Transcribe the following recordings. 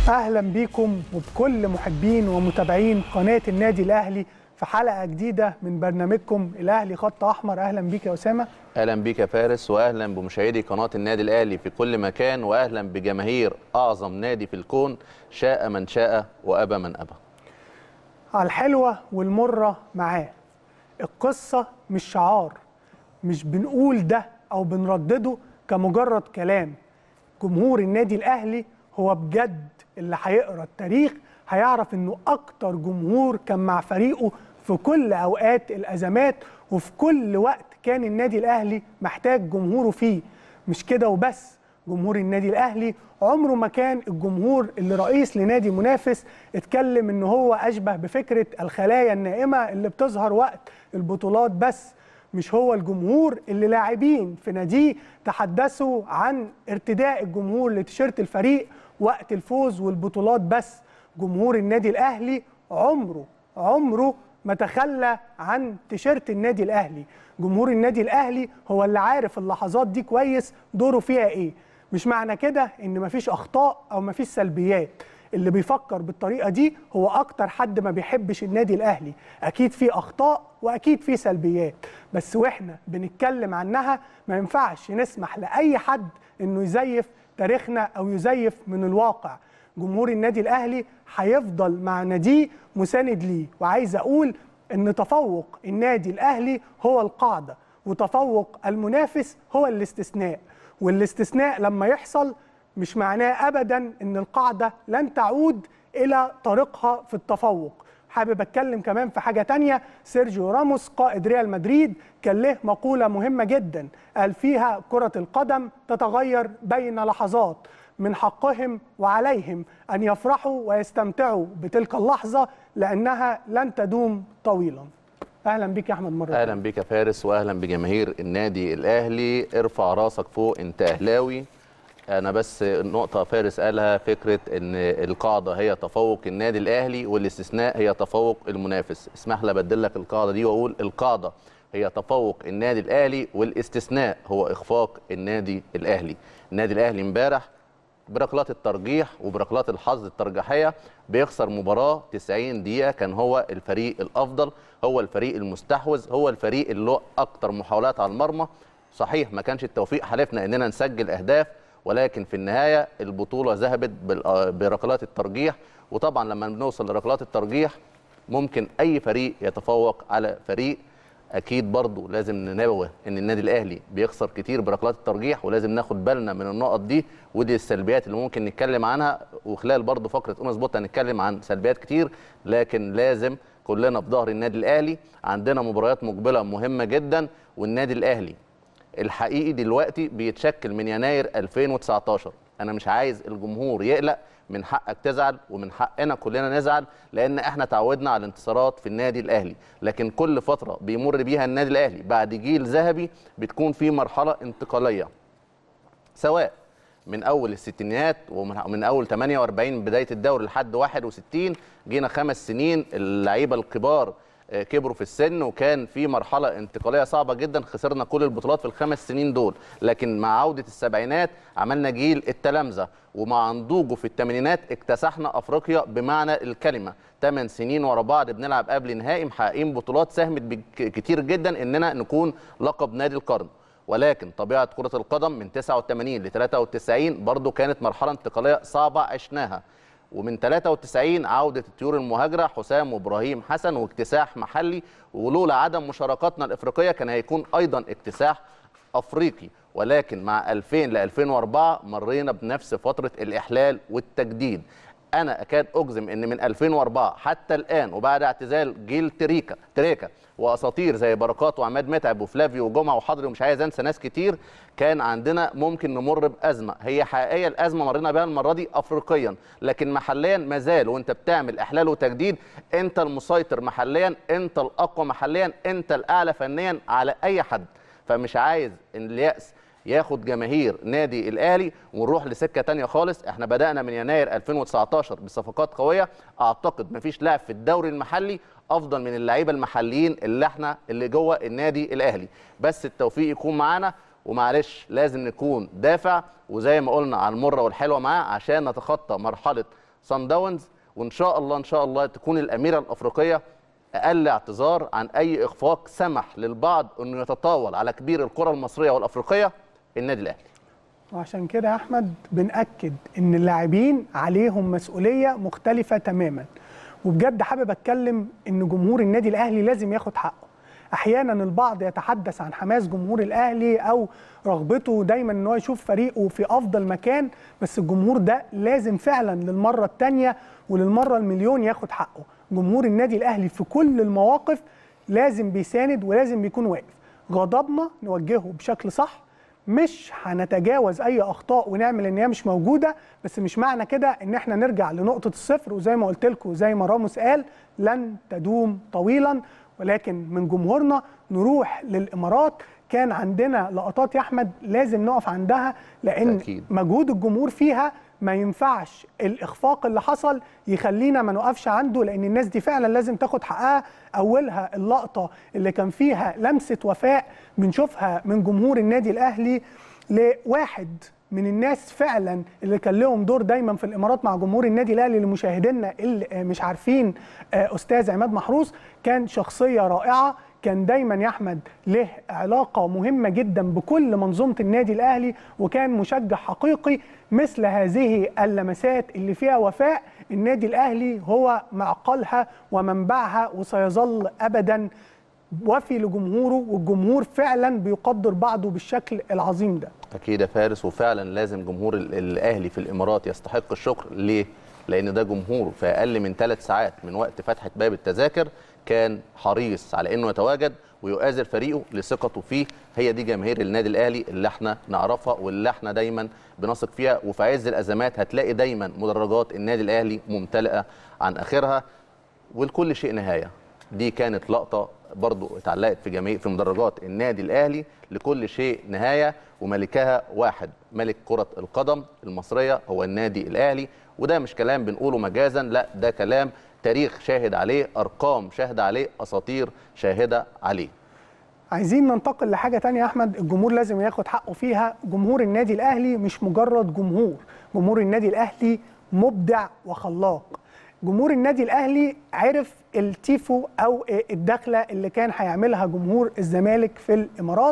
اهلا بيكم وبكل محبين ومتابعين قناه النادي الاهلي في حلقه جديده من برنامجكم الاهلي خط احمر اهلا بيك يا اسامه اهلا بيك يا فارس واهلا بمشاهدي قناه النادي الاهلي في كل مكان واهلا بجماهير اعظم نادي في الكون شاء من شاء وابى من ابى على الحلوه والمره معاه القصه مش شعار مش بنقول ده او بنردده كمجرد كلام جمهور النادي الاهلي هو بجد اللي هيقرا التاريخ هيعرف انه اكتر جمهور كان مع فريقه في كل اوقات الازمات وفي كل وقت كان النادي الاهلي محتاج جمهوره فيه مش كده وبس جمهور النادي الاهلي عمره ما كان الجمهور اللي رئيس لنادي منافس اتكلم ان هو اشبه بفكره الخلايا النائمه اللي بتظهر وقت البطولات بس مش هو الجمهور اللي لاعبين في ناديه تحدثوا عن ارتداء الجمهور لتيشيرت الفريق وقت الفوز والبطولات بس جمهور النادي الاهلي عمره عمره ما تخلى عن تيشيرت النادي الاهلي جمهور النادي الاهلي هو اللي عارف اللحظات دي كويس دوره فيها ايه مش معنى كده ان مفيش اخطاء او مفيش سلبيات اللي بيفكر بالطريقه دي هو اكتر حد ما بيحبش النادي الاهلي اكيد في اخطاء واكيد في سلبيات بس واحنا بنتكلم عنها ما ينفعش نسمح لاي حد انه يزيف تاريخنا او يزيف من الواقع جمهور النادي الاهلي هيفضل مع ناديه مساند ليه وعايز اقول ان تفوق النادي الاهلي هو القاعده وتفوق المنافس هو الاستثناء والاستثناء لما يحصل مش معناه ابدا ان القاعده لن تعود الى طريقها في التفوق حابب اتكلم كمان في حاجه تانية سيرجيو راموس قائد ريال مدريد كان له مقوله مهمه جدا قال فيها كره القدم تتغير بين لحظات من حقهم وعليهم ان يفرحوا ويستمتعوا بتلك اللحظه لانها لن تدوم طويلا اهلا بيك يا احمد مره اهلا بيك يا فارس واهلا بجماهير النادي الاهلي ارفع راسك فوق انت اهلاوي انا بس نقطه فارس قالها فكره ان القاعده هي تفوق النادي الاهلي والاستثناء هي تفوق المنافس اسمح لي ابدل لك القاعده دي واقول القاعده هي تفوق النادي الاهلي والاستثناء هو اخفاق النادي الاهلي النادي الاهلي امبارح بركلات الترجيح وبركلات الحظ الترجيحيه بيخسر مباراه 90 دقيقه كان هو الفريق الافضل هو الفريق المستحوذ هو الفريق اللي له اكتر محاولات على المرمى صحيح ما كانش التوفيق حالفنا اننا نسجل اهداف ولكن في النهايه البطوله ذهبت بركلات الترجيح وطبعا لما بنوصل لركلات الترجيح ممكن اي فريق يتفوق على فريق اكيد برضه لازم ننوه ان النادي الاهلي بيخسر كتير بركلات الترجيح ولازم ناخد بالنا من النقط دي ودي السلبيات اللي ممكن نتكلم عنها وخلال برضه فقره اون سبوت هنتكلم عن سلبيات كتير لكن لازم كلنا في ظهر النادي الاهلي عندنا مباريات مقبله مهمه جدا والنادي الاهلي الحقيقي دلوقتي بيتشكل من يناير 2019 انا مش عايز الجمهور يقلق من حقك تزعل ومن حقنا كلنا نزعل لان احنا تعودنا على الانتصارات في النادي الاهلي لكن كل فتره بيمر بيها النادي الاهلي بعد جيل ذهبي بتكون في مرحله انتقاليه سواء من اول الستينات ومن اول 48 بدايه الدوري لحد 61 جينا خمس سنين اللعيبه الكبار كبروا في السن وكان في مرحله انتقاليه صعبه جدا خسرنا كل البطولات في الخمس سنين دول لكن مع عوده السبعينات عملنا جيل التلامذه ومع نضوجه في الثمانينات اكتسحنا افريقيا بمعنى الكلمه ثمان سنين ورا بعض بنلعب قبل نهائي محققين بطولات ساهمت كتير جدا اننا نكون لقب نادي القرن ولكن طبيعه كره القدم من 89 ل 93 برضو كانت مرحله انتقاليه صعبه عشناها ومن 93 عودة الطيور المهاجرة حسام وإبراهيم حسن واكتساح محلي ولولا عدم مشاركاتنا الإفريقية كان هيكون أيضا اكتساح أفريقي ولكن مع 2000 ل 2004 مرينا بنفس فترة الإحلال والتجديد أنا أكاد أجزم إن من 2004 حتى الآن وبعد اعتزال جيل تريكا تريكا واساطير زي بركات وعماد متعب وفلافيو وجمعه وحضري ومش عايز انسى ناس كتير كان عندنا ممكن نمر بازمه هي حقيقيه الازمه مرينا بها المره دي افريقيا لكن محليا ما زال وانت بتعمل احلال وتجديد انت المسيطر محليا انت الاقوى محليا انت الاعلى فنيا على اي حد فمش عايز الياس ياخد جماهير نادي الاهلي ونروح لسكه تانية خالص احنا بدانا من يناير 2019 بصفقات قويه اعتقد مفيش لاعب في الدوري المحلي افضل من اللعيبه المحليين اللي احنا اللي جوه النادي الاهلي بس التوفيق يكون معانا ومعلش لازم نكون دافع وزي ما قلنا على المره والحلوه معاه عشان نتخطى مرحله سان داونز وان شاء الله ان شاء الله تكون الاميره الافريقيه اقل اعتذار عن اي اخفاق سمح للبعض انه يتطاول على كبير الكره المصريه والافريقيه النادي الاهلي وعشان كده يا احمد بنأكد ان اللاعبين عليهم مسؤوليه مختلفه تماما وبجد حابب اتكلم ان جمهور النادي الاهلي لازم ياخد حقه احيانا البعض يتحدث عن حماس جمهور الاهلي او رغبته دايما ان هو يشوف فريقه في افضل مكان بس الجمهور ده لازم فعلا للمره الثانيه وللمره المليون ياخد حقه جمهور النادي الاهلي في كل المواقف لازم بيساند ولازم بيكون واقف غضبنا نوجهه بشكل صح مش هنتجاوز اي اخطاء ونعمل ان هي مش موجوده بس مش معنى كده ان احنا نرجع لنقطه الصفر وزي ما قلت لكم زي ما راموس قال لن تدوم طويلا ولكن من جمهورنا نروح للامارات كان عندنا لقطات يا احمد لازم نقف عندها لان أكيد. مجهود الجمهور فيها ما ينفعش الاخفاق اللي حصل يخلينا ما نقفش عنده لان الناس دي فعلا لازم تاخد حقها اولها اللقطه اللي كان فيها لمسه وفاء بنشوفها من جمهور النادي الاهلي لواحد من الناس فعلا اللي كان لهم دور دايما في الامارات مع جمهور النادي الاهلي لمشاهدينا اللي آه، مش عارفين آه، استاذ عماد محروس كان شخصيه رائعه كان دايما يا احمد له علاقه مهمه جدا بكل منظومه النادي الاهلي وكان مشجع حقيقي مثل هذه اللمسات اللي فيها وفاء النادي الاهلي هو معقلها ومنبعها وسيظل ابدا وفي لجمهوره والجمهور فعلا بيقدر بعضه بالشكل العظيم ده اكيد يا فارس وفعلا لازم جمهور ال- الاهلي في الامارات يستحق الشكر ليه لان ده جمهور في اقل من ثلاث ساعات من وقت فتحه باب التذاكر كان حريص على انه يتواجد ويؤازر فريقه لثقته فيه هي دي جماهير النادي الاهلي اللي احنا نعرفها واللي احنا دايما بنثق فيها وفي عز الازمات هتلاقي دايما مدرجات النادي الاهلي ممتلئه عن اخرها ولكل شيء نهايه دي كانت لقطه برضو اتعلقت في جميع في مدرجات النادي الاهلي لكل شيء نهايه وملكها واحد ملك كره القدم المصريه هو النادي الاهلي وده مش كلام بنقوله مجازا لا ده كلام تاريخ شاهد عليه ارقام شاهده عليه اساطير شاهده عليه عايزين ننتقل لحاجة تانية يا أحمد الجمهور لازم ياخد حقه فيها جمهور النادي الأهلي مش مجرد جمهور جمهور النادي الأهلي مبدع وخلاق جمهور النادي الأهلي عرف التيفو أو الدخلة اللي كان هيعملها جمهور الزمالك في الإمارات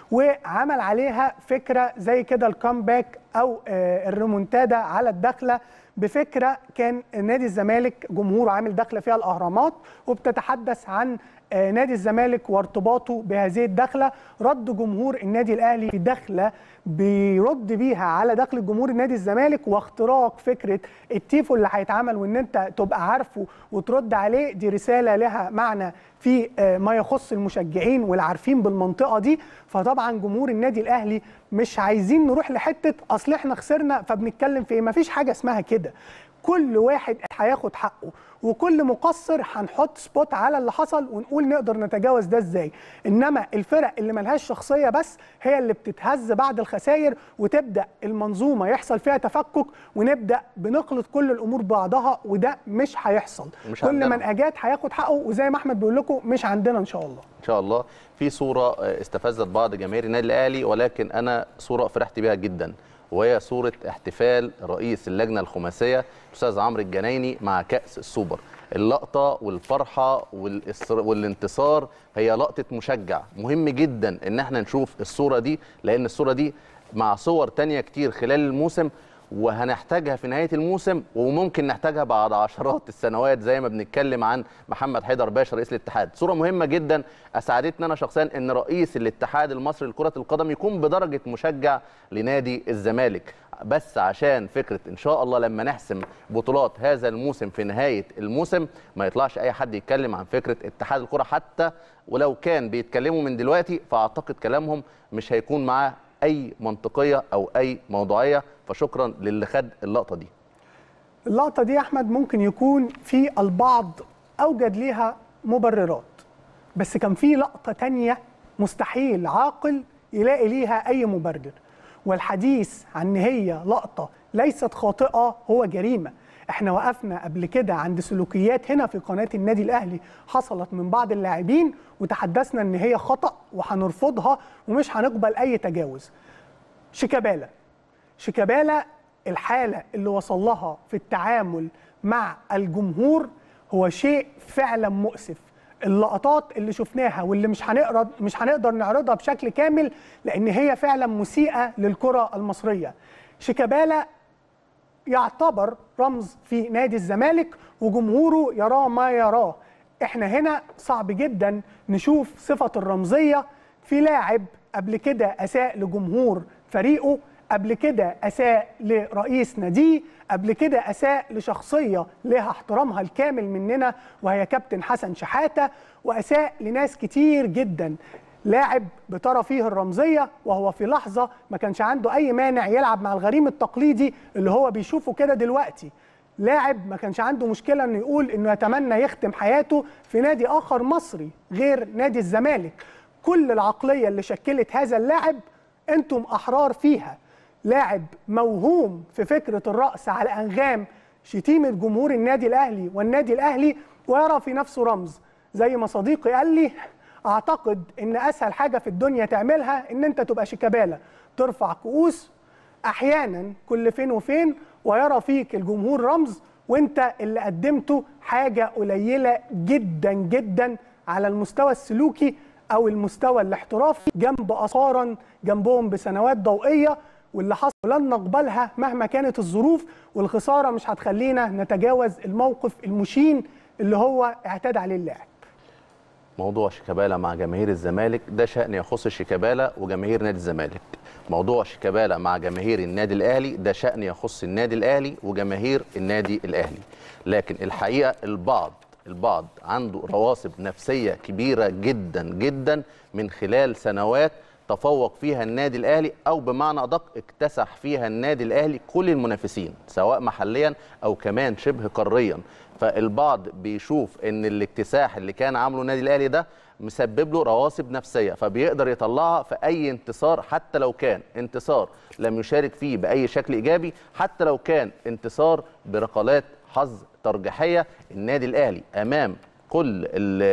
وعمل عليها فكرة زي كده الكامباك أو آه، الريمونتادا على الدخلة بفكرة كان نادي الزمالك جمهوره عامل دخلة فيها الأهرامات وبتتحدث عن آه، نادي الزمالك وارتباطه بهذه الدخله رد جمهور النادي الاهلي في دخله بيرد بيها على دخل جمهور نادي الزمالك واختراق فكره التيفو اللي هيتعمل وان انت تبقى عارفه وترد عليه دي رساله لها معنى في آه، ما يخص المشجعين والعارفين بالمنطقه دي فطبعا جمهور النادي الاهلي مش عايزين نروح لحته اصل احنا خسرنا فبنتكلم في ايه مفيش حاجه اسمها كده كل واحد هياخد حقه وكل مقصر هنحط سبوت على اللي حصل ونقول نقدر نتجاوز ده ازاي انما الفرق اللي ملهاش شخصيه بس هي اللي بتتهز بعد الخسائر وتبدا المنظومه يحصل فيها تفكك ونبدا بنخلط كل الامور ببعضها وده مش هيحصل مش كل عندنا. من اجاد هياخد حقه وزي ما احمد بيقول لكم مش عندنا ان شاء الله ان شاء الله في صوره آه، استفزت بعض جماهير النادي الاهلي ولكن انا صوره فرحت بيها جدا وهي صوره احتفال رئيس اللجنه الخماسيه الاستاذ عمرو الجنايني مع كاس السوبر اللقطه والفرحه والإصر- والانتصار هي لقطه مشجع مهم جدا ان احنا نشوف الصوره دي لان الصوره دي مع صور تانية كتير خلال الموسم وهنحتاجها في نهايه الموسم وممكن نحتاجها بعد عشرات السنوات زي ما بنتكلم عن محمد حيدر باشا رئيس الاتحاد صوره مهمه جدا اسعدتني انا شخصيا ان رئيس الاتحاد المصري لكره القدم يكون بدرجه مشجع لنادي الزمالك بس عشان فكره ان شاء الله لما نحسم بطولات هذا الموسم في نهايه الموسم ما يطلعش اي حد يتكلم عن فكره اتحاد الكره حتى ولو كان بيتكلموا من دلوقتي فاعتقد كلامهم مش هيكون معاه اي منطقيه او اي موضوعيه فشكرا للي خد اللقطه دي اللقطة دي يا أحمد ممكن يكون في البعض أوجد ليها مبررات بس كان في لقطة تانية مستحيل عاقل يلاقي ليها أي مبرر والحديث عن إن هي لقطة ليست خاطئة هو جريمة احنا وقفنا قبل كده عند سلوكيات هنا في قناة النادي الأهلي حصلت من بعض اللاعبين وتحدثنا إن هي خطأ وهنرفضها ومش هنقبل أي تجاوز شيكابالا شيكابالا الحاله اللي وصل لها في التعامل مع الجمهور هو شيء فعلا مؤسف اللقطات اللي شفناها واللي مش هنقدر مش هنقدر نعرضها بشكل كامل لان هي فعلا مسيئه للكره المصريه شيكابالا يعتبر رمز في نادي الزمالك وجمهوره يراه ما يراه احنا هنا صعب جدا نشوف صفة الرمزية في لاعب قبل كده أساء لجمهور فريقه قبل كده أساء لرئيس ناديه قبل كده أساء لشخصية لها احترامها الكامل مننا وهي كابتن حسن شحاتة وأساء لناس كتير جدا لاعب بترى فيه الرمزيه وهو في لحظه ما كانش عنده اي مانع يلعب مع الغريم التقليدي اللي هو بيشوفه كده دلوقتي لاعب ما كانش عنده مشكله انه يقول انه يتمنى يختم حياته في نادي اخر مصري غير نادي الزمالك كل العقليه اللي شكلت هذا اللاعب انتم احرار فيها لاعب موهوم في فكره الراس على انغام شتيمه جمهور النادي الاهلي والنادي الاهلي ويرى في نفسه رمز زي ما صديقي قال لي اعتقد ان اسهل حاجه في الدنيا تعملها ان انت تبقى شيكابالا ترفع كؤوس احيانا كل فين وفين ويرى فيك الجمهور رمز وانت اللي قدمته حاجه قليله جدا جدا على المستوى السلوكي او المستوى الاحترافي جنب اثارا جنبهم بسنوات ضوئيه واللي حصل لن نقبلها مهما كانت الظروف والخساره مش هتخلينا نتجاوز الموقف المشين اللي هو اعتاد عليه اللاعب موضوع شيكابالا مع جماهير الزمالك ده شأن يخص شيكابالا وجماهير نادي الزمالك موضوع شيكابالا مع جماهير النادي الأهلي ده شأن يخص النادي الأهلي وجماهير النادي الأهلي لكن الحقيقة البعض البعض عنده رواسب نفسية كبيرة جدا جدا من خلال سنوات تفوق فيها النادي الاهلي او بمعنى ادق اكتسح فيها النادي الاهلي كل المنافسين سواء محليا او كمان شبه قاريا فالبعض بيشوف ان الاكتساح اللي كان عامله النادي الاهلي ده مسبب له رواسب نفسيه فبيقدر يطلعها في اي انتصار حتى لو كان انتصار لم يشارك فيه باي شكل ايجابي حتى لو كان انتصار بركلات حظ ترجيحيه النادي الاهلي امام كل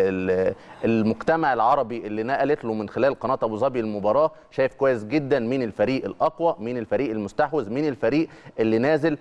المجتمع العربي اللي نقلت له من خلال قناه ابو ظبي المباراه شايف كويس جدا مين الفريق الاقوى مين الفريق المستحوذ مين الفريق اللي نازل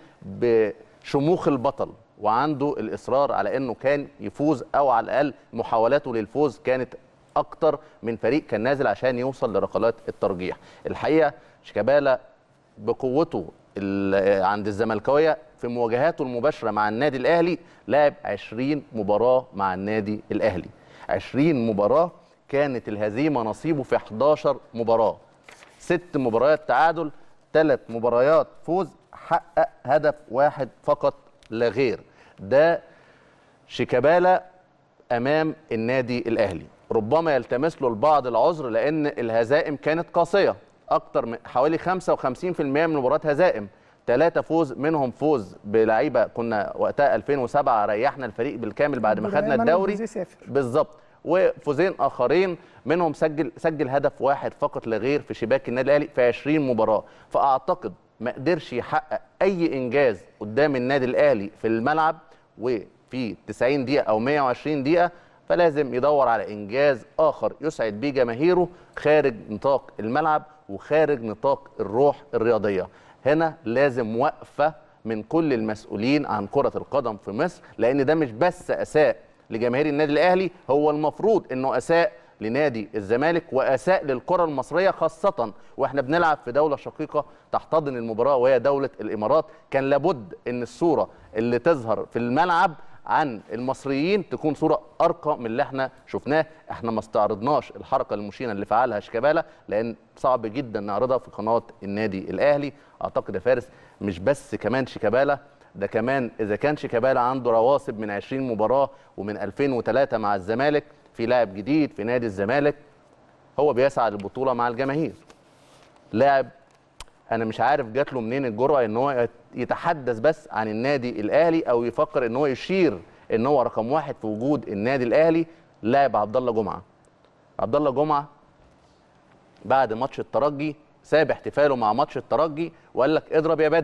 بشموخ البطل وعنده الاصرار على انه كان يفوز او على الاقل محاولاته للفوز كانت اكتر من فريق كان نازل عشان يوصل لركلات الترجيح الحقيقه شيكابالا بقوته عند الزملكاويه في مواجهاته المباشره مع النادي الاهلي لعب 20 مباراه مع النادي الاهلي 20 مباراه كانت الهزيمه نصيبه في 11 مباراه ست مباريات تعادل ثلاث مباريات فوز حقق هدف واحد فقط لا غير ده شيكابالا امام النادي الاهلي ربما يلتمس له البعض العذر لان الهزائم كانت قاسيه اكتر من حوالي 55% من المباريات هزائم ثلاثة فوز منهم فوز بلعيبه كنا وقتها 2007 ريحنا الفريق بالكامل بعد ما خدنا الدوري بالظبط وفوزين اخرين منهم سجل سجل هدف واحد فقط لا غير في شباك النادي الاهلي في 20 مباراه فاعتقد ما قدرش يحقق اي انجاز قدام النادي الاهلي في الملعب وفي 90 دقيقه او 120 دقيقه فلازم يدور على انجاز اخر يسعد بيه جماهيره خارج نطاق الملعب وخارج نطاق الروح الرياضيه هنا لازم وقفه من كل المسؤولين عن كره القدم في مصر لان ده مش بس اساء لجماهير النادي الاهلي هو المفروض انه اساء لنادي الزمالك واساء للكره المصريه خاصه واحنا بنلعب في دوله شقيقه تحتضن المباراه وهي دوله الامارات كان لابد ان الصوره اللي تظهر في الملعب عن المصريين تكون صوره ارقى من اللي احنا شفناه احنا ما استعرضناش الحركه المشينه اللي فعلها شيكابالا لان صعب جدا نعرضها في قناه النادي الاهلي اعتقد يا فارس مش بس كمان شيكابالا ده كمان اذا كان شيكابالا عنده رواسب من 20 مباراه ومن 2003 مع الزمالك في لاعب جديد في نادي الزمالك هو بيسعى للبطوله مع الجماهير لاعب انا مش عارف جات له منين الجرأه ان هو يتحدث بس عن النادي الاهلي او يفكر ان هو يشير ان هو رقم واحد في وجود النادي الاهلي لاعب عبد الله جمعه عبد الله جمعه بعد ماتش الترجي ساب احتفاله مع ماتش الترجي وقال لك اضرب يا بدري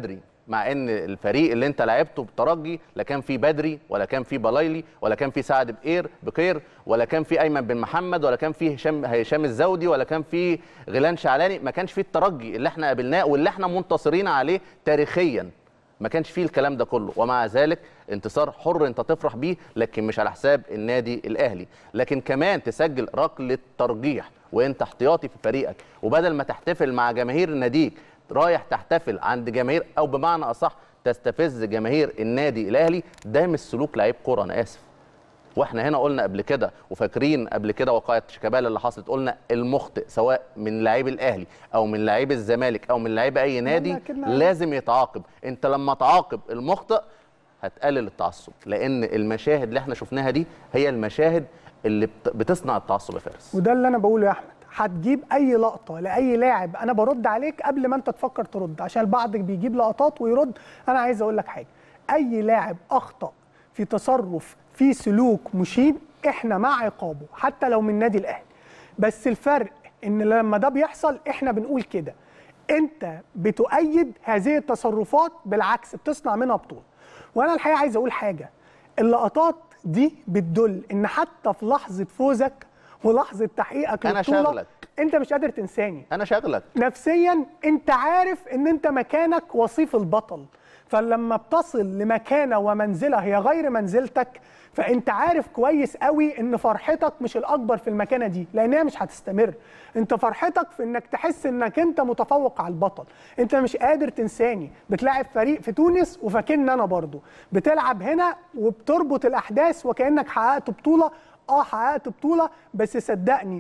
مع ان الفريق اللي انت لعبته بالترجي لا كان فيه بدري ولا كان فيه بلايلي ولا كان فيه سعد بقير بقير ولا كان فيه ايمن بن محمد ولا كان فيه هشام هشام الزودي ولا كان فيه غيلان شعلاني ما كانش فيه الترجي اللي احنا قابلناه واللي احنا منتصرين عليه تاريخيا ما كانش فيه الكلام ده كله ومع ذلك انتصار حر انت تفرح بيه لكن مش على حساب النادي الاهلي لكن كمان تسجل ركله ترجيح وانت احتياطي في فريقك وبدل ما تحتفل مع جماهير ناديك رايح تحتفل عند جماهير او بمعنى اصح تستفز جماهير النادي الاهلي ده مش سلوك لعيب كوره انا اسف واحنا هنا قلنا قبل كده وفاكرين قبل كده وقائع شيكابالا اللي حصلت قلنا المخطئ سواء من لعيب الاهلي او من لعيب الزمالك او من لعيب اي نادي كلمة- لازم يتعاقب انت لما تعاقب المخطئ هتقلل التعصب لان المشاهد اللي احنا شفناها دي هي المشاهد اللي بت- بتصنع التعصب يا فارس وده اللي انا بقوله يا احمد هتجيب اي لقطه لاي لاعب انا برد عليك قبل ما انت تفكر ترد عشان البعض بيجيب لقطات ويرد انا عايز اقول لك حاجه اي لاعب اخطا في تصرف في سلوك مشين احنا مع عقابه حتى لو من النادي الاهلي بس الفرق ان لما ده بيحصل احنا بنقول كده انت بتؤيد هذه التصرفات بالعكس بتصنع منها بطوله وانا الحقيقه عايز اقول حاجه اللقطات دي بتدل ان حتى في لحظه فوزك ولحظه تحقيقك أنا للبطوله شاغلك. انت مش قادر تنساني انا شاغلك نفسيا انت عارف ان انت مكانك وصيف البطل فلما بتصل لمكانه ومنزله هي غير منزلتك فانت عارف كويس قوي ان فرحتك مش الاكبر في المكانه دي لانها مش هتستمر انت فرحتك في انك تحس انك انت متفوق على البطل انت مش قادر تنساني بتلاعب فريق في تونس وفاكرني انا برضو بتلعب هنا وبتربط الاحداث وكانك حققت بطوله اه حققت بطوله بس صدقني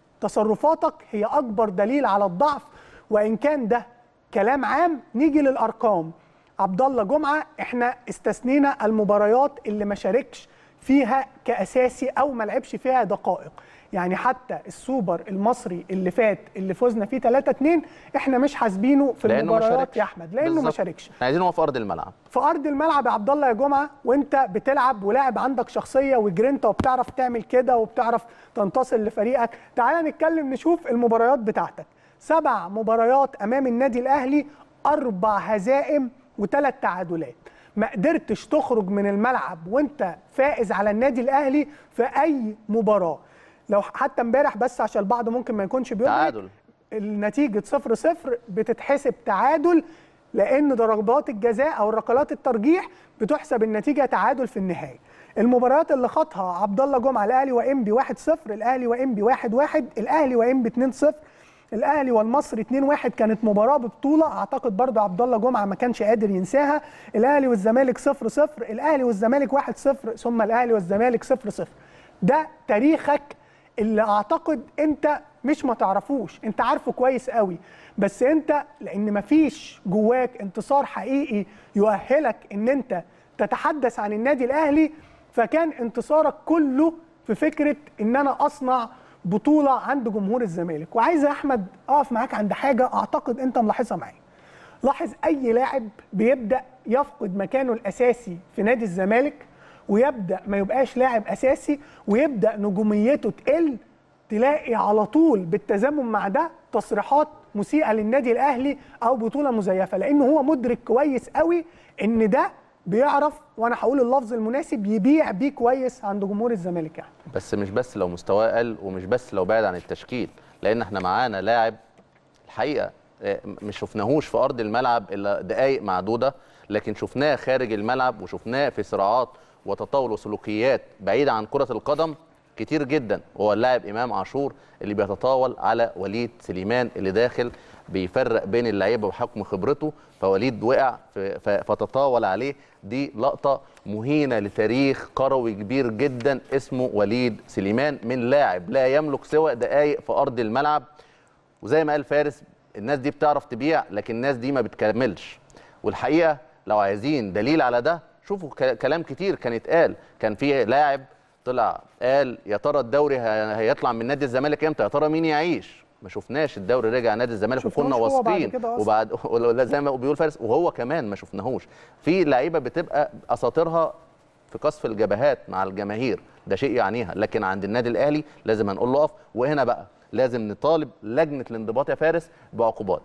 تصرفاتك هي اكبر دليل على الضعف وان كان ده كلام عام نيجي للارقام عبد الله جمعه احنا استثنينا المباريات اللي ما شاركش فيها كاساسي او ما لعبش فيها دقائق يعني حتى السوبر المصري اللي فات اللي فزنا فيه 3 2 احنا مش حاسبينه في لانه ما المباريات شاركش يا احمد لانه ما بالظبط. شاركش احنا عايزينه هو في ارض الملعب في ارض الملعب يا عبد الله يا جمعه وانت بتلعب ولاعب عندك شخصيه وجرينتا وبتعرف تعمل كده وبتعرف تنتصر لفريقك تعال نتكلم نشوف المباريات بتاعتك سبع مباريات امام النادي الاهلي اربع هزائم وثلاث تعادلات ما قدرتش تخرج من الملعب وانت فائز على النادي الاهلي في اي مباراه لو حتى امبارح بس عشان البعض ممكن ما يكونش بيدرك تعادل. النتيجه 0 0 بتتحسب تعادل لان ضربات الجزاء او ركلات الترجيح بتحسب النتيجه تعادل في النهايه المباريات اللي خاضها عبد الله جمعه الاهلي وانبي 1 0 الاهلي وانبي 1 1 الاهلي وانبي 2 0 الاهلي والمصري 2 1 كانت مباراه ببطوله اعتقد برضو عبد الله جمعه ما كانش قادر ينساها الاهلي والزمالك 0 0 الاهلي والزمالك 1 0 ثم الاهلي والزمالك 0 0 ده تاريخك اللي اعتقد انت مش ما تعرفوش انت عارفه كويس قوي بس انت لان مفيش جواك انتصار حقيقي يؤهلك ان انت تتحدث عن النادي الاهلي فكان انتصارك كله في فكره ان انا اصنع بطوله عند جمهور الزمالك وعايز يا احمد اقف معاك عند حاجه اعتقد انت ملاحظها معايا لاحظ اي لاعب بيبدا يفقد مكانه الاساسي في نادي الزمالك ويبدا ما يبقاش لاعب اساسي ويبدا نجوميته تقل تلاقي على طول بالتزامن مع ده تصريحات مسيئه للنادي الاهلي او بطوله مزيفه لان هو مدرك كويس قوي ان ده بيعرف وانا هقول اللفظ المناسب يبيع بيه كويس عند جمهور الزمالك يعني بس مش بس لو مستواه قل ومش بس لو بعد عن التشكيل لان احنا معانا لاعب الحقيقه آه، مش شفناهوش في ارض الملعب الا دقائق معدوده لكن شفناه خارج الملعب وشفناه في صراعات وتطاول وسلوكيات بعيده عن كره القدم كتير جدا وهو اللاعب امام عاشور اللي بيتطاول على وليد سليمان اللي داخل بيفرق بين اللعيبه بحكم خبرته فوليد وقع ف- ف- فتطاول عليه دي لقطه مهينه لتاريخ كروي كبير جدا اسمه وليد سليمان من لاعب لا يملك سوى دقائق في ارض الملعب وزي ما قال فارس الناس دي بتعرف تبيع لكن الناس دي ما بتكملش والحقيقه لو عايزين دليل على ده شوفوا ك- كلام كتير كان اتقال كان في لاعب طلع قال يا ترى الدوري ه- هيطلع من نادي الزمالك امتى يا ترى مين يعيش ما شفناش الدوري رجع نادي الزمالك شفناهوش وكنا هو بعد واثقين كده أصلاً. وبعد ولا زي ما بيقول فارس وهو كمان ما شفناهوش في لعيبه بتبقى اساطيرها في قصف الجبهات مع الجماهير ده شيء يعنيها لكن عند النادي الاهلي لازم هنقول له اقف وهنا بقى لازم نطالب لجنه الانضباط يا فارس بعقوبات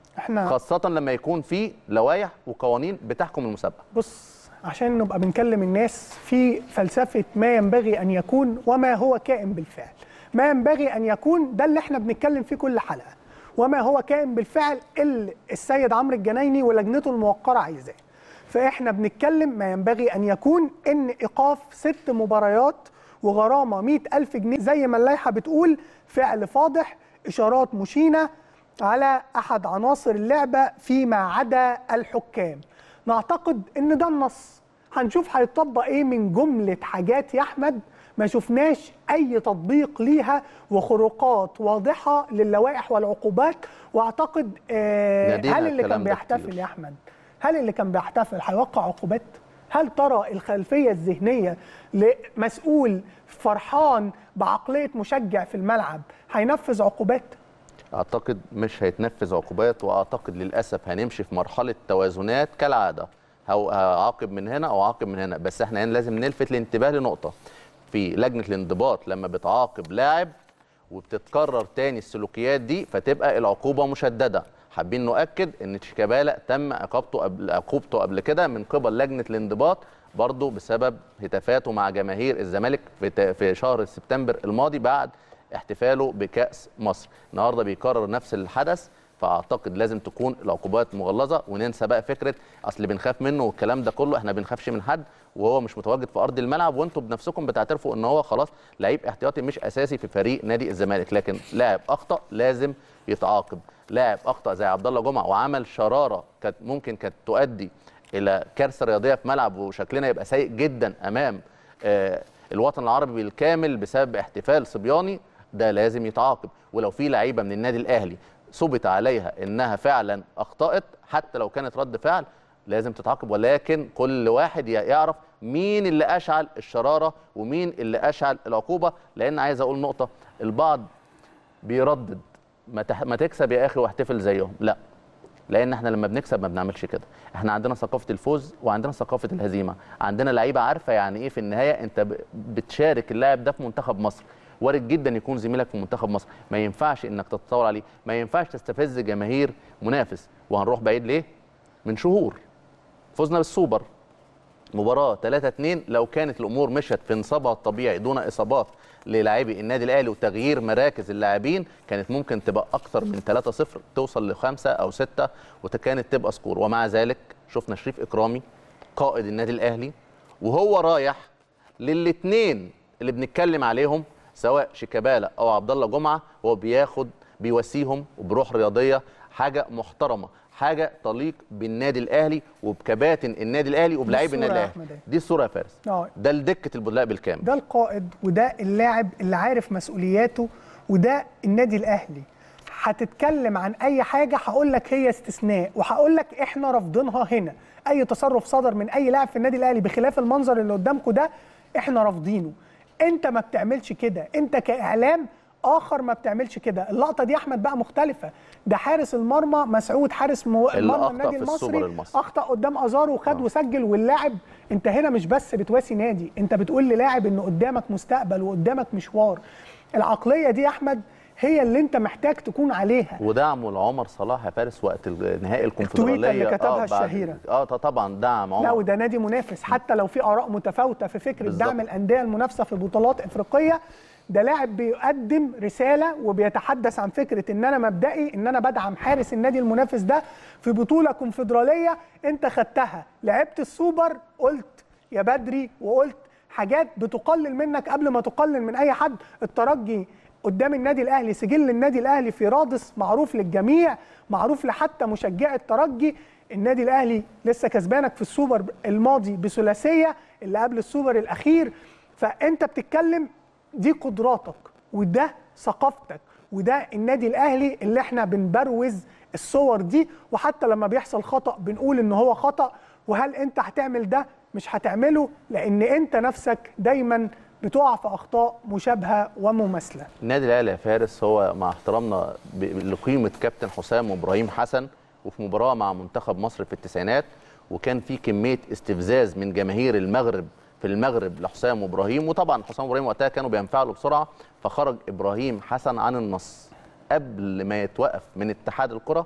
احنا خاصه لما يكون في لوائح وقوانين بتحكم المسابقه بص عشان نبقى بنكلم الناس في فلسفة ما ينبغي أن يكون وما هو كائن بالفعل ما ينبغي أن يكون ده اللي احنا بنتكلم فيه كل حلقة وما هو كائن بالفعل اللي السيد عمرو الجنايني ولجنته الموقرة عايزاه فاحنا بنتكلم ما ينبغي أن يكون إن إيقاف ست مباريات وغرامة مئة ألف جنيه زي ما اللائحة بتقول فعل فاضح إشارات مشينة على أحد عناصر اللعبة فيما عدا الحكام نعتقد ان ده النص هنشوف هيطبق ايه من جمله حاجات يا احمد ما شفناش اي تطبيق ليها وخروقات واضحه للوائح والعقوبات واعتقد آه نادينا هل اللي الكلام كان ده بيحتفل كتير. يا احمد هل اللي كان بيحتفل هيوقع عقوبات هل ترى الخلفيه الذهنيه لمسؤول فرحان بعقليه مشجع في الملعب هينفذ عقوبات اعتقد مش هيتنفذ عقوبات واعتقد للاسف هنمشي في مرحله توازنات كالعاده هو- هعاقب من هنا او اعاقب من هنا بس احنا هنا لازم نلفت الانتباه لنقطه في لجنه الانضباط لما بتعاقب لاعب وبتتكرر تاني السلوكيات دي فتبقى العقوبه مشدده حابين نؤكد ان شيكابالا تم عقوبته قبل عقوبته قبل كده من قبل لجنه الانضباط برضه بسبب هتافاته مع جماهير الزمالك في ت- في شهر سبتمبر الماضي بعد احتفاله بكأس مصر النهارده بيكرر نفس الحدث فاعتقد لازم تكون العقوبات مغلظه وننسى بقى فكره اصل بنخاف منه والكلام ده كله احنا بنخافش من حد وهو مش متواجد في ارض الملعب وانتم بنفسكم بتعترفوا ان هو خلاص لعيب احتياطي مش اساسي في فريق نادي الزمالك لكن لاعب اخطا لازم يتعاقب لاعب اخطا زي عبد الله جمعه وعمل شراره كانت ممكن كانت تؤدي الى كارثه رياضيه في ملعب وشكلنا يبقى سيء جدا امام آه، الوطن العربي بالكامل بسبب احتفال صبياني ده لازم يتعاقب ولو في لعيبه من النادي الاهلي ثبت عليها انها فعلا اخطات حتى لو كانت رد فعل لازم تتعاقب ولكن كل واحد ي- يعرف مين اللي اشعل الشراره ومين اللي اشعل العقوبه لان عايز اقول نقطه البعض بيردد ما, تح... ما تكسب يا اخي واحتفل زيهم لا لان احنا لما بنكسب ما بنعملش كده احنا عندنا ثقافه الفوز وعندنا ثقافه الهزيمه عندنا لعيبه عارفه يعني ايه في النهايه انت ب- بتشارك اللاعب ده في منتخب مصر وارد جدا يكون زميلك في منتخب مصر ما ينفعش انك تتطاول عليه ما ينفعش تستفز جماهير منافس وهنروح بعيد ليه من شهور فزنا بالسوبر مباراه 3 2 لو كانت الامور مشت في نصابها الطبيعي دون اصابات للاعبي النادي الاهلي وتغيير مراكز اللاعبين كانت ممكن تبقى اكثر من 3 0 توصل لخمسة او 6 وكانت تبقى سكور ومع ذلك شفنا شريف اكرامي قائد النادي الاهلي وهو رايح للاثنين اللي بنتكلم عليهم سواء شيكابالا او عبد الله جمعه هو بياخد بيواسيهم وبروح رياضيه حاجه محترمه حاجه تليق بالنادي الاهلي وبكباتن النادي الاهلي وبلاعيب الصورة النادي يا الاهلي أحمد أهي. دي الصوره يا فارس اه ده لدكه البدلاء بالكامل ده القائد وده اللاعب اللي عارف مسؤولياته وده النادي الاهلي هتتكلم عن اي حاجه هقول لك هي استثناء وهقول لك احنا رافضينها هنا اي تصرف صدر من اي لاعب في النادي الاهلي بخلاف المنظر اللي قدامكم ده احنا رافضينه انت ما بتعملش كده انت كاعلام اخر ما بتعملش كده اللقطه دي يا احمد بقى مختلفه ده حارس المرمى مسعود حارس مو- اللي مرمى أخطأ النادي في السوبر المصري المصري. اخطا قدام ازارو وخد وسجل واللاعب انت هنا مش بس بتواسي نادي انت بتقول للاعب ان قدامك مستقبل وقدامك مشوار العقليه دي يا احمد هي اللي انت محتاج تكون عليها ودعمه لعمر صلاح يا فارس وقت ال- نهائي الكونفدراليه اللي كتبها بعد- الشهيرة. اه ط- طبعا دعم لا عمر وده نادي منافس حتى لو في اراء متفاوته في فكره بالظبط. دعم الانديه المنافسه في بطولات افريقيه ده لاعب بيقدم رساله وبيتحدث عن فكره ان انا مبدئي ان انا بدعم حارس النادي المنافس ده في بطوله كونفدراليه انت خدتها لعبت السوبر قلت يا بدري وقلت حاجات بتقلل منك قبل ما تقلل من اي حد الترجي قدام النادي الاهلي سجل النادي الاهلي في رادس معروف للجميع معروف لحتى مشجعي الترجي النادي الاهلي لسه كسبانك في السوبر الماضي بثلاثيه اللي قبل السوبر الاخير فانت بتتكلم دي قدراتك وده ثقافتك وده النادي الاهلي اللي احنا بنبروز الصور دي وحتى لما بيحصل خطا بنقول ان هو خطا وهل انت هتعمل ده مش هتعمله لان انت نفسك دايما بتقع في اخطاء مشابهه ومماثله النادي الاهلي يا فارس هو مع احترامنا ب- لقيمه كابتن حسام وابراهيم حسن وفي مباراه مع منتخب مصر في التسعينات وكان في كميه استفزاز من جماهير المغرب في المغرب لحسام وابراهيم وطبعا حسام وابراهيم وقتها كانوا بينفعلوا بسرعه فخرج ابراهيم حسن عن النص قبل ما يتوقف من اتحاد الكره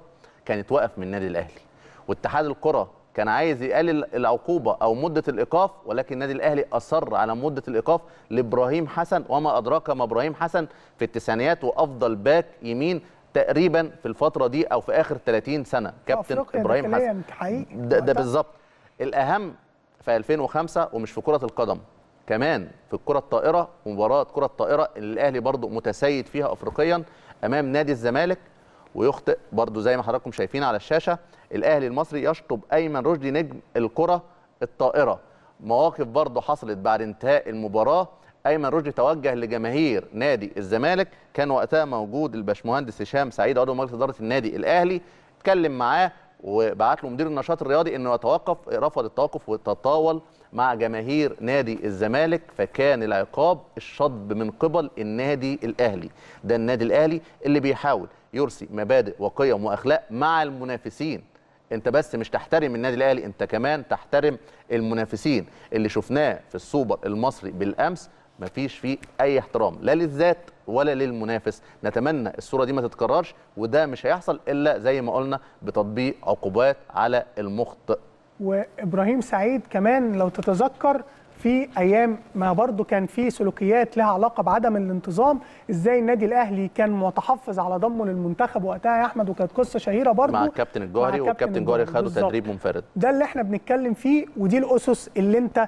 كانت وقف من النادي الاهلي واتحاد الكره كان عايز يقلل العقوبه او مده الايقاف ولكن النادي الاهلي اصر على مده الايقاف لابراهيم حسن وما ادراك ما ابراهيم حسن في التسعينيات وافضل باك يمين تقريبا في الفتره دي او في اخر 30 سنه كابتن أفريقيا ابراهيم داخلياً حسن حقيقي ده, ده وقتها. بالظبط الاهم في 2005 ومش في كره القدم كمان في الكره الطائره مباراه كره الطائره اللي الاهلي برضو متسيد فيها افريقيا امام نادي الزمالك ويخطئ برضو زي ما حضراتكم شايفين على الشاشه الاهلي المصري يشطب ايمن رشدي نجم الكره الطائره مواقف برضو حصلت بعد انتهاء المباراه ايمن رشدي توجه لجماهير نادي الزمالك كان وقتها موجود الباشمهندس هشام سعيد عضو مجلس اداره النادي الاهلي اتكلم معاه وبعت له مدير النشاط الرياضي انه يتوقف رفض التوقف وتطاول مع جماهير نادي الزمالك فكان العقاب الشطب من قبل النادي الاهلي ده النادي الاهلي اللي بيحاول يرسي مبادئ وقيم واخلاق مع المنافسين انت بس مش تحترم النادي الاهلي انت كمان تحترم المنافسين اللي شفناه في السوبر المصري بالامس مفيش فيه اي احترام لا للذات ولا للمنافس نتمنى الصوره دي ما تتكررش وده مش هيحصل الا زي ما قلنا بتطبيق عقوبات على المخطئ وابراهيم سعيد كمان لو تتذكر في ايام ما برضو كان في سلوكيات لها علاقه بعدم الانتظام ازاي النادي الاهلي كان متحفظ على ضمه للمنتخب وقتها يا احمد وكانت قصه شهيره برضو مع الكابتن الجوهري مع والكابتن الجوهري خدوا بالظبط. تدريب منفرد ده اللي احنا بنتكلم فيه ودي الاسس اللي انت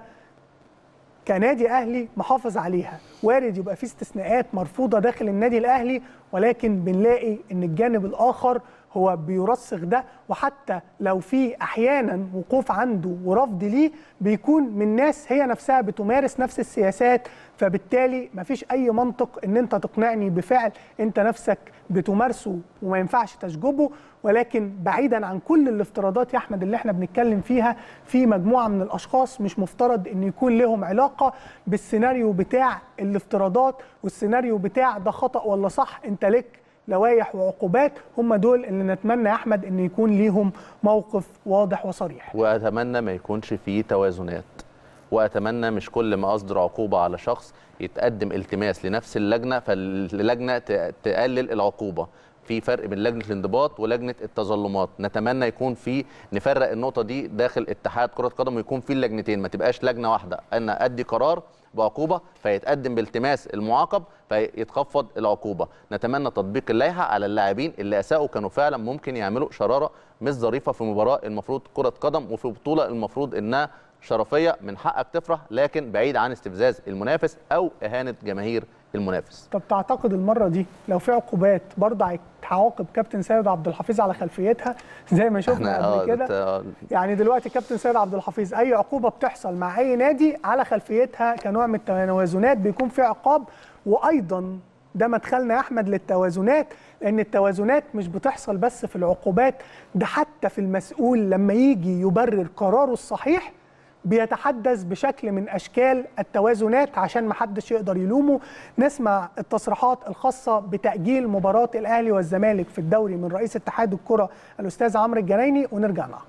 كنادي اهلي محافظ عليها وارد يبقى في استثناءات مرفوضه داخل النادي الاهلي ولكن بنلاقي ان الجانب الاخر هو بيرسخ ده وحتى لو في احيانا وقوف عنده ورفض ليه بيكون من ناس هي نفسها بتمارس نفس السياسات فبالتالي مفيش اي منطق ان انت تقنعني بفعل انت نفسك بتمارسه وما ينفعش تشجبه ولكن بعيدا عن كل الافتراضات يا احمد اللي احنا بنتكلم فيها في مجموعه من الاشخاص مش مفترض ان يكون لهم علاقه بالسيناريو بتاع الافتراضات والسيناريو بتاع ده خطا ولا صح انت لك لوائح وعقوبات هم دول اللي نتمنى يا احمد ان يكون ليهم موقف واضح وصريح واتمنى ما يكونش فيه توازنات واتمنى مش كل ما اصدر عقوبه على شخص يتقدم التماس لنفس اللجنه فاللجنه ت- تقلل العقوبه في فرق بين لجنه الانضباط ولجنه التظلمات نتمنى يكون في نفرق النقطه دي داخل اتحاد كره قدم ويكون في اللجنتين ما تبقاش لجنه واحده انا ادي قرار بعقوبه فيتقدم بالتماس المعاقب فيتخفض العقوبه نتمنى تطبيق اللائحه على اللاعبين اللي اساءوا كانوا فعلا ممكن يعملوا شراره مش ظريفه في مباراه المفروض كره قدم وفي بطوله المفروض انها شرفيه من حقك تفرح لكن بعيد عن استفزاز المنافس او اهانه جماهير المنافس طب تعتقد المره دي لو في عقوبات برضه هيتعاقب كابتن سيد عبد الحفيظ على خلفيتها زي ما شفنا احنا قبل كده آه، يعني دلوقتي كابتن سيد عبد الحفيظ اي عقوبه بتحصل مع اي نادي على خلفيتها كنوع من التوازنات بيكون في عقاب وايضا ده مدخلنا يا احمد للتوازنات لان التوازنات مش بتحصل بس في العقوبات ده حتى في المسؤول لما يجي يبرر قراره الصحيح بيتحدث بشكل من اشكال التوازنات عشان ما حدش يقدر يلومه نسمع التصريحات الخاصه بتاجيل مباراه الاهلي والزمالك في الدوري من رئيس اتحاد الكره الاستاذ عمرو الجنايني ونرجع نعقب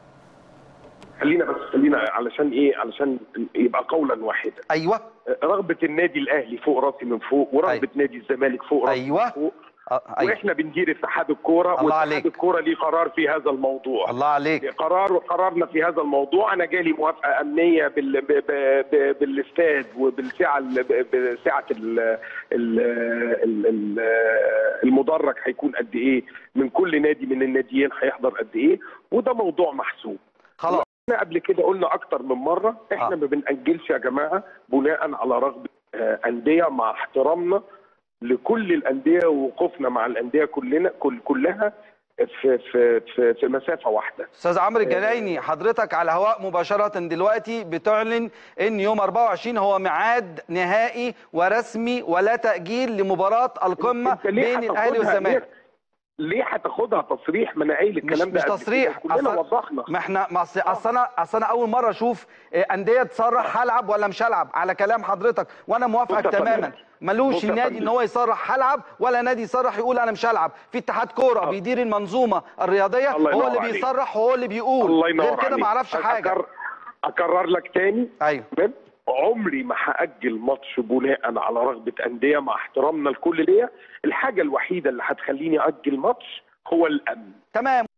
خلينا بس خلينا علشان ايه علشان يبقى قولا واحدا ايوه رغبه النادي الاهلي فوق راسي من فوق ورغبه أيوة. نادي الزمالك فوق راسي أيوة. من فوق آه، ايوه واحنا بندير اتحاد الكوره الله واتحاد عليك. الكوره ليه قرار في هذا الموضوع الله عليك قرار وقرارنا في هذا الموضوع انا جالي موافقه امنيه بال... ب... ب... ب... بالاستاد وبالسعه ال... ب- بسعه ال... ال... ال... ال... المدرج هيكون قد ايه من كل نادي من الناديين هيحضر قد ايه وده موضوع محسوب خلاص احنا قبل كده قلنا اكتر من مره احنا آه. ما بنأجلش يا جماعه بناء على رغبه آه، انديه مع احترامنا لكل الانديه ووقوفنا مع الانديه كلنا كل كلها في في في, في مسافه واحده استاذ عمرو الجنايني حضرتك على الهواء مباشره دلوقتي بتعلن ان يوم 24 هو ميعاد نهائي ورسمي ولا تاجيل لمباراه القمه أنت ليه بين الاهلي هتاخدها- والزمالك ليه- ليه هتاخدها تصريح ما انا قايل مش الكلام ده مش قبل تصريح كده، كلنا أصل- وضحنا ما احنا ما أصل اصل انا اصل انا اول مره اشوف آه، انديه تصرح هلعب ولا مش هلعب على كلام حضرتك وانا موافقك بص يا فندم. تماما ملوش بص يا النادي فندم. ان هو يصرح هلعب ولا نادي يصرح يقول انا مش هلعب في اتحاد كوره آه. بيدير المنظومه الرياضيه الله هو ينور اللي عليك. بيصرح وهو اللي بيقول الله ينور غير كده عليك. ما اعرفش حاجه أكرر, اكرر لك تاني ايوه تمام عمري ما هاجل ماتش بناء على رغبه انديه مع احترامنا الكل ليا الحاجه الوحيده اللي هتخليني اجل ماتش هو الامن تمام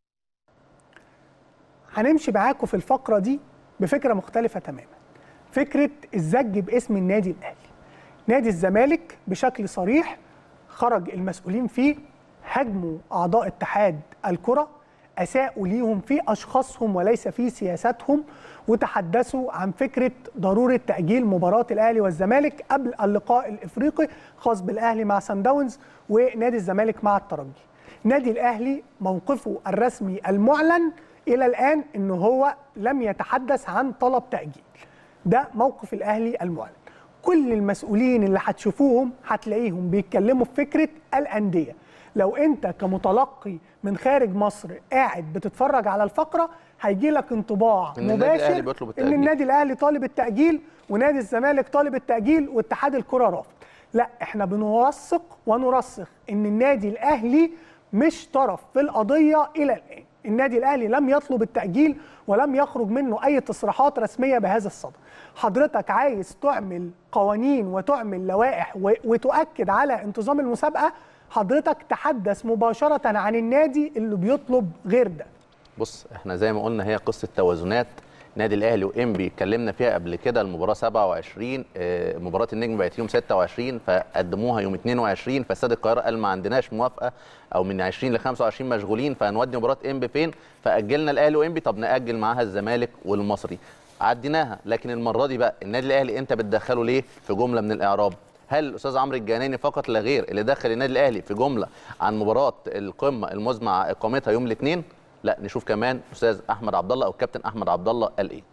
هنمشي معاكم في الفقره دي بفكره مختلفه تماما فكره الزج باسم النادي الاهلي نادي الزمالك بشكل صريح خرج المسؤولين فيه هاجموا اعضاء اتحاد الكره اساءوا ليهم في اشخاصهم وليس في سياساتهم وتحدثوا عن فكره ضروره تاجيل مباراه الاهلي والزمالك قبل اللقاء الافريقي خاص بالاهلي مع سان داونز ونادي الزمالك مع الترجي. نادي الاهلي موقفه الرسمي المعلن الى الان ان هو لم يتحدث عن طلب تاجيل. ده موقف الاهلي المعلن. كل المسؤولين اللي هتشوفوهم هتلاقيهم بيتكلموا في فكره الانديه. لو انت كمتلقي من خارج مصر قاعد بتتفرج على الفقره هيجي لك انطباع إن النادي الأهلي مباشر بيطلب ان التأجيل. النادي الاهلي طالب التاجيل ونادي الزمالك طالب التاجيل واتحاد الكره رافض لا احنا بنوثق ونرسخ ان النادي الاهلي مش طرف في القضيه الى الان النادي الاهلي لم يطلب التاجيل ولم يخرج منه اي تصريحات رسميه بهذا الصدد حضرتك عايز تعمل قوانين وتعمل لوائح و- وتؤكد على انتظام المسابقه حضرتك تحدث مباشره عن النادي اللي بيطلب غير ده بص احنا زي ما قلنا هي قصه توازنات نادي الاهلي وانبي اتكلمنا فيها قبل كده المباراه 27 آه، مباراه النجم بقت يوم 26 فقدموها يوم 22 فاستاد القاهره قال ما عندناش موافقه او من 20 ل 25 مشغولين فهنودي مباراه انبي فين فاجلنا الاهلي وانبي طب ناجل معاها الزمالك والمصري عديناها لكن المره دي بقى النادي الاهلي انت بتدخله ليه في جمله من الاعراب هل الاستاذ عمرو الجناني فقط لا غير اللي دخل النادي الاهلي في جمله عن مباراه القمه المزمع اقامتها يوم الاثنين لا نشوف كمان استاذ احمد عبد الله او الكابتن احمد عبد الله قال ايه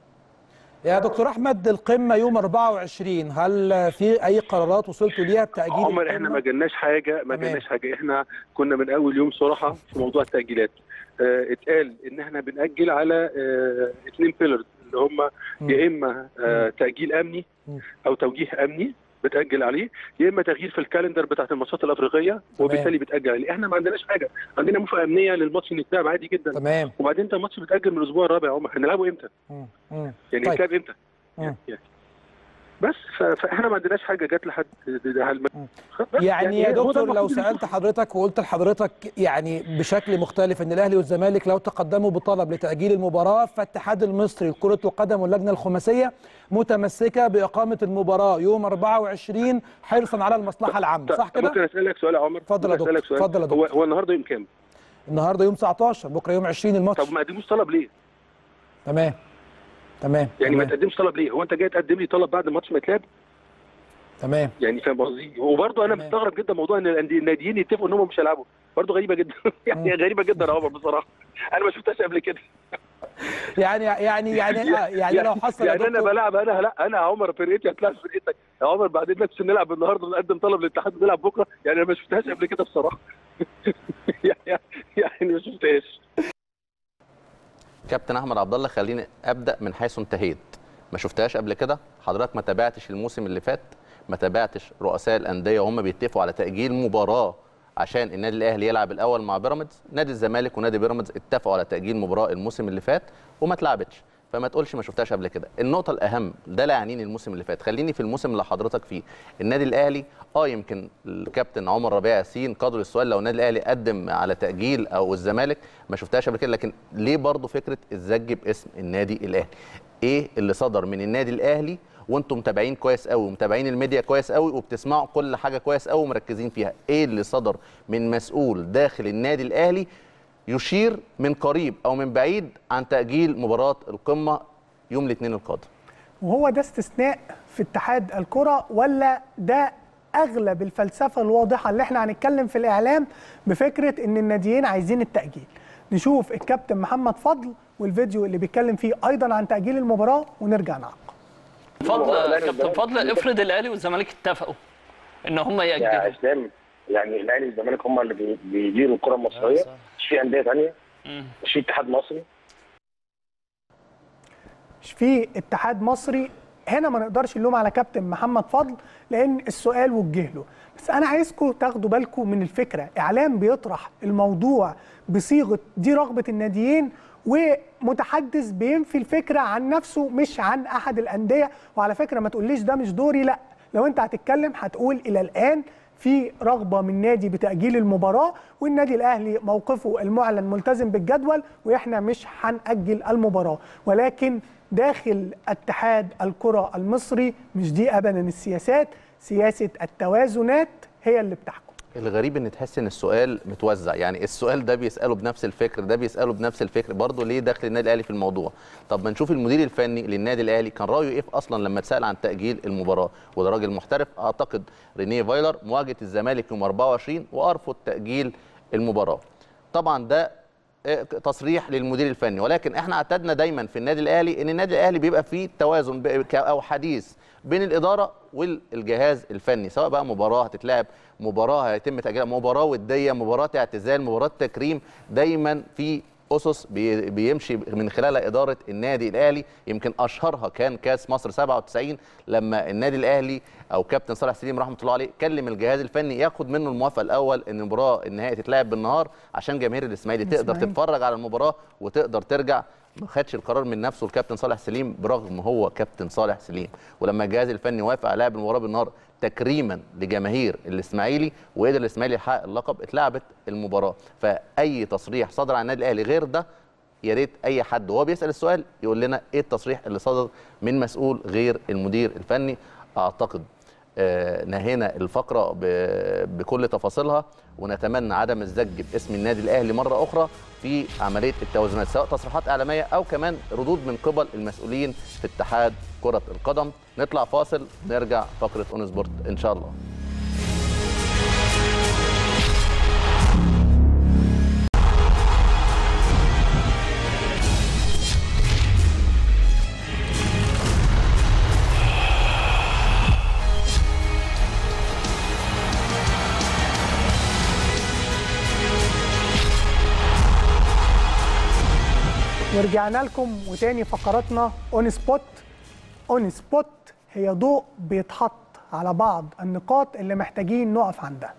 يا دكتور احمد القمه يوم 24 هل في اي قرارات وصلتوا ليها بتاجيل عمر القمة؟ احنا ما جالناش حاجه ما تمام. جالناش حاجه احنا كنا من اول يوم صراحه في موضوع التاجيلات اه اتقال ان احنا بناجل على اه اتنين بيلرز اللي هم مم. يا اما اه تاجيل امني مم. او توجيه امني بتاجل عليه يا اما تغيير في الكالندر بتاعت الماتشات الافريقيه وبالتالي بتاجل عليه احنا ما عندناش حاجه عندنا موافقه امنيه للماتش اللي يتلعب عادي جدا تمام وبعدين انت الماتش بتاجل من الاسبوع الرابع يا عمر هنلعبه امتى؟ مم. مم. يعني طيب. يتلعب امتى؟ مم. يعني بس ف- فاحنا ما عندناش حاجه جت لحد هالم... بس يعني يا هو ده دكتور لو المفروض سالت حضرتك وقلت لحضرتك يعني بشكل مختلف ان الاهلي والزمالك لو تقدموا بطلب لتاجيل المباراه فالاتحاد المصري لكره القدم واللجنه الخماسيه متمسكه باقامه المباراه يوم 24 حرصا على المصلحه العامه صح طب ممكن كده؟ اسالك سؤال يا عمر اتفضل يا ممكن أسألك دكتور، سؤال؟ اتفضل يا هو دكتور. هو النهارده يوم كام؟ النهارده يوم 19 بكره يوم 20 الماتش طب ما قدموش طلب ليه؟ تمام تمام يعني ما تمام. تقدمش طلب ليه؟ هو انت جاي تقدم لي طلب بعد الماتش ما يتلعب؟ تمام يعني فاهم قصدي؟ وبرضه انا تمام. مستغرب جدا موضوع ان الأندية- الناديين يتفقوا ان هم مش هيلعبوا برضه غريبه جدا يعني غريبه جدا يا عمر بصراحه انا ما شفتهاش قبل كده يعني يعني يعني آه، يعني لو حصل يا يعني انا دكتور بلعب انا لا انا يا عمر فرقتي هتلعب فرقتك يا عمر بعدين نفس نلعب النهارده نقدم طلب للاتحاد ونلعب بكره يعني انا ما شفتهاش قبل كده بصراحه يعني يعني ما شفتهاش كابتن احمد عبد الله خليني ابدا من حيث انتهيت ما شفتهاش قبل كده حضرتك ما تابعتش الموسم اللي فات ما تابعتش رؤساء الانديه وهم بيتفقوا على تاجيل مباراه عشان النادي الاهلي يلعب الاول مع بيراميدز نادي الزمالك ونادي بيراميدز اتفقوا على تاجيل مباراه الموسم اللي فات وما اتلعبتش فما تقولش ما شفتهاش قبل كده النقطه الاهم ده لا يعنيني الموسم اللي فات خليني في الموسم اللي حضرتك فيه النادي الاهلي اه يمكن الكابتن عمر ربيع ياسين قدر السؤال لو النادي الاهلي قدم على تاجيل او الزمالك ما شفتهاش قبل كده لكن ليه برضه فكره الزج باسم النادي الاهلي ايه اللي صدر من النادي الاهلي وانتم متابعين كويس قوي ومتابعين الميديا كويس قوي وبتسمعوا كل حاجه كويس قوي ومركزين فيها ايه اللي صدر من مسؤول داخل النادي الاهلي يشير من قريب او من بعيد عن تاجيل مباراه القمه يوم الاثنين القادم وهو ده استثناء في اتحاد الكرة ولا ده اغلب الفلسفه الواضحه اللي احنا هنتكلم في الاعلام بفكره ان الناديين عايزين التاجيل نشوف الكابتن محمد فضل والفيديو اللي بيتكلم فيه ايضا عن تاجيل المباراه ونرجع نعقب فضل كابتن فضل افرض الاهلي والزمالك اتفقوا ان هم يا ياجلوا اسلام يعني الاهلي والزمالك هم اللي بي- بيديروا الكره المصريه مش في انديه ثانيه مم. مش في اتحاد مصري مش في اتحاد مصري هنا ما نقدرش نلوم على كابتن محمد فضل لان السؤال وجه له بس انا عايزكم تاخدوا بالكم من الفكره اعلام بيطرح الموضوع بصيغه دي رغبه الناديين ومتحدث بينفي الفكره عن نفسه مش عن احد الانديه وعلى فكره ما تقوليش ده مش دوري لا لو انت هتتكلم هتقول الى الان في رغبه من نادي بتاجيل المباراه والنادي الاهلي موقفه المعلن ملتزم بالجدول واحنا مش هنأجل المباراه ولكن داخل اتحاد الكره المصري مش دي ابدا السياسات سياسه التوازنات هي اللي بتحكم الغريب ان تحس ان السؤال متوزع يعني السؤال ده بيساله بنفس الفكر ده بيساله بنفس الفكر برضه ليه دخل النادي الاهلي في الموضوع طب ما نشوف المدير الفني للنادي الاهلي كان رايه ايه اصلا لما اتسال عن تاجيل المباراه وده راجل محترف اعتقد رينيه فايلر مواجهه الزمالك يوم 24 وارفض تاجيل المباراه طبعا ده تصريح للمدير الفني ولكن احنا اعتدنا دايما في النادي الاهلي ان النادي الاهلي بيبقى فيه توازن او حديث بين الاداره والجهاز الفني سواء بقى مباراه هتتلعب مباراه هيتم تاجيلها مباراه وديه مباراه اعتزال مباراه تكريم دايما في اسس بيمشي من خلالها اداره النادي الاهلي يمكن اشهرها كان كاس مصر 97 لما النادي الاهلي او كابتن صالح سليم رحمه الله عليه كلم الجهاز الفني ياخد منه الموافقه الاول ان المباراه النهائي تتلعب بالنهار عشان جماهير الاسماعيلي تقدر تتفرج على المباراه وتقدر ترجع ما خدش القرار من نفسه الكابتن صالح سليم برغم هو كابتن صالح سليم ولما الجهاز الفني وافق على لعب المباراه بالنهار تكريما لجماهير الاسماعيلي وقدر الاسماعيلي يحقق اللقب اتلعبت المباراه فاي تصريح صدر عن النادي الاهلي غير ده يا ريت اي حد وهو بيسال السؤال يقول لنا ايه التصريح اللي صدر من مسؤول غير المدير الفني اعتقد آه نهينا الفقره بكل تفاصيلها ونتمنى عدم الزج باسم النادي الاهلي مره اخرى في عمليه التوازنات سواء تصريحات اعلاميه او كمان ردود من قبل المسؤولين في اتحاد كره القدم نطلع فاصل نرجع فقره اون سبورت ان شاء الله ورجعنا لكم وتاني فقراتنا اون سبوت اون سبوت هي ضوء بيتحط على بعض النقاط اللي محتاجين نقف عندها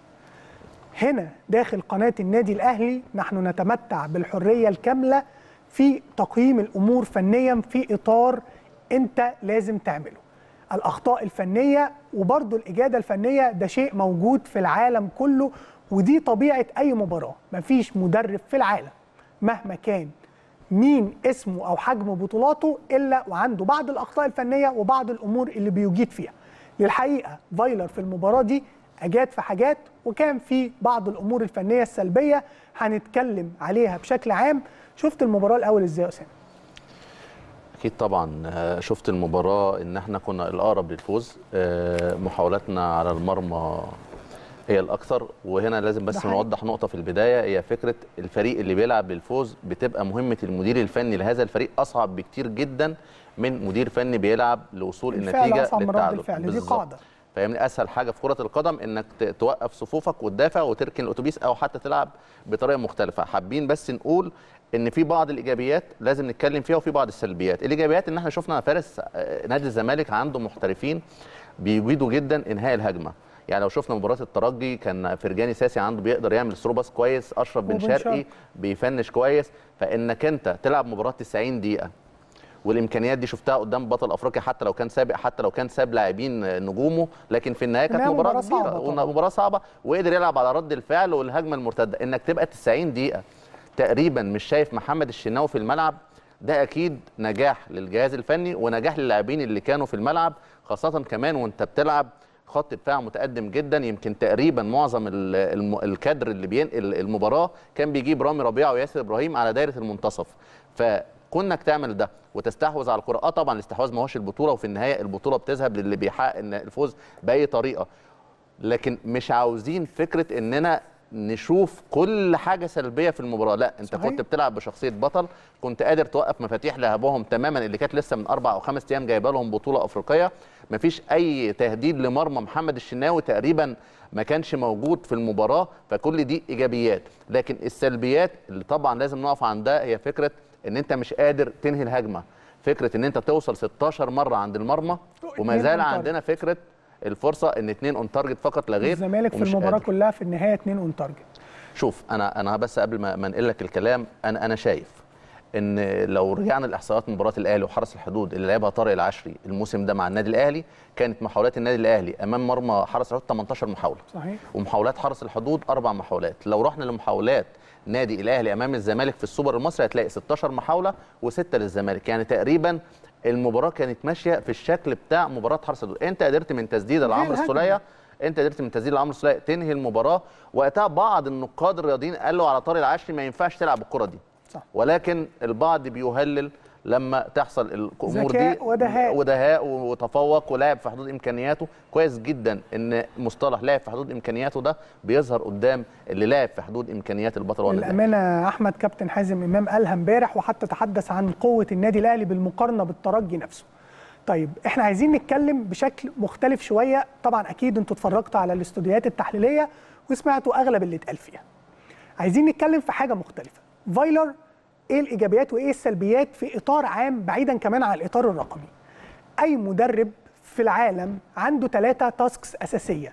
هنا داخل قناة النادي الأهلي نحن نتمتع بالحرية الكاملة في تقييم الأمور فنيا في إطار أنت لازم تعمله الأخطاء الفنية وبرضه الإجادة الفنية ده شيء موجود في العالم كله ودي طبيعة أي مباراة مفيش مدرب في العالم مهما كان مين اسمه او حجم بطولاته الا وعنده بعض الاخطاء الفنيه وبعض الامور اللي بيجيد فيها للحقيقه فايلر في المباراه دي اجاد في حاجات وكان في بعض الامور الفنيه السلبيه هنتكلم عليها بشكل عام شفت المباراه الاول ازاي يا اسامه اكيد طبعا شفت المباراه ان احنا كنا الاقرب للفوز محاولاتنا على المرمى هي الاكثر وهنا لازم بس نوضح نقطه في البدايه هي فكره الفريق اللي بيلعب للفوز بتبقى مهمه المدير الفني لهذا الفريق اصعب بكتير جدا من مدير فني بيلعب لوصول النتيجه للتعادل دي قاعده فاهمني اسهل حاجه في كره القدم انك توقف صفوفك وتدافع وتركن الاتوبيس او حتى تلعب بطريقه مختلفه حابين بس نقول ان في بعض الايجابيات لازم نتكلم فيها وفي بعض السلبيات الايجابيات ان احنا شفنا فارس نادي الزمالك عنده محترفين بيجيدوا جدا انهاء الهجمه يعني لو شفنا مباراه الترجي كان فرجاني ساسي عنده بيقدر يعمل ثروباس كويس اشرف بن شرقي بيفنش كويس فانك انت تلعب مباراه 90 دقيقه والامكانيات دي شفتها قدام بطل افريقيا حتى لو كان سابق حتى لو كان ساب لاعبين نجومه لكن في النهايه كانت مباراه كبيره مباراه صعبه وقدر يلعب على رد الفعل والهجمه المرتده انك تبقى 90 دقيقه تقريبا مش شايف محمد الشناوي في الملعب ده اكيد نجاح للجهاز الفني ونجاح للاعبين اللي كانوا في الملعب خاصه كمان وانت بتلعب خط دفاع متقدم جدا يمكن تقريبا معظم الكادر اللي بينقل المباراه كان بيجيب رامي ربيعه وياسر ابراهيم على دايره المنتصف فكونك تعمل ده وتستحوذ على الكره اه طبعا الاستحواذ ما هوش البطوله وفي النهايه البطوله بتذهب للي بيحقق الفوز باي طريقه لكن مش عاوزين فكره اننا نشوف كل حاجه سلبيه في المباراه لا انت صحيح. كنت بتلعب بشخصيه بطل كنت قادر توقف مفاتيح لهبهم تماما اللي كانت لسه من اربع او خمس ايام جايبه لهم بطوله افريقيه مفيش اي تهديد لمرمى محمد الشناوي تقريبا ما كانش موجود في المباراه فكل دي ايجابيات لكن السلبيات اللي طبعا لازم نقف عندها هي فكره ان انت مش قادر تنهي الهجمه فكره ان انت توصل 16 مره عند المرمى وما زال عندنا فكره الفرصه ان اثنين اون تارجت فقط لا غير الزمالك في المباراه قادر. كلها في النهايه اثنين اون تارجت شوف انا انا بس قبل ما انقل لك الكلام انا انا شايف ان لو رجعنا لاحصائيات مباراه الاهلي وحرس الحدود اللي لعبها طارق العشري الموسم ده مع النادي الاهلي كانت محاولات النادي الاهلي امام مرمى حرس الحدود 18 محاوله صحيح ومحاولات حرس الحدود اربع محاولات لو رحنا لمحاولات نادي الاهلي امام الزمالك في السوبر المصري هتلاقي 16 محاوله وسته للزمالك يعني تقريبا المباراه كانت ماشيه في الشكل بتاع مباراه حرس الحدود انت قدرت من تسديده هي لعمرو الهجمة. السوليه انت قدرت من تسديد لعمرو السوليه تنهي المباراه وقتها بعض النقاد الرياضيين قالوا على طارق العشري ما ينفعش تلعب الكره دي صح. ولكن البعض بيهلل لما تحصل الامور دي ذكاء ودهاء. ودهاء وتفوق ولعب في حدود امكانياته كويس جدا ان مصطلح لاعب في حدود امكانياته ده بيظهر قدام اللي لاعب في حدود امكانيات البطل هو النادي الأهلي. للامانه احمد كابتن حازم امام قالها امبارح وحتى تحدث عن قوه النادي الاهلي بالمقارنه بالترجي نفسه طيب احنا عايزين نتكلم بشكل مختلف شويه طبعا اكيد انتوا اتفرجتوا على الاستوديوهات التحليليه وسمعتوا اغلب اللي اتقال فيها عايزين نتكلم في حاجه مختلفه فايلر ايه الايجابيات وايه السلبيات في اطار عام بعيدا كمان عن الاطار الرقمي اي مدرب في العالم عنده ثلاثه تاسكس اساسيه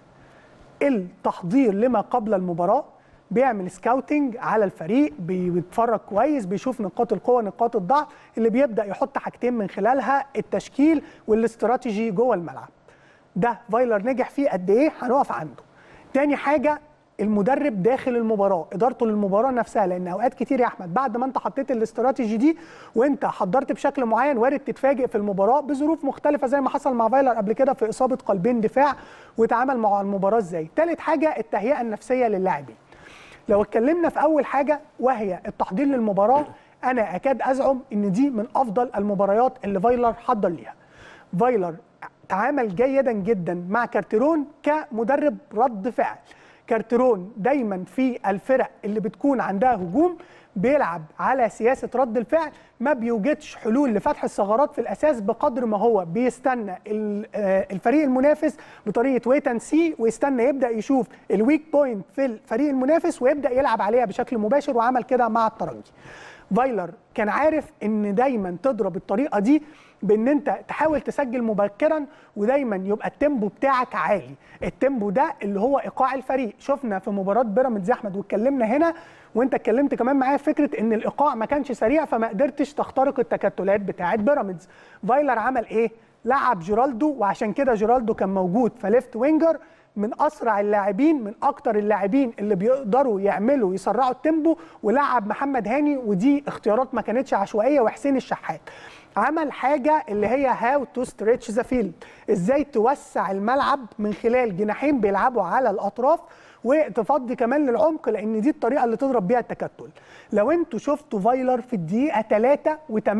التحضير لما قبل المباراه بيعمل سكاوتنج على الفريق بيتفرج كويس بيشوف نقاط القوه نقاط الضعف اللي بيبدا يحط حاجتين من خلالها التشكيل والاستراتيجي جوه الملعب ده فايلر نجح فيه قد ايه هنقف عنده تاني حاجه المدرب داخل المباراه ادارته للمباراه نفسها لان اوقات كتير يا احمد بعد ما انت حطيت الاستراتيجي دي وانت حضرت بشكل معين وارد تتفاجئ في المباراه بظروف مختلفه زي ما حصل مع فايلر قبل كده في اصابه قلبين دفاع وتعامل مع المباراه ازاي تالت حاجه التهيئه النفسيه للاعبين لو اتكلمنا في اول حاجه وهي التحضير للمباراه انا اكاد ازعم ان دي من افضل المباريات اللي فايلر حضر ليها فايلر تعامل جيدا جدا مع كارتيرون كمدرب رد فعل كارتيرون دايما في الفرق اللي بتكون عندها هجوم بيلعب على سياسه رد الفعل ما بيوجدش حلول لفتح الثغرات في الاساس بقدر ما هو بيستنى ال- آه، الفريق المنافس بطريقه ويت اند سي ويستنى يبدا يشوف الويك بوينت في الفريق المنافس ويبدا يلعب عليها بشكل مباشر وعمل كده مع الترجي فايلر كان عارف ان دايما تضرب الطريقه دي بان انت تحاول تسجل مبكرا ودايما يبقى التيمبو بتاعك عالي التيمبو ده اللي هو ايقاع الفريق شفنا في مباراه بيراميدز يا احمد واتكلمنا هنا وانت اتكلمت كمان معايا في فكره ان الايقاع ما كانش سريع فما قدرتش تخترق التكتلات بتاعه بيراميدز فايلر عمل ايه لعب جيرالدو وعشان كده جيرالدو كان موجود فليفت وينجر من اسرع اللاعبين من اكتر اللاعبين اللي بيقدروا يعملوا يسرعوا التيمبو ولعب محمد هاني ودي اختيارات ما كانتش عشوائيه وحسين الشحات عمل حاجه اللي هي هاو تو ستريتش ذا فيلد ازاي توسع الملعب من خلال جناحين بيلعبوا على الاطراف وتفضي كمان للعمق لان دي الطريقه اللي تضرب بيها التكتل لو انتوا شفتوا فايلر في الدقيقه 3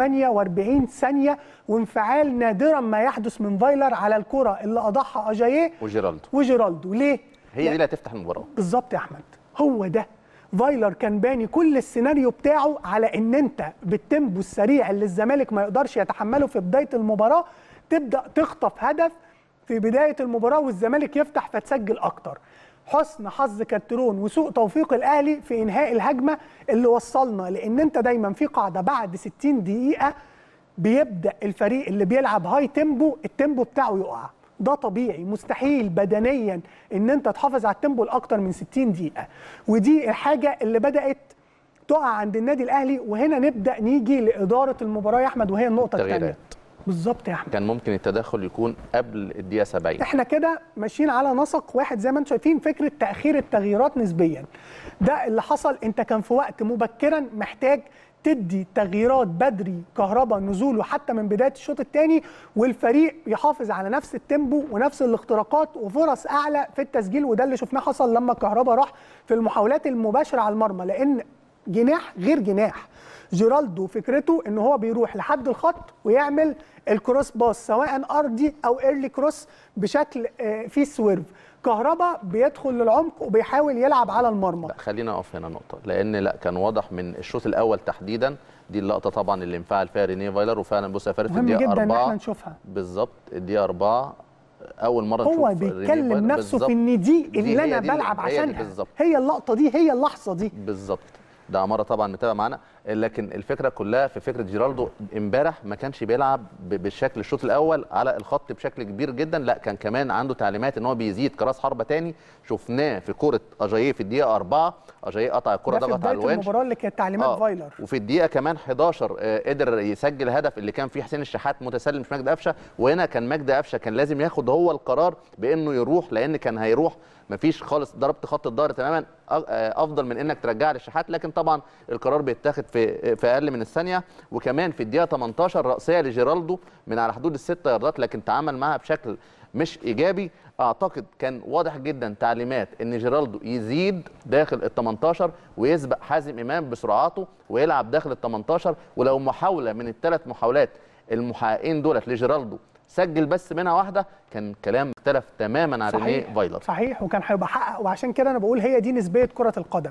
و48 ثانيه وانفعال نادرا ما يحدث من فايلر على الكره اللي اضاعها اجاييه وجيرالدو وجيرالدو ليه هي دي اللي هتفتح المباراه بالظبط يا احمد هو ده فايلر كان باني كل السيناريو بتاعه على ان انت بالتيمبو السريع اللي الزمالك ما يقدرش يتحمله في بدايه المباراه تبدا تخطف هدف في بدايه المباراه والزمالك يفتح فتسجل اكتر حسن حظ كارترون وسوء توفيق الاهلي في انهاء الهجمه اللي وصلنا لان انت دايما في قاعده بعد 60 دقيقه بيبدا الفريق اللي بيلعب هاي تيمبو التيمبو بتاعه يقع ده طبيعي مستحيل بدنيا ان انت تحافظ على التيمبو لاكتر من 60 دقيقه ودي الحاجه اللي بدات تقع عند النادي الاهلي وهنا نبدا نيجي لاداره المباراه يا احمد وهي النقطه الثانيه تغييرات بالظبط يا احمد كان ممكن التدخل يكون قبل الدقيقه 70 احنا كده ماشيين على نسق واحد زي ما انتم شايفين فكره تاخير التغييرات نسبيا ده اللي حصل انت كان في وقت مبكرا محتاج تدي تغييرات بدري كهرباء نزوله حتى من بدايه الشوط الثاني والفريق يحافظ على نفس التيمبو ونفس الاختراقات وفرص اعلى في التسجيل وده اللي شفناه حصل لما كهرباء راح في المحاولات المباشره على المرمى لان جناح غير جناح جيرالدو فكرته ان هو بيروح لحد الخط ويعمل الكروس باص سواء ارضي او ايرلي كروس بشكل آه، فيه سويرف كهربا بيدخل للعمق وبيحاول يلعب على المرمى لا خلينا اقف هنا نقطه لان لا كان واضح من الشوط الاول تحديدا دي اللقطه طبعا اللي انفعل فيها رينيه فايلر وفعلا بص يا فارس في مهم الدقيقه جدا ان احنا 4 نشوفها بالظبط الدقيقه 4 اول مره هو نشوف رينيه بيتكلم فايلر نفسه بالظبط. في ان دي دي اللي هي انا دي اللي- بلعب هي دي عشانها بالظبط هي اللقطه دي هي اللحظه دي بالظبط ده عماره طبعا متابع معانا لكن الفكره كلها في فكره جيرالدو امبارح ما كانش بيلعب ب- بالشكل الشوط الاول على الخط بشكل كبير جدا لا كان كمان عنده تعليمات ان هو بيزيد كراس حربه تاني شفناه في كوره اجاييه في الدقيقه أربعة اجاييه قطع الكره ده في ضغط على بدايه الونش المباراه اللي كانت تعليمات آه، فايلر وفي الدقيقه كمان 11 آه، قدر يسجل هدف اللي كان فيه حسين الشحات متسلم مش مجدي قفشه وهنا كان مجدي قفشه كان لازم ياخد هو القرار بانه يروح لان كان هيروح مفيش خالص ضربت خط الظهر تماما أ- آه، افضل من انك ترجع للشحات لكن طبعا القرار بيتاخد في في اقل من الثانيه وكمان في الدقيقه 18 راسيه لجيرالدو من على حدود الست ياردات لكن تعامل معها بشكل مش ايجابي اعتقد كان واضح جدا تعليمات ان جيرالدو يزيد داخل ال 18 ويسبق حازم امام بسرعاته ويلعب داخل ال 18 ولو محاوله من الثلاث محاولات المحققين دولت لجيرالدو سجل بس منها واحده كان كلام مختلف تماما عن رينيه فايلر صحيح وكان هيبقى حقق وعشان كده انا بقول هي دي نسبيه كره القدم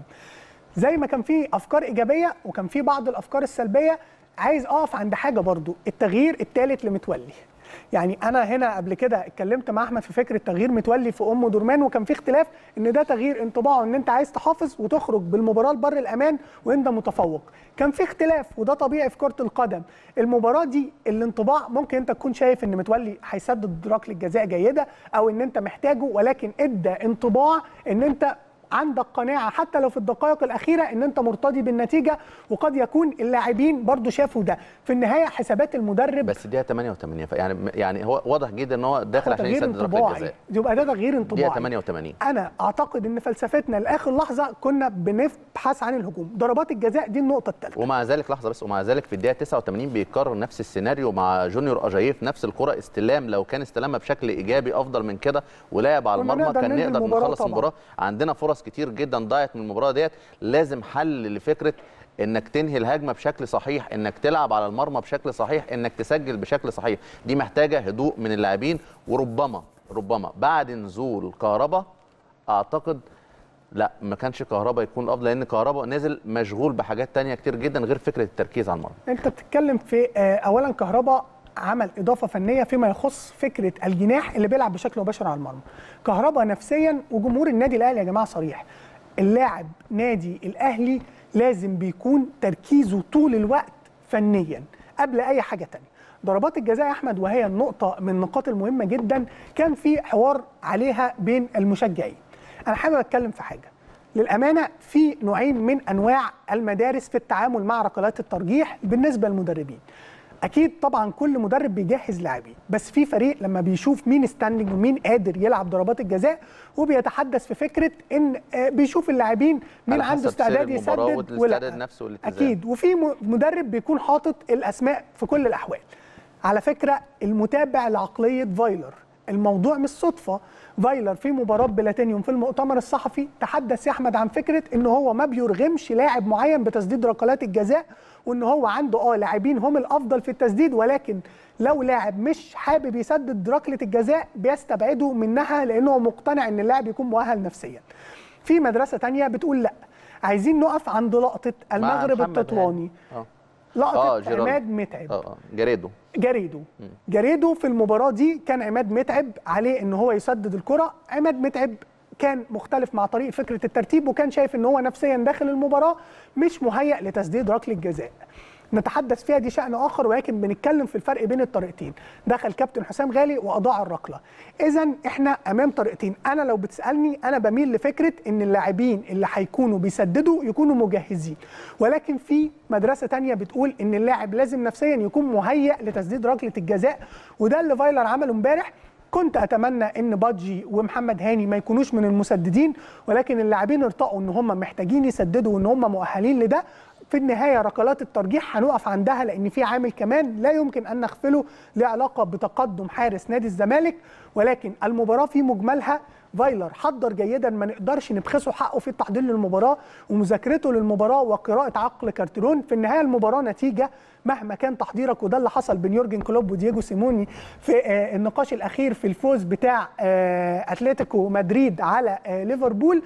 زي ما كان في افكار ايجابيه وكان في بعض الافكار السلبيه عايز اقف عند حاجه برضو التغيير الثالث لمتولي يعني انا هنا قبل كده اتكلمت مع احمد في فكره تغيير متولي في ام درمان وكان في اختلاف ان ده تغيير انطباعه ان انت عايز تحافظ وتخرج بالمباراه لبر الامان وانت متفوق كان في اختلاف وده طبيعي في كره القدم المباراه دي الانطباع ممكن انت تكون شايف ان متولي هيسدد ركله جزاء جيده او ان انت محتاجه ولكن ادى انطباع ان انت عندك قناعه حتى لو في الدقائق الاخيره ان انت مرتضي بالنتيجه وقد يكون اللاعبين برضو شافوا ده في النهايه حسابات المدرب بس دي 88 يعني يعني هو واضح جدا ان هو داخل عشان تغيير يسدد ركله انطباعي جزاء يبقى ده تغيير دقيقه انطباعي 88 انا اعتقد ان فلسفتنا لاخر لحظه كنا بنبحث عن الهجوم ضربات الجزاء دي النقطه الثالثه ومع ذلك لحظه بس ومع ذلك في الدقيقه 89 بيكرر نفس السيناريو مع جونيور اجايف نفس الكره استلام لو كان استلامها بشكل ايجابي افضل من كده ولعب على كنا المرمى نقدر كان ننهي نقدر المباراة نخلص طبعاً. المباراه عندنا فرص كتير جدا ضاعت من المباراه ديت لازم حل لفكره انك تنهي الهجمه بشكل صحيح انك تلعب على المرمى بشكل صحيح انك تسجل بشكل صحيح دي محتاجه هدوء من اللاعبين وربما ربما بعد نزول كهربا اعتقد لا ما كانش كهربا يكون افضل لان كهربا نزل مشغول بحاجات تانية كتير جدا غير فكره التركيز على المرمى انت بتتكلم في آه، اولا كهربا عمل اضافه فنيه فيما يخص فكره الجناح اللي بيلعب بشكل مباشر على المرمى كهربا نفسيا وجمهور النادي الاهلي يا جماعه صريح اللاعب نادي الاهلي لازم بيكون تركيزه طول الوقت فنيا قبل اي حاجه تانية ضربات الجزاء يا احمد وهي النقطه من النقاط المهمه جدا كان في حوار عليها بين المشجعين انا حابب اتكلم في حاجه للامانه في نوعين من انواع المدارس في التعامل مع ركلات الترجيح بالنسبه للمدربين اكيد طبعا كل مدرب بيجهز لاعبين بس في فريق لما بيشوف مين ستاندنج ومين قادر يلعب ضربات الجزاء وبيتحدث في فكره ان آه، بيشوف اللاعبين مين على عنده حسب سير استعداد المباراة يسدد والاستعداد ولا نفسه والالتزام. اكيد وفي م- مدرب بيكون حاطط الاسماء في كل الاحوال على فكره المتابع لعقليه فايلر الموضوع مش صدفه فايلر في مباراه بلاتينيوم في المؤتمر الصحفي تحدث يا احمد عن فكره ان هو ما بيرغمش لاعب معين بتسديد ركلات الجزاء وان هو عنده اه لاعبين هم الافضل في التسديد ولكن لو لاعب مش حابب يسدد ركله الجزاء بيستبعده منها لانه مقتنع ان اللاعب يكون مؤهل نفسيا في مدرسه تانية بتقول لا عايزين نقف عند لقطه مع المغرب محمد التطواني هاني. اه لقطه جيرالدو. عماد متعب اه اه جاريدو جريدو جريدو في المباراة دي كان عماد متعب عليه ان هو يسدد الكرة عماد متعب كان مختلف مع طريقة فكرة الترتيب وكان شايف ان هو نفسيا داخل المباراة مش مهيأ لتسديد ركلة جزاء نتحدث فيها دي شأن آخر ولكن بنتكلم في الفرق بين الطريقتين دخل كابتن حسام غالي وأضاع الركلة إذا إحنا أمام طريقتين أنا لو بتسألني أنا بميل لفكرة إن اللاعبين اللي هيكونوا بيسددوا يكونوا مجهزين ولكن في مدرسة تانية بتقول إن اللاعب لازم نفسيا يكون مهيأ لتسديد ركلة الجزاء وده اللي فايلر عمله امبارح كنت اتمنى ان بادجي ومحمد هاني ما يكونوش من المسددين ولكن اللاعبين ارتقوا ان هم محتاجين يسددوا وان هم مؤهلين لده في النهايه ركلات الترجيح هنقف عندها لان في عامل كمان لا يمكن ان نغفله له علاقه بتقدم حارس نادي الزمالك ولكن المباراه في مجملها فايلر حضر جيدا ما نقدرش نبخسه حقه في التحضير للمباراه ومذاكرته للمباراه وقراءه عقل كارتيرون في النهايه المباراه نتيجه مهما كان تحضيرك وده اللي حصل بين يورجن كلوب ودييجو سيموني في آه، النقاش الاخير في الفوز بتاع آه، اتلتيكو مدريد على آه، ليفربول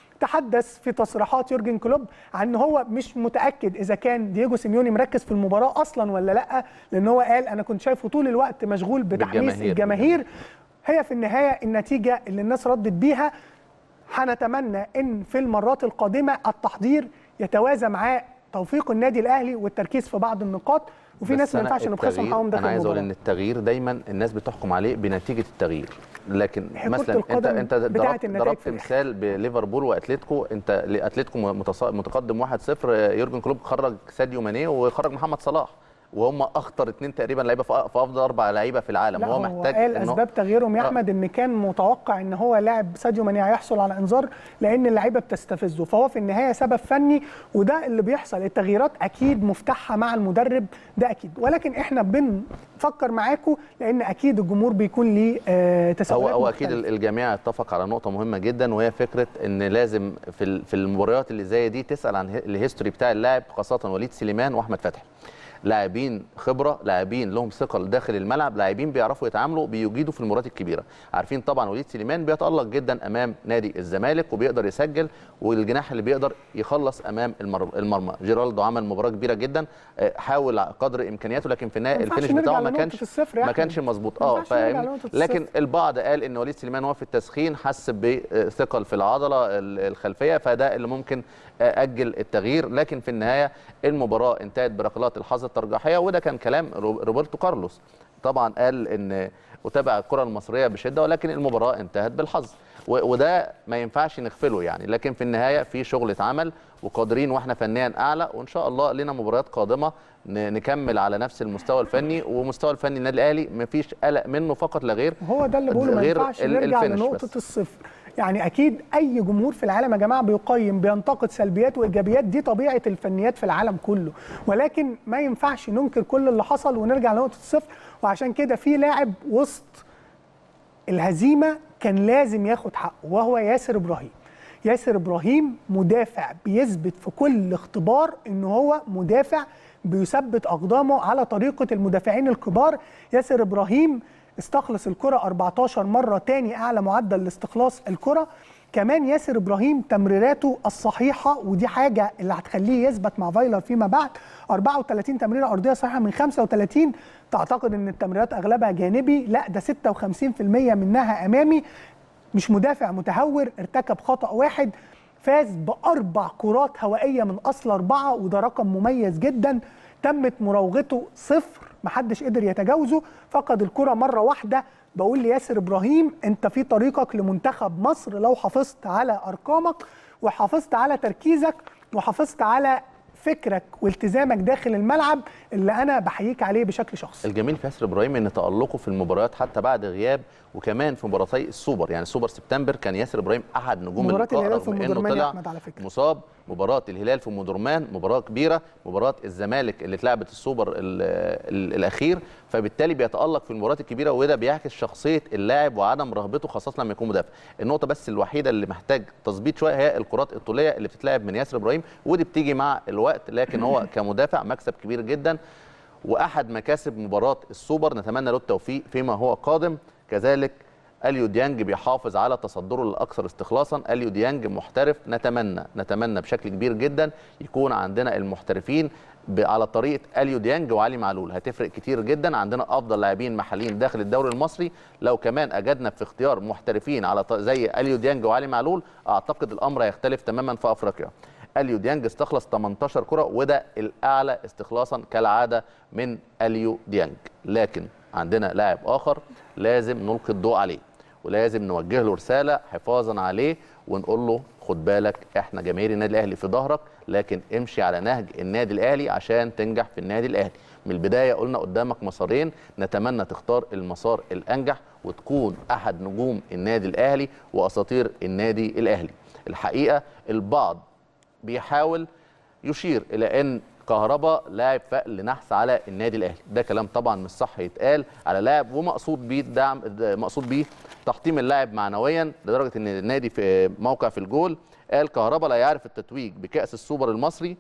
تحدث في تصريحات يورجن كلوب عن ان هو مش متاكد اذا كان دييجو سيميوني مركز في المباراه اصلا ولا لا لان هو قال انا كنت شايفه طول الوقت مشغول بتحميس بالجماهير. الجماهير هي في النهايه النتيجه اللي الناس ردت بيها هنتمنى ان في المرات القادمه التحضير يتوازى معاه توفيق النادي الاهلي والتركيز في بعض النقاط وفي بس ناس ما أنا ينفعش نبخسهم التغيير- حقهم داخل انا عايز اقول المباراه ان التغيير دايما الناس بتحكم عليه بنتيجه التغيير لكن هي كرة مثلا انت القدم انت بتاعت ضربت النتائج ضربت في الآخر. مثال بليفربول واتلتيكو انت اتلتيكو متص- متقدم 1-0 يورجن كلوب خرج ساديو ماني وخرج محمد صلاح وهم اخطر اثنين تقريبا لعيبه في في افضل اربع لعيبه في العالم لا وهو هو محتاج قال إنه- اسباب تغييرهم يا آه. احمد ان كان متوقع ان هو لاعب ساديو ماني هيحصل على انذار لان اللعيبه بتستفزه فهو في النهايه سبب فني وده اللي بيحصل التغييرات اكيد مفتاحها مع المدرب ده اكيد ولكن احنا بنفكر معاكم لان اكيد الجمهور بيكون ليه آه، هو تساؤلات هو اكيد مختلفة. الجميع اتفق على نقطه مهمه جدا وهي فكره ان لازم في ال- في المباريات اللي زي دي تسال عن ه- الهيستوري بتاع اللاعب خاصه وليد سليمان واحمد فتحي لاعبين خبره لاعبين لهم ثقل داخل الملعب لاعبين بيعرفوا يتعاملوا بيجيدوا في المباريات الكبيره عارفين طبعا وليد سليمان بيتالق جدا امام نادي الزمالك وبيقدر يسجل والجناح اللي بيقدر يخلص امام المر- المرمى جيرالدو عمل مباراه كبيره جدا آه، حاول قدر امكانياته لكن في النهايه ما ينفعش الفينش بتاعه نرجع ما لنقطة كانش الصفر يا ما أحمد. كانش مظبوط ما اه ينفعش نرجع فاهم لنقطة لكن الصفر. البعض قال ان وليد سليمان وهو في التسخين حس بثقل في العضله ال- الخلفيه فده اللي ممكن اجل التغيير لكن في النهايه المباراه انتهت بركلات الحظ الترجيحيه وده كان كلام رو- روبرتو كارلوس طبعا قال ان اتابع الكره المصريه بشده ولكن المباراه انتهت بالحظ و- وده ما ينفعش نغفله يعني لكن في النهايه في شغل اتعمل وقادرين واحنا فنيا اعلى وان شاء الله لنا مباريات قادمه ن- نكمل على نفس المستوى الفني ومستوى الفني النادي الاهلي مفيش قلق منه فقط لا غير هو ده اللي بقوله ما غير ينفعش ال- نرجع الفينش لنقطه بس. الصفر يعني اكيد اي جمهور في العالم يا جماعه بيقيم بينتقد سلبيات وايجابيات دي طبيعه الفنيات في العالم كله ولكن ما ينفعش ننكر كل اللي حصل ونرجع لنقطه الصفر وعشان كده في لاعب وسط الهزيمه كان لازم ياخد حقه وهو ياسر ابراهيم ياسر ابراهيم مدافع بيثبت في كل اختبار ان هو مدافع بيثبت اقدامه على طريقه المدافعين الكبار ياسر ابراهيم استخلص الكره 14 مره تاني اعلى معدل لاستخلاص الكره كمان ياسر ابراهيم تمريراته الصحيحه ودي حاجه اللي هتخليه يثبت مع فايلر فيما بعد 34 تمريره ارضيه صحيحه من 35 تعتقد ان التمريرات اغلبها جانبي لا ده 56% منها امامي مش مدافع متهور ارتكب خطا واحد فاز باربع كرات هوائيه من اصل اربعه وده رقم مميز جدا تمت مراوغته صفر محدش قدر يتجاوزه فقد الكره مره واحده بقول لياسر ابراهيم انت في طريقك لمنتخب مصر لو حافظت على ارقامك وحافظت على تركيزك وحافظت على فكرك والتزامك داخل الملعب اللي انا بحييك عليه بشكل شخصي الجميل في ياسر ابراهيم ان تالقه في المباريات حتى بعد غياب وكمان في مباراتي السوبر يعني سوبر سبتمبر كان ياسر ابراهيم احد نجوم مباراة اللقاء الهلال في رغم أم انه درمان يا طلع أحمد على فكرة. مصاب مباراه الهلال في ام درمان مباراه كبيره مباراه الزمالك اللي اتلعبت السوبر ال ال الاخير فبالتالي بيتالق في المباريات الكبيره وده بيعكس شخصيه اللاعب وعدم رهبته خاصه لما يكون مدافع النقطه بس الوحيده اللي محتاج تظبيط شويه هي الكرات الطوليه اللي بتتلعب من ياسر ابراهيم ودي بتيجي مع الوقت لكن هو كمدافع مكسب كبير جدا واحد مكاسب مباراه السوبر نتمنى له التوفيق فيما هو قادم كذلك اليو ديانج بيحافظ على تصدره الاكثر استخلاصا اليو ديانج محترف نتمنى نتمنى بشكل كبير جدا يكون عندنا المحترفين ب- على طريقه اليو ديانج وعلي معلول هتفرق كتير جدا عندنا افضل لاعبين محليين داخل الدوري المصري لو كمان اجدنا في اختيار محترفين على ط- زي اليو ديانج وعلي معلول اعتقد الامر هيختلف تماما في افريقيا اليو ديانج استخلص 18 كره وده الاعلى استخلاصا كالعاده من اليو ديانج لكن عندنا لاعب اخر لازم نلقي الضوء عليه ولازم نوجه له رساله حفاظا عليه ونقول له خد بالك احنا جماهير النادي الاهلي في ظهرك لكن امشي على نهج النادي الاهلي عشان تنجح في النادي الاهلي من البدايه قلنا قدامك مسارين نتمنى تختار المسار الانجح وتكون احد نجوم النادي الاهلي واساطير النادي الاهلي الحقيقه البعض بيحاول يشير الى ان كهربا لاعب فقل نحس على النادي الاهلي ده كلام طبعا مش صح يتقال على لاعب ومقصود بيه الدعم مقصود بيه تحطيم اللاعب معنويا لدرجه ان النادي في موقع في الجول قال كهربا لا يعرف التتويج بكاس السوبر المصري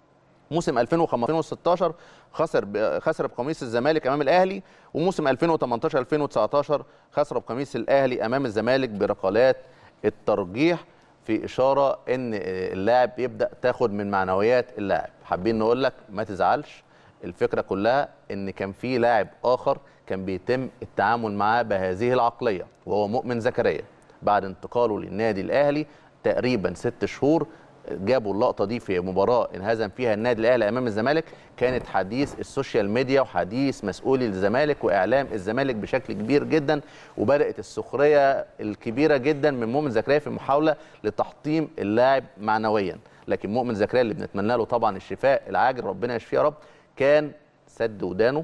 موسم 2015 خسر ب- خسر بقميص الزمالك امام الاهلي وموسم 2018 2019 خسر بقميص الاهلي امام الزمالك بركلات الترجيح في اشاره ان اللاعب يبدا تاخد من معنويات اللاعب حابين نقول لك ما تزعلش الفكره كلها ان كان في لاعب اخر كان بيتم التعامل معاه بهذه العقليه وهو مؤمن زكريا بعد انتقاله للنادي الاهلي تقريبا ست شهور جابوا اللقطه دي في مباراه انهزم فيها النادي الاهلي امام الزمالك كانت حديث السوشيال ميديا وحديث مسؤولي الزمالك واعلام الزمالك بشكل كبير جدا وبدات السخريه الكبيره جدا من مؤمن زكريا في محاوله لتحطيم اللاعب معنويا لكن مؤمن زكريا اللي بنتمنى له طبعا الشفاء العاجل ربنا يشفيه يا رب كان سد ودانه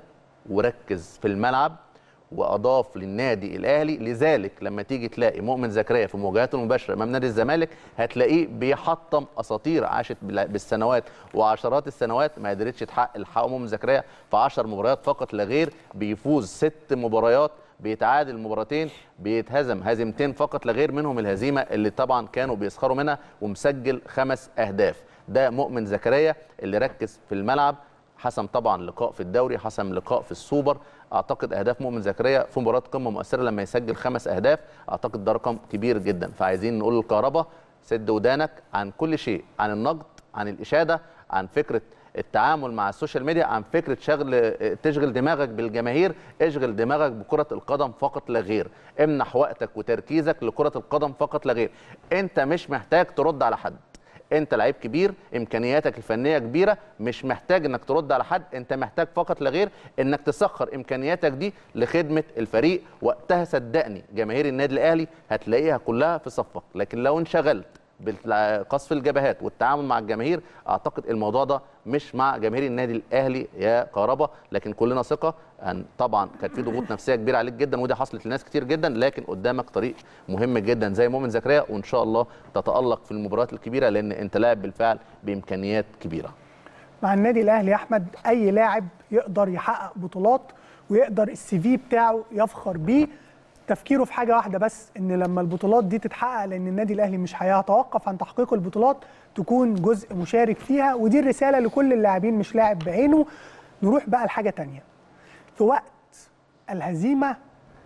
وركز في الملعب واضاف للنادي الاهلي لذلك لما تيجي تلاقي مؤمن زكريا في مواجهاته المباشره امام نادي الزمالك هتلاقيه بيحطم اساطير عاشت بال- بالسنوات وعشرات السنوات ما قدرتش تحقق الحق مؤمن زكريا في 10 مباريات فقط لا غير بيفوز ست مباريات بيتعادل مباراتين بيتهزم هزيمتين فقط لا غير منهم الهزيمه اللي طبعا كانوا بيسخروا منها ومسجل خمس اهداف ده مؤمن زكريا اللي ركز في الملعب حسم طبعا لقاء في الدوري حسم لقاء في السوبر اعتقد اهداف مؤمن زكريا في مباراه قمه مؤثره لما يسجل خمس اهداف اعتقد ده رقم كبير جدا فعايزين نقول للكهرباء سد ودانك عن كل شيء عن النقد عن الاشاده عن فكره التعامل مع السوشيال ميديا عن فكره شغل تشغل دماغك بالجماهير اشغل دماغك بكره القدم فقط لا غير امنح وقتك وتركيزك لكره القدم فقط لا غير انت مش محتاج ترد على حد انت لعيب كبير امكانياتك الفنيه كبيره مش محتاج انك ترد على حد انت محتاج فقط لا غير انك تسخر امكانياتك دي لخدمه الفريق وقتها صدقني جماهير النادي الاهلي هتلاقيها كلها في صفك لكن لو انشغلت بقصف الجبهات والتعامل مع الجماهير اعتقد الموضوع ده مش مع جماهير النادي الاهلي يا كهربا لكن كلنا ثقه ان طبعا كانت في ضغوط نفسيه كبيره عليك جدا ودي حصلت لناس كتير جدا لكن قدامك طريق مهم جدا زي مؤمن زكريا وان شاء الله تتالق في المباريات الكبيره لان انت لاعب بالفعل بامكانيات كبيره مع النادي الاهلي يا احمد اي لاعب يقدر يحقق بطولات ويقدر السي في بتاعه يفخر بيه تفكيره في حاجه واحده بس ان لما البطولات دي تتحقق لان النادي الاهلي مش هيتوقف عن تحقيق البطولات تكون جزء مشارك فيها ودي الرساله لكل اللاعبين مش لاعب بعينه نروح بقى لحاجه تانية في وقت الهزيمه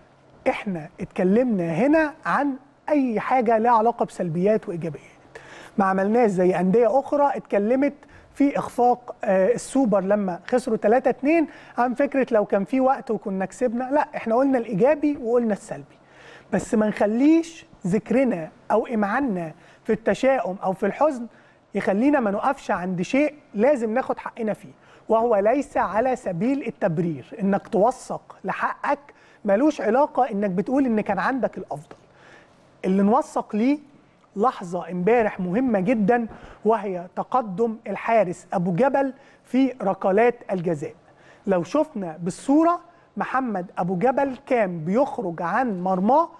احنا اتكلمنا هنا عن اي حاجه لها علاقه بسلبيات وايجابيات ما عملناش زي انديه اخرى اتكلمت في اخفاق آه، السوبر لما خسروا 3 2 عن فكره لو كان في وقت وكنا كسبنا لا احنا قلنا الايجابي وقلنا السلبي بس ما نخليش ذكرنا او امعاننا في التشاؤم او في الحزن يخلينا ما نقفش عند شيء لازم ناخد حقنا فيه وهو ليس على سبيل التبرير انك توثق لحقك ملوش علاقه انك بتقول ان كان عندك الافضل اللي نوثق ليه لحظة امبارح مهمة جدا وهي تقدم الحارس أبو جبل في ركلات الجزاء لو شفنا بالصورة محمد أبو جبل كان بيخرج عن مرماه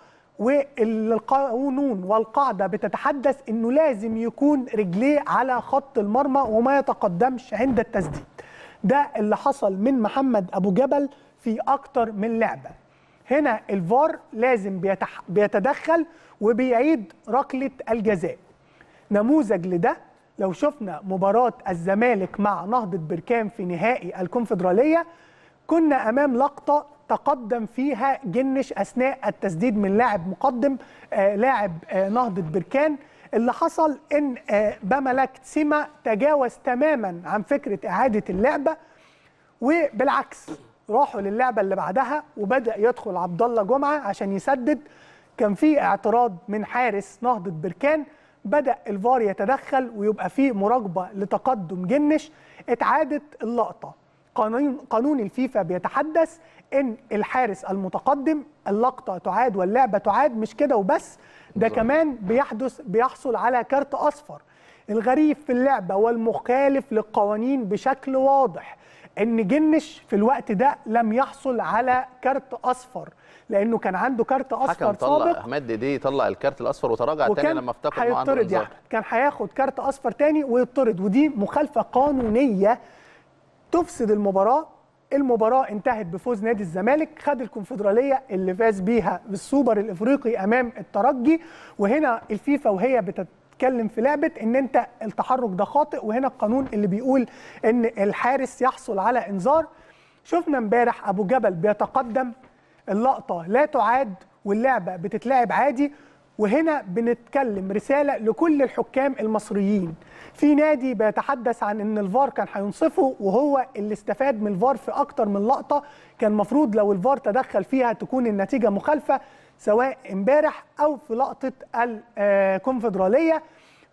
والقانون والقاعدة بتتحدث أنه لازم يكون رجليه على خط المرمى وما يتقدمش عند التسديد ده اللي حصل من محمد أبو جبل في أكتر من لعبة هنا الفار لازم بيتح... بيتدخل وبيعيد ركلة الجزاء نموذج لده لو شفنا مباراة الزمالك مع نهضة بركان في نهائي الكونفدرالية كنا أمام لقطة تقدم فيها جنش أثناء التسديد من لاعب مقدم آه لاعب آه نهضة بركان اللي حصل ان آه بملك سيما تجاوز تماما عن فكرة إعادة اللعبة وبالعكس راحوا للعبه اللي بعدها وبدا يدخل عبد الله جمعه عشان يسدد كان في اعتراض من حارس نهضه بركان بدا الفار يتدخل ويبقى في مراقبه لتقدم جنش اتعادت اللقطه قانون قانون الفيفا بيتحدث ان الحارس المتقدم اللقطه تعاد واللعبه تعاد مش كده وبس ده كمان بيحدث بيحصل على كارت اصفر الغريب في اللعبه والمخالف للقوانين بشكل واضح ان جنش في الوقت ده لم يحصل على كارت اصفر لانه كان عنده كارت حكم اصفر طلع سابق احمد ديدي طلع الكارت الاصفر وتراجع تاني وكان لما افتكر انه عنده هيطرد انذار يعني كان هياخد كارت اصفر تاني ويطرد ودي مخالفه قانونيه تفسد المباراه المباراة انتهت بفوز نادي الزمالك خد الكونفدرالية اللي فاز بيها بالسوبر الافريقي امام الترجي وهنا الفيفا وهي بتتكلم في لعبة ان انت التحرك ده خاطئ وهنا القانون اللي بيقول ان الحارس يحصل على انذار شفنا امبارح ابو جبل بيتقدم اللقطة لا تعاد واللعبة بتتلعب عادي وهنا بنتكلم رسالة لكل الحكام المصريين في نادي بيتحدث عن ان الفار كان هينصفه وهو اللي استفاد من الفار في اكتر من لقطة كان مفروض لو الفار تدخل فيها تكون النتيجة مخالفة سواء امبارح او في لقطة الكونفدرالية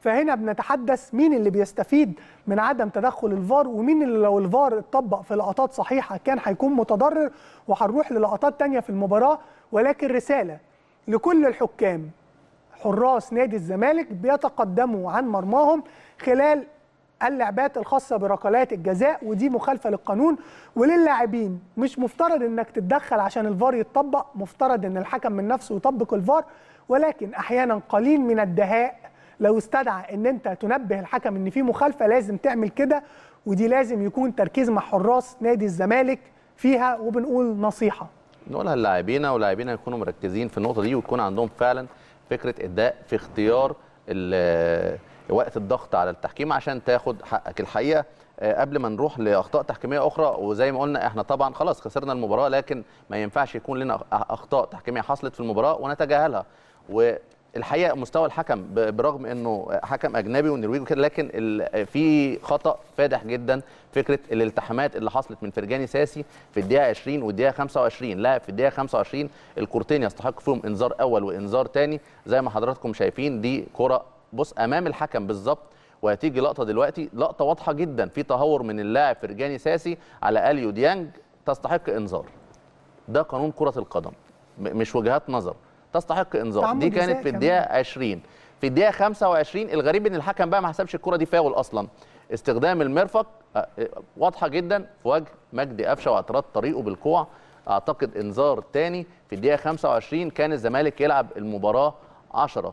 فهنا بنتحدث مين اللي بيستفيد من عدم تدخل الفار ومين اللي لو الفار اتطبق في لقطات صحيحه كان هيكون متضرر وهنروح للقطات تانية في المباراه ولكن رساله لكل الحكام حراس نادي الزمالك بيتقدموا عن مرماهم خلال اللعبات الخاصة بركلات الجزاء ودي مخالفة للقانون وللاعبين مش مفترض انك تتدخل عشان الفار يتطبق مفترض ان الحكم من نفسه يطبق الفار ولكن احيانا قليل من الدهاء لو استدعى ان انت تنبه الحكم ان في مخالفة لازم تعمل كده ودي لازم يكون تركيز مع حراس نادي الزمالك فيها وبنقول نصيحة نقولها للاعبينا ولاعبينا يكونوا مركزين في النقطه دي ويكون عندهم فعلا فكره اداء في اختيار ال- وقت الضغط على التحكيم عشان تاخد حقك الحقيقه آه، قبل ما نروح لاخطاء تحكيميه اخرى وزي ما قلنا احنا طبعا خلاص خسرنا المباراه لكن ما ينفعش يكون لنا أخ- اخطاء تحكيميه حصلت في المباراه ونتجاهلها والحقيقه مستوى الحكم ب- برغم انه حكم اجنبي والنرويج وكده لكن ال- في خطا فادح جدا فكره الالتحامات اللي حصلت من فرجاني ساسي في الدقيقه 20 والدقيقه 25 لاعب في الدقيقه 25 الكورتين يستحق فيهم انذار اول وانذار ثاني زي ما حضراتكم شايفين دي كره بص امام الحكم بالظبط وهتيجي لقطه دلوقتي لقطه واضحه جدا في تهور من اللاعب فرجاني ساسي على اليو ديانج تستحق انذار ده قانون كره القدم م- مش وجهات نظر تستحق انذار تعمد دي كانت جزاء في كمان. الدقيقه 20 في الدقيقه 25 الغريب ان الحكم بقى ما حسبش الكره دي فاول اصلا استخدام المرفق آه، آه، واضحه جدا في وجه مجدي قفشه واعتراض طريقه بالكوع اعتقد انذار تاني في الدقيقه 25 كان الزمالك يلعب المباراه 10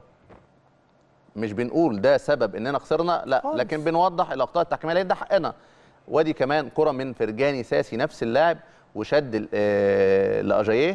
مش بنقول ده سبب اننا خسرنا لا خالص. لكن بنوضح الاخطاء التحكيميه لان ده حقنا وادي كمان كره من فرجاني ساسي نفس اللاعب وشد ال- آه، لاجاييه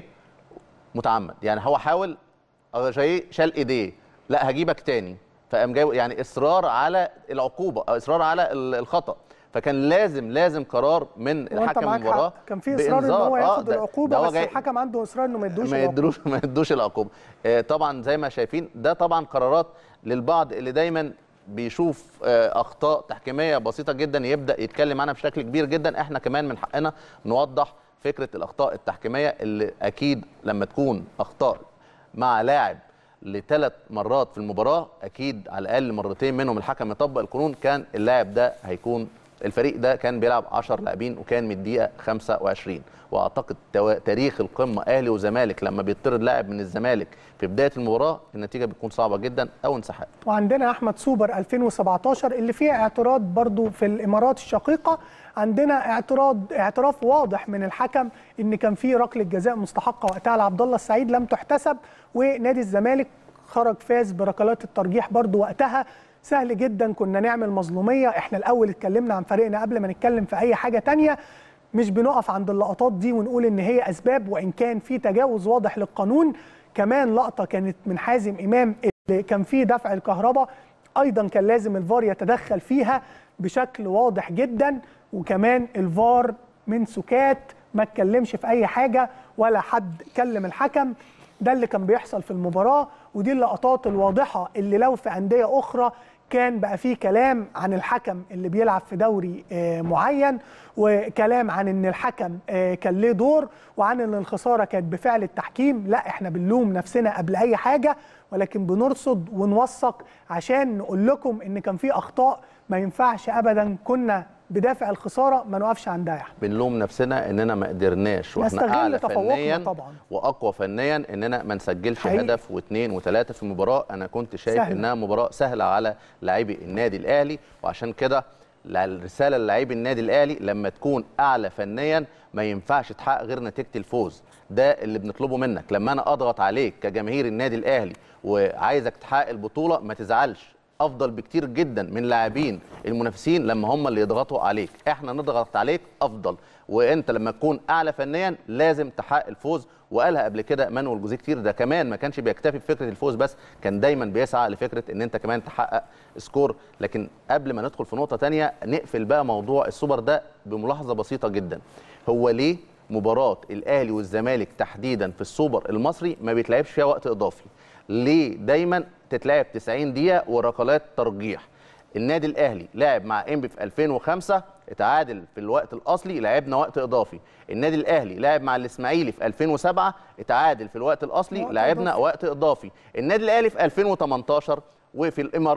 متعمد يعني هو حاول اجاييه شال ايديه لا هجيبك تاني فقام جاي يعني اصرار على العقوبه او اصرار على ال- الخطا فكان لازم لازم قرار من وانت الحكم معاك المباراه حق كان في اصرار ان بإنذار. هو آه، ياخد ده- ده العقوبه هو بس جاي- الحكم عنده اصرار انه ما يدوش ما العقوبة. يدروش ما يدوش العقوبه آه، طبعا زي ما شايفين ده طبعا قرارات للبعض اللي دايما بيشوف آه، اخطاء تحكيميه بسيطه جدا يبدا يتكلم عنها بشكل كبير جدا احنا كمان من حقنا نوضح فكره الاخطاء التحكيميه اللي اكيد لما تكون اخطاء مع لاعب لثلاث مرات في المباراه اكيد على الاقل مرتين منهم الحكم يطبق القانون كان اللاعب ده هيكون الفريق ده كان بيلعب 10 لاعبين وكان من الدقيقه 25 واعتقد توا- تاريخ القمه اهلي وزمالك لما بيطرد لاعب من الزمالك في بدايه المباراه النتيجه بتكون صعبه جدا او انسحاب وعندنا احمد سوبر 2017 اللي فيه اعتراض برضو في الامارات الشقيقه عندنا اعتراض اعتراف واضح من الحكم ان كان في ركله جزاء مستحقه وقتها لعبد الله السعيد لم تحتسب ونادي الزمالك خرج فاز بركلات الترجيح برضو وقتها سهل جدا كنا نعمل مظلوميه احنا الاول اتكلمنا عن فريقنا قبل ما نتكلم في اي حاجه تانية مش بنقف عند اللقطات دي ونقول ان هي اسباب وان كان في تجاوز واضح للقانون كمان لقطه كانت من حازم امام اللي كان فيه دفع الكهرباء ايضا كان لازم الفار يتدخل فيها بشكل واضح جدا وكمان الفار من سكات ما اتكلمش في اي حاجه ولا حد كلم الحكم ده اللي كان بيحصل في المباراه ودي اللقطات الواضحه اللي لو في انديه اخرى كان بقى فيه كلام عن الحكم اللي بيلعب في دوري آه، معين وكلام عن ان الحكم آه، كان ليه دور وعن ان الخساره كانت بفعل التحكيم لا احنا بنلوم نفسنا قبل اي حاجه ولكن بنرصد ونوثق عشان نقول لكم ان كان في اخطاء ما ينفعش ابدا كنا بدافع الخساره ما نقفش عندها يا أحمد. بنلوم نفسنا اننا ما قدرناش واحنا نستغل اعلى تفوقنا فنيا طبعا. واقوى فنيا اننا ما نسجلش حقيقي. هدف واثنين وثلاثه في المباراه انا كنت شايف سهلة. انها مباراه سهله على لاعبي النادي الاهلي وعشان كده الرساله للاعبي النادي الاهلي لما تكون اعلى فنيا ما ينفعش تحقق غير نتيجه الفوز ده اللي بنطلبه منك لما انا اضغط عليك كجماهير النادي الاهلي وعايزك تحقق البطوله ما تزعلش افضل بكتير جدا من لاعبين المنافسين لما هم اللي يضغطوا عليك احنا نضغط عليك افضل وانت لما تكون اعلى فنيا لازم تحقق الفوز وقالها قبل كده مانويل جوزيه كتير ده كمان ما كانش بيكتفي بفكره الفوز بس كان دايما بيسعى لفكره ان انت كمان تحقق سكور لكن قبل ما ندخل في نقطه تانية نقفل بقى موضوع السوبر ده بملاحظه بسيطه جدا هو ليه مباراه الاهلي والزمالك تحديدا في السوبر المصري ما بيتلعبش فيها وقت اضافي ليه دايما تتلعب 90 دقيقه وركلات ترجيح النادي الاهلي لعب مع انبي في 2005 اتعادل في الوقت الاصلي لعبنا وقت اضافي النادي الاهلي لعب مع الاسماعيلي في 2007 اتعادل في الوقت الاصلي وقت لعبنا إضافي. وقت اضافي النادي الاهلي في 2018 وفي الامارات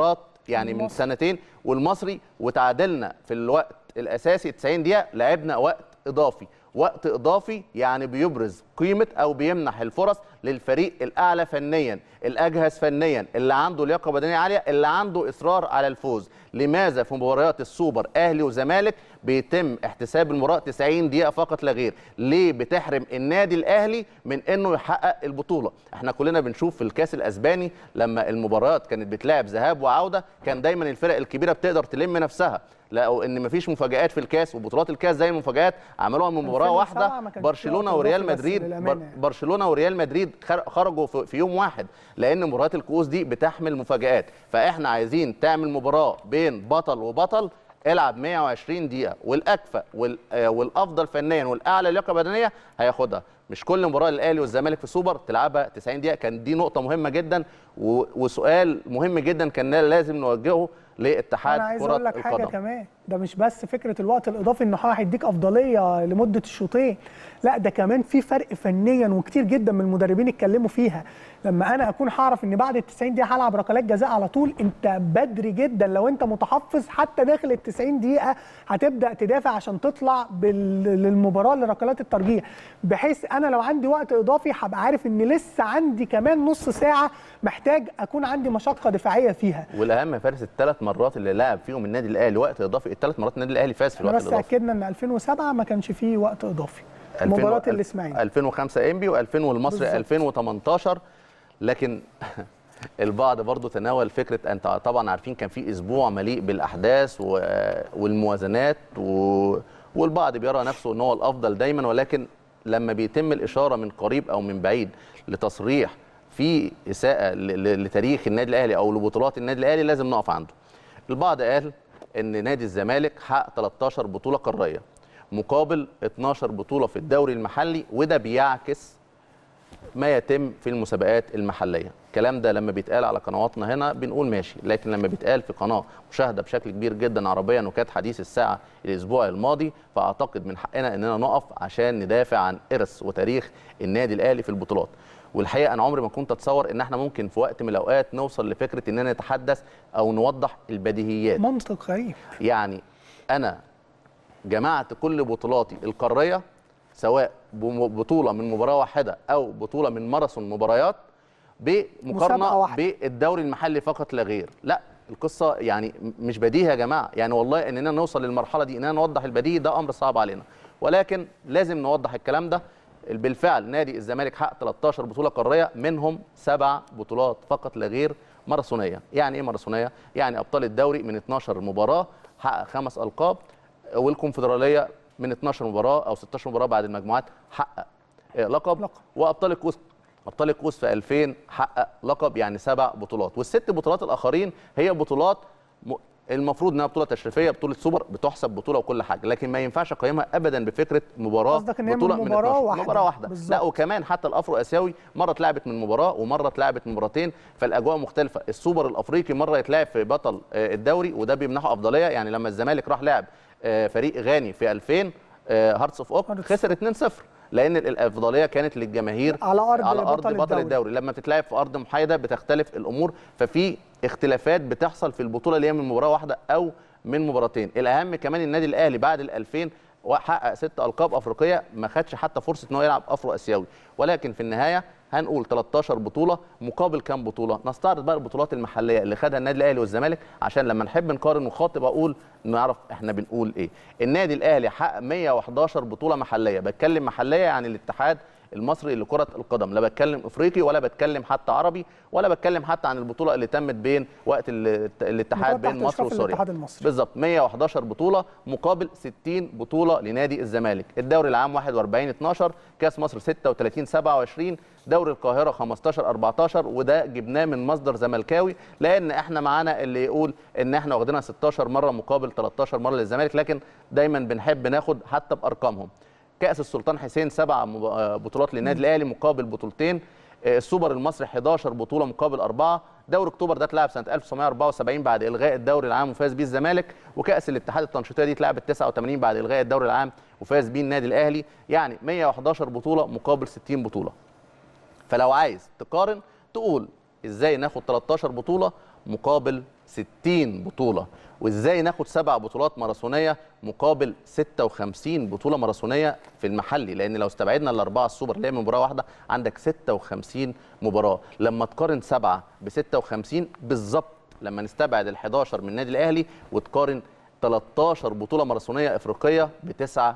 يعني من المصري. سنتين والمصري وتعادلنا في الوقت الاساسي 90 دقيقه لعبنا وقت اضافي وقت اضافي يعني بيبرز قيمه او بيمنح الفرص للفريق الاعلى فنيا الاجهز فنيا اللي عنده لياقه بدنيه عاليه اللي عنده اصرار على الفوز لماذا في مباريات السوبر اهلي وزمالك بيتم احتساب المباراه 90 دقيقه فقط لا غير ليه بتحرم النادي الاهلي من انه يحقق البطوله احنا كلنا بنشوف في الكاس الاسباني لما المباريات كانت بتلعب ذهاب وعوده كان دايما الفرق الكبيره بتقدر تلم نفسها لقوا ان مفيش مفاجات في الكاس وبطولات الكاس زي المفاجات عملوها من مباراه 2007 واحده ما كانش برشلونه فيها وريال إضافي بس مدريد للأمانة بر- يعني. برشلونه وريال مدريد خر- خرجوا في في يوم واحد لان مباريات الكؤوس دي بتحمل مفاجات فاحنا عايزين تعمل مباراه بين بطل وبطل العب 120 دقيقه والاكفأ وال- آه، والافضل فنيا والاعلى لياقه بدنيه هياخدها مش كل مباراه للاهلي والزمالك في سوبر تلعبها 90 دقيقه كان دي نقطه مهمه جدا و- وسؤال مهم جدا كان لازم نوجهه لاتحاد انا عايز كره اقول لك حاجه القدم كمان ده مش بس فكره الوقت الاضافي ان هو هيديك افضليه لمده الشوطين لا ده كمان في فرق فنيا وكتير جدا من المدربين اتكلموا فيها لما انا اكون هعرف ان بعد ال 90 دقيقه هلعب ركلات جزاء على طول انت بدري جدا لو انت متحفظ حتى داخل ال 90 دقيقه هتبدا تدافع عشان تطلع بال- للمباراه لركلات الترجيح بحيث انا لو عندي وقت اضافي هبقى عارف ان لسه عندي كمان نص ساعه محتاج اكون عندي مشقه دفاعيه فيها والاهم يا فارس الثلاث مرات اللي لعب فيهم النادي الاهلي وقت اضافي الثلاث مرات النادي الاهلي فاز في احنا الوقت بس الاضافي اكدنا ان 2007 ما كانش فيه وقت اضافي 2000 مباراه و- الاسماعيلي 2005 انبي و2000 والمصري بالظبط. 2018 لكن البعض برضو تناول فكره انت طبعا عارفين كان في اسبوع مليء بالاحداث و- والموازنات و- والبعض بيرى نفسه ان هو الافضل دايما ولكن لما بيتم الاشاره من قريب او من بعيد لتصريح في اساءه ل- ل- لتاريخ النادي الاهلي او لبطولات النادي الاهلي لازم نقف عنده البعض قال ان نادي الزمالك حقق 13 بطوله قاريه مقابل 12 بطوله في الدوري المحلي وده بيعكس ما يتم في المسابقات المحليه الكلام ده لما بيتقال على قنواتنا هنا بنقول ماشي لكن لما بيتقال في قناه مشاهده بشكل كبير جدا عربيا وكانت حديث الساعه الاسبوع الماضي فاعتقد من حقنا اننا نقف عشان ندافع عن ارث وتاريخ النادي الاهلي في البطولات والحقيقه انا عمري ما كنت اتصور ان احنا ممكن في وقت من الاوقات نوصل لفكره اننا نتحدث او نوضح البديهيات منطق غريب يعني انا جمعت كل بطولاتي القاريه سواء بم- بطوله من مباراه واحده او بطوله من ماراثون مباريات مسابقة بمقارنه واحدة. بالدوري المحلي فقط لا غير لا القصه يعني م- مش بديهه يا جماعه يعني والله اننا نوصل للمرحله دي اننا نوضح البديهي ده امر صعب علينا ولكن لازم نوضح الكلام ده بالفعل نادي الزمالك حقق 13 بطوله قاريه منهم سبع بطولات فقط لا غير ماراثونيه يعني ايه ماراثونيه يعني ابطال الدوري من 12 مباراه حقق خمس القاب والكونفدراليه من 12 مباراه او 16 مباراه بعد المجموعات حقق آه، لقب لقب. وابطال الكؤوس ابطال الكؤوس في 2000 حقق لقب يعني سبع بطولات والست بطولات الاخرين هي بطولات م... المفروض انها بطوله تشريفيه بطوله سوبر بتحسب بطوله وكل حاجه لكن ما ينفعش اقيمها ابدا بفكره مباراه قصدك إن هي من بطوله مباراة 12. واحدة. مباراه واحده بالظبط. لا وكمان حتى الافرو اسيوي مره اتلعبت من مباراه ومره اتلعبت من مباراتين فالاجواء مختلفه السوبر الافريقي مره يتلعب في بطل آه، الدوري وده بيمنحه افضليه يعني لما الزمالك راح لعب آه، فريق غاني في 2000 آه، هارتس اوف اوك هارتس. خسر 2-0 لان ال- الافضليه كانت للجماهير على أرض على ارض بطل بطل, الدوري. الدوري لما بتتلعب في ارض محايده بتختلف الامور ففي اختلافات بتحصل في البطوله اللي هي من مباراه واحده او من مباراتين الاهم كمان النادي الاهلي بعد ال 2000 وحقق ست القاب افريقيه ما خدش حتى فرصه ان هو يلعب افرو اسيوي ولكن في النهايه هنقول 13 بطوله مقابل كام بطوله نستعرض بقى البطولات المحليه اللي خدها النادي الاهلي والزمالك عشان لما نحب نقارن ونخاطب اقول نعرف احنا بنقول ايه النادي الاهلي حقق 111 بطوله محليه بتكلم محليه يعني الاتحاد المصري لكرة القدم لا بتكلم افريقي ولا بتكلم حتى عربي ولا بتكلم حتى عن البطولة اللي تمت بين وقت ال- الاتحاد بطولة بين تحت مصر إشراف وسوريا الاتحاد المصري. بالظبط 111 بطولة مقابل 60 بطولة لنادي الزمالك الدوري العام 41 12 كاس مصر 36 27 دوري القاهرة 15 14 وده جبناه من مصدر زملكاوي لان احنا معانا اللي يقول ان احنا واخدينها 16 مرة مقابل 13 مرة للزمالك لكن دايما بنحب ناخد حتى بارقامهم كاس السلطان حسين سبع مب- آه بطولات للنادي الاهلي مقابل بطولتين آه، السوبر المصري 11 بطوله مقابل اربعه دوري اكتوبر ده اتلعب سنه 1974 بعد الغاء الدوري العام وفاز بيه الزمالك وكاس الاتحاد التنشيطيه دي اتلعبت 89 بعد الغاء الدوري العام وفاز بيه النادي الاهلي يعني 111 بطوله مقابل 60 بطوله فلو عايز تقارن تقول ازاي ناخد 13 بطوله مقابل 60 بطوله وازاي ناخد سبع بطولات ماراثونيه مقابل 56 بطوله ماراثونيه في المحلي لان لو استبعدنا الاربعه السوبر اللي هي مباراه واحده عندك 56 مباراه لما تقارن سبعه ب 56 بالظبط لما نستبعد ال 11 من النادي الاهلي وتقارن 13 بطوله ماراثونيه افريقيه ب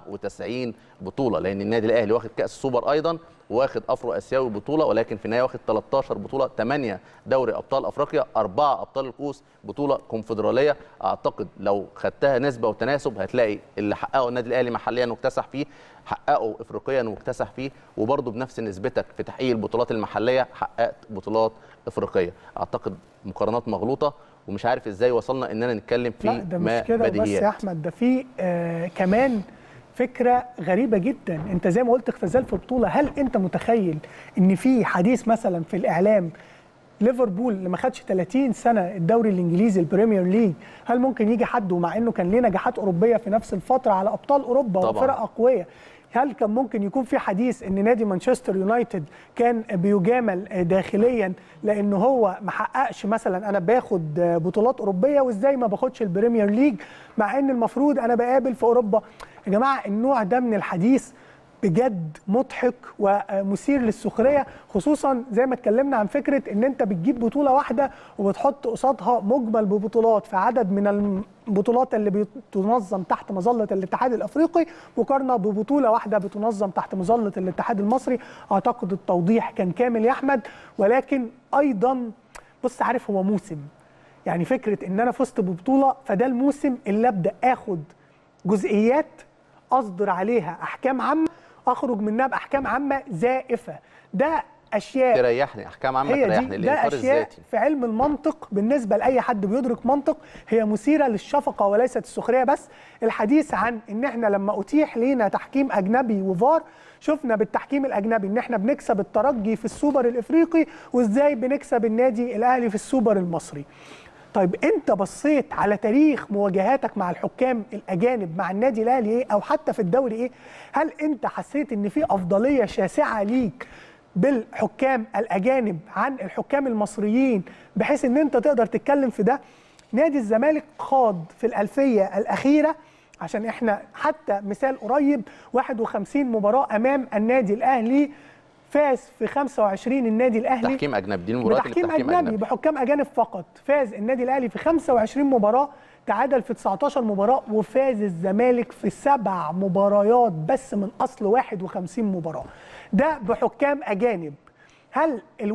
99 بطوله لان النادي الاهلي واخد كاس السوبر ايضا واخد افرو اسيوي بطوله ولكن في النهايه واخد 13 بطوله 8 دوري ابطال افريقيا 4 ابطال الكؤوس بطوله كونفدراليه اعتقد لو خدتها نسبه وتناسب هتلاقي اللي حققه النادي الاهلي محليا واكتسح فيه حققه افريقيا واكتسح فيه وبرده بنفس نسبتك في تحقيق البطولات المحليه حققت بطولات افريقيه اعتقد مقارنات مغلوطه ومش عارف ازاي وصلنا اننا نتكلم في لا ده ما مش كده بس بديهيات يا احمد ده في آه كمان فكره غريبه جدا انت زي ما قلت اختزال في بطوله هل انت متخيل ان في حديث مثلا في الاعلام ليفربول اللي ما خدش 30 سنه الدوري الانجليزي البريمير ليج هل ممكن يجي حد ومع انه كان ليه نجاحات اوروبيه في نفس الفتره على ابطال اوروبا طبعاً. وفرق اقوياء هل كان ممكن يكون في حديث ان نادي مانشستر يونايتد كان بيجامل داخليا لان هو ما حققش مثلا انا باخد بطولات اوروبيه وازاي ما باخدش البريمير ليج مع ان المفروض انا بقابل في اوروبا يا جماعه النوع ده من الحديث بجد مضحك ومثير للسخريه خصوصا زي ما اتكلمنا عن فكره ان انت بتجيب بطوله واحده وبتحط قصادها مجمل ببطولات في عدد من البطولات اللي بتنظم تحت مظله الاتحاد الافريقي مقارنه ببطوله واحده بتنظم تحت مظله الاتحاد المصري اعتقد التوضيح كان كامل يا احمد ولكن ايضا بص عارف هو موسم يعني فكره ان انا فزت ببطوله فده الموسم اللي ابدا اخد جزئيات اصدر عليها احكام عامه اخرج منها باحكام عامه زائفه ده اشياء تريحني احكام عامه هي تريحني دي الانكار ده اشياء الذاتي في علم المنطق بالنسبه لاي حد بيدرك منطق هي مثيره للشفقه وليست السخريه بس الحديث عن ان احنا لما اتيح لينا تحكيم اجنبي وفار شفنا بالتحكيم الاجنبي ان احنا بنكسب الترجي في السوبر الافريقي وازاي بنكسب النادي الاهلي في السوبر المصري طيب انت بصيت على تاريخ مواجهاتك مع الحكام الاجانب مع النادي الاهلي ايه او حتى في الدوري ايه هل انت حسيت ان في افضليه شاسعه ليك بالحكام الاجانب عن الحكام المصريين بحيث ان انت تقدر تتكلم في ده نادي الزمالك خاض في الالفيه الاخيره عشان احنا حتى مثال قريب 51 مباراه امام النادي الاهلي فاز في 25 النادي الاهلي تحكيم اجنبي دي المباريات اللي بتحكيم بتحكيم أجنبي, اجنبي بحكام أجانب فقط فاز النادي الأهلي في 25 مباراة تعادل في 19 مباراة وفاز الزمالك في سبع مباريات بس من أصل 51 مباراة ده بحكام أجانب هل ال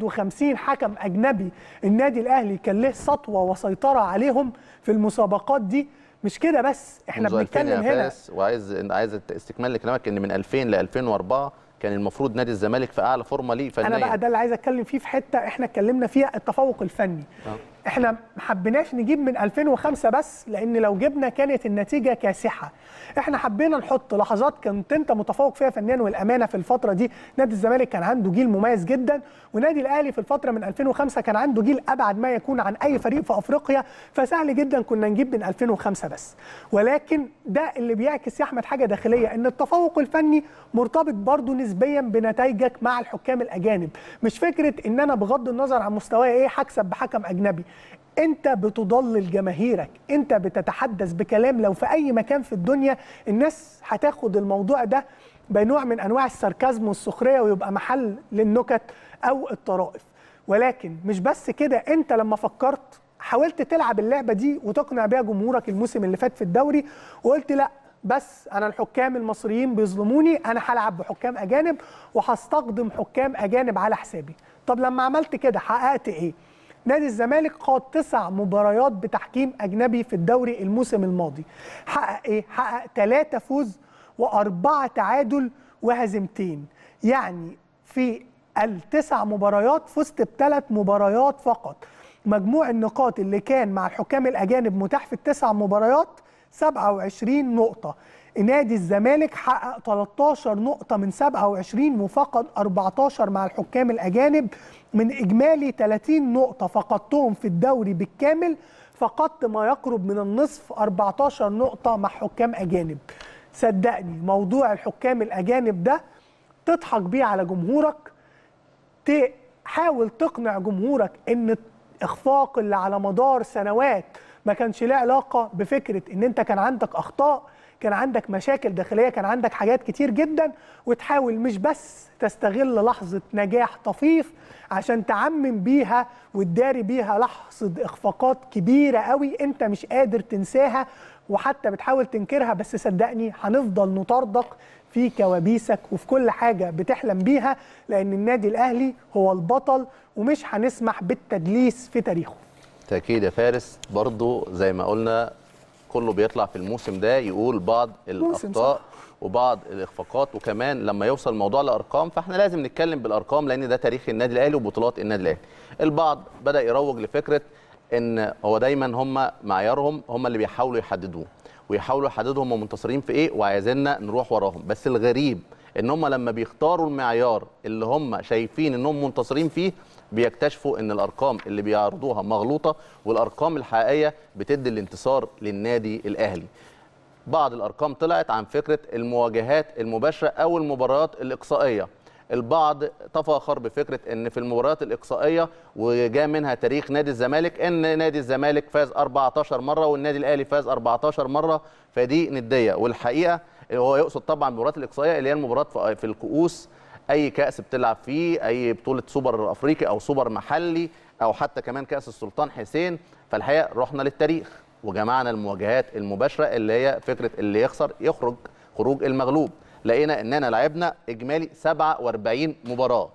51 حكم أجنبي النادي الأهلي كان له سطوة وسيطرة عليهم في المسابقات دي مش كده بس احنا منذ 2000 بنتكلم يا هنا فارس وعايز عايز استكمال لكلامك ان من 2000 ل 2004 كان المفروض نادي الزمالك في اعلى فورمه ليه فنيا انا بقى ده اللي عايز اتكلم فيه في حته احنا اتكلمنا فيها التفوق الفني آه. احنا ما حبيناش نجيب من 2005 بس لان لو جبنا كانت النتيجه كاسحه احنا حبينا نحط لحظات كنت انت متفوق فيها فنيا والامانه في الفتره دي نادي الزمالك كان عنده جيل مميز جدا ونادي الاهلي في الفتره من 2005 كان عنده جيل ابعد ما يكون عن اي فريق في افريقيا فسهل جدا كنا نجيب من 2005 بس ولكن ده اللي بيعكس يا احمد حاجه داخليه ان التفوق الفني مرتبط برضه نسبيا بنتائجك مع الحكام الاجانب مش فكره ان انا بغض النظر عن مستواي ايه هكسب بحكم اجنبي انت بتضلل جماهيرك انت بتتحدث بكلام لو في اي مكان في الدنيا الناس هتاخد الموضوع ده بنوع من انواع الساركازم والسخريه ويبقى محل للنكت او الطرائف ولكن مش بس كده انت لما فكرت حاولت تلعب اللعبه دي وتقنع بيها جمهورك الموسم اللي فات في الدوري وقلت لا بس انا الحكام المصريين بيظلموني انا هلعب بحكام اجانب وهستخدم حكام اجانب على حسابي طب لما عملت كده حققت ايه نادي الزمالك خاض تسع مباريات بتحكيم اجنبي في الدوري الموسم الماضي حقق ايه حقق ثلاثة فوز واربعة تعادل وهزيمتين يعني في التسع مباريات فزت بثلاث مباريات فقط مجموع النقاط اللي كان مع الحكام الاجانب متاح في التسع مباريات 27 نقطة نادي الزمالك حقق 13 نقطة من 27 وفقد 14 مع الحكام الأجانب من إجمالي 30 نقطة فقدتهم في الدوري بالكامل فقدت ما يقرب من النصف 14 نقطة مع حكام أجانب صدقني موضوع الحكام الأجانب ده تضحك بيه على جمهورك تحاول تقنع جمهورك ان اخفاق اللي على مدار سنوات ما كانش ليه علاقه بفكره ان انت كان عندك اخطاء كان عندك مشاكل داخليه كان عندك حاجات كتير جدا وتحاول مش بس تستغل لحظه نجاح طفيف عشان تعمم بيها وتداري بيها لحظه اخفاقات كبيره قوي انت مش قادر تنساها وحتى بتحاول تنكرها بس صدقني هنفضل نطاردك في كوابيسك وفي كل حاجه بتحلم بيها لان النادي الاهلي هو البطل ومش هنسمح بالتدليس في تاريخه تأكيد يا فارس برضو زي ما قلنا كله بيطلع في الموسم ده يقول بعض الأخطاء وبعض الإخفاقات وكمان لما يوصل الموضوع لأرقام فاحنا لازم نتكلم بالأرقام لأن ده تاريخ النادي الأهلي وبطولات النادي الأهلي البعض بدأ يروج لفكرة ان هو دايما هم معيارهم هم اللي بيحاولوا يحددوه ويحاولوا يحددوا هم منتصرين في ايه وعايزيننا نروح وراهم بس الغريب ان هم لما بيختاروا المعيار اللي هم شايفين انهم منتصرين فيه بيكتشفوا ان الارقام اللي بيعرضوها مغلوطه والارقام الحقيقيه بتدي الانتصار للنادي الاهلي بعض الارقام طلعت عن فكره المواجهات المباشره او المباريات الاقصائيه البعض تفاخر بفكره ان في المباريات الاقصائيه وجاء منها تاريخ نادي الزمالك ان نادي الزمالك فاز 14 مره والنادي الاهلي فاز 14 مره فدي نديه والحقيقه هو يقصد طبعا المباريات الاقصائيه اللي هي المباريات في الكؤوس اي كاس بتلعب فيه اي بطوله سوبر افريقي او سوبر محلي او حتى كمان كاس السلطان حسين فالحقيقه رحنا للتاريخ وجمعنا المواجهات المباشره اللي هي فكره اللي يخسر يخرج خروج المغلوب لقينا اننا لعبنا اجمالي 47 مباراه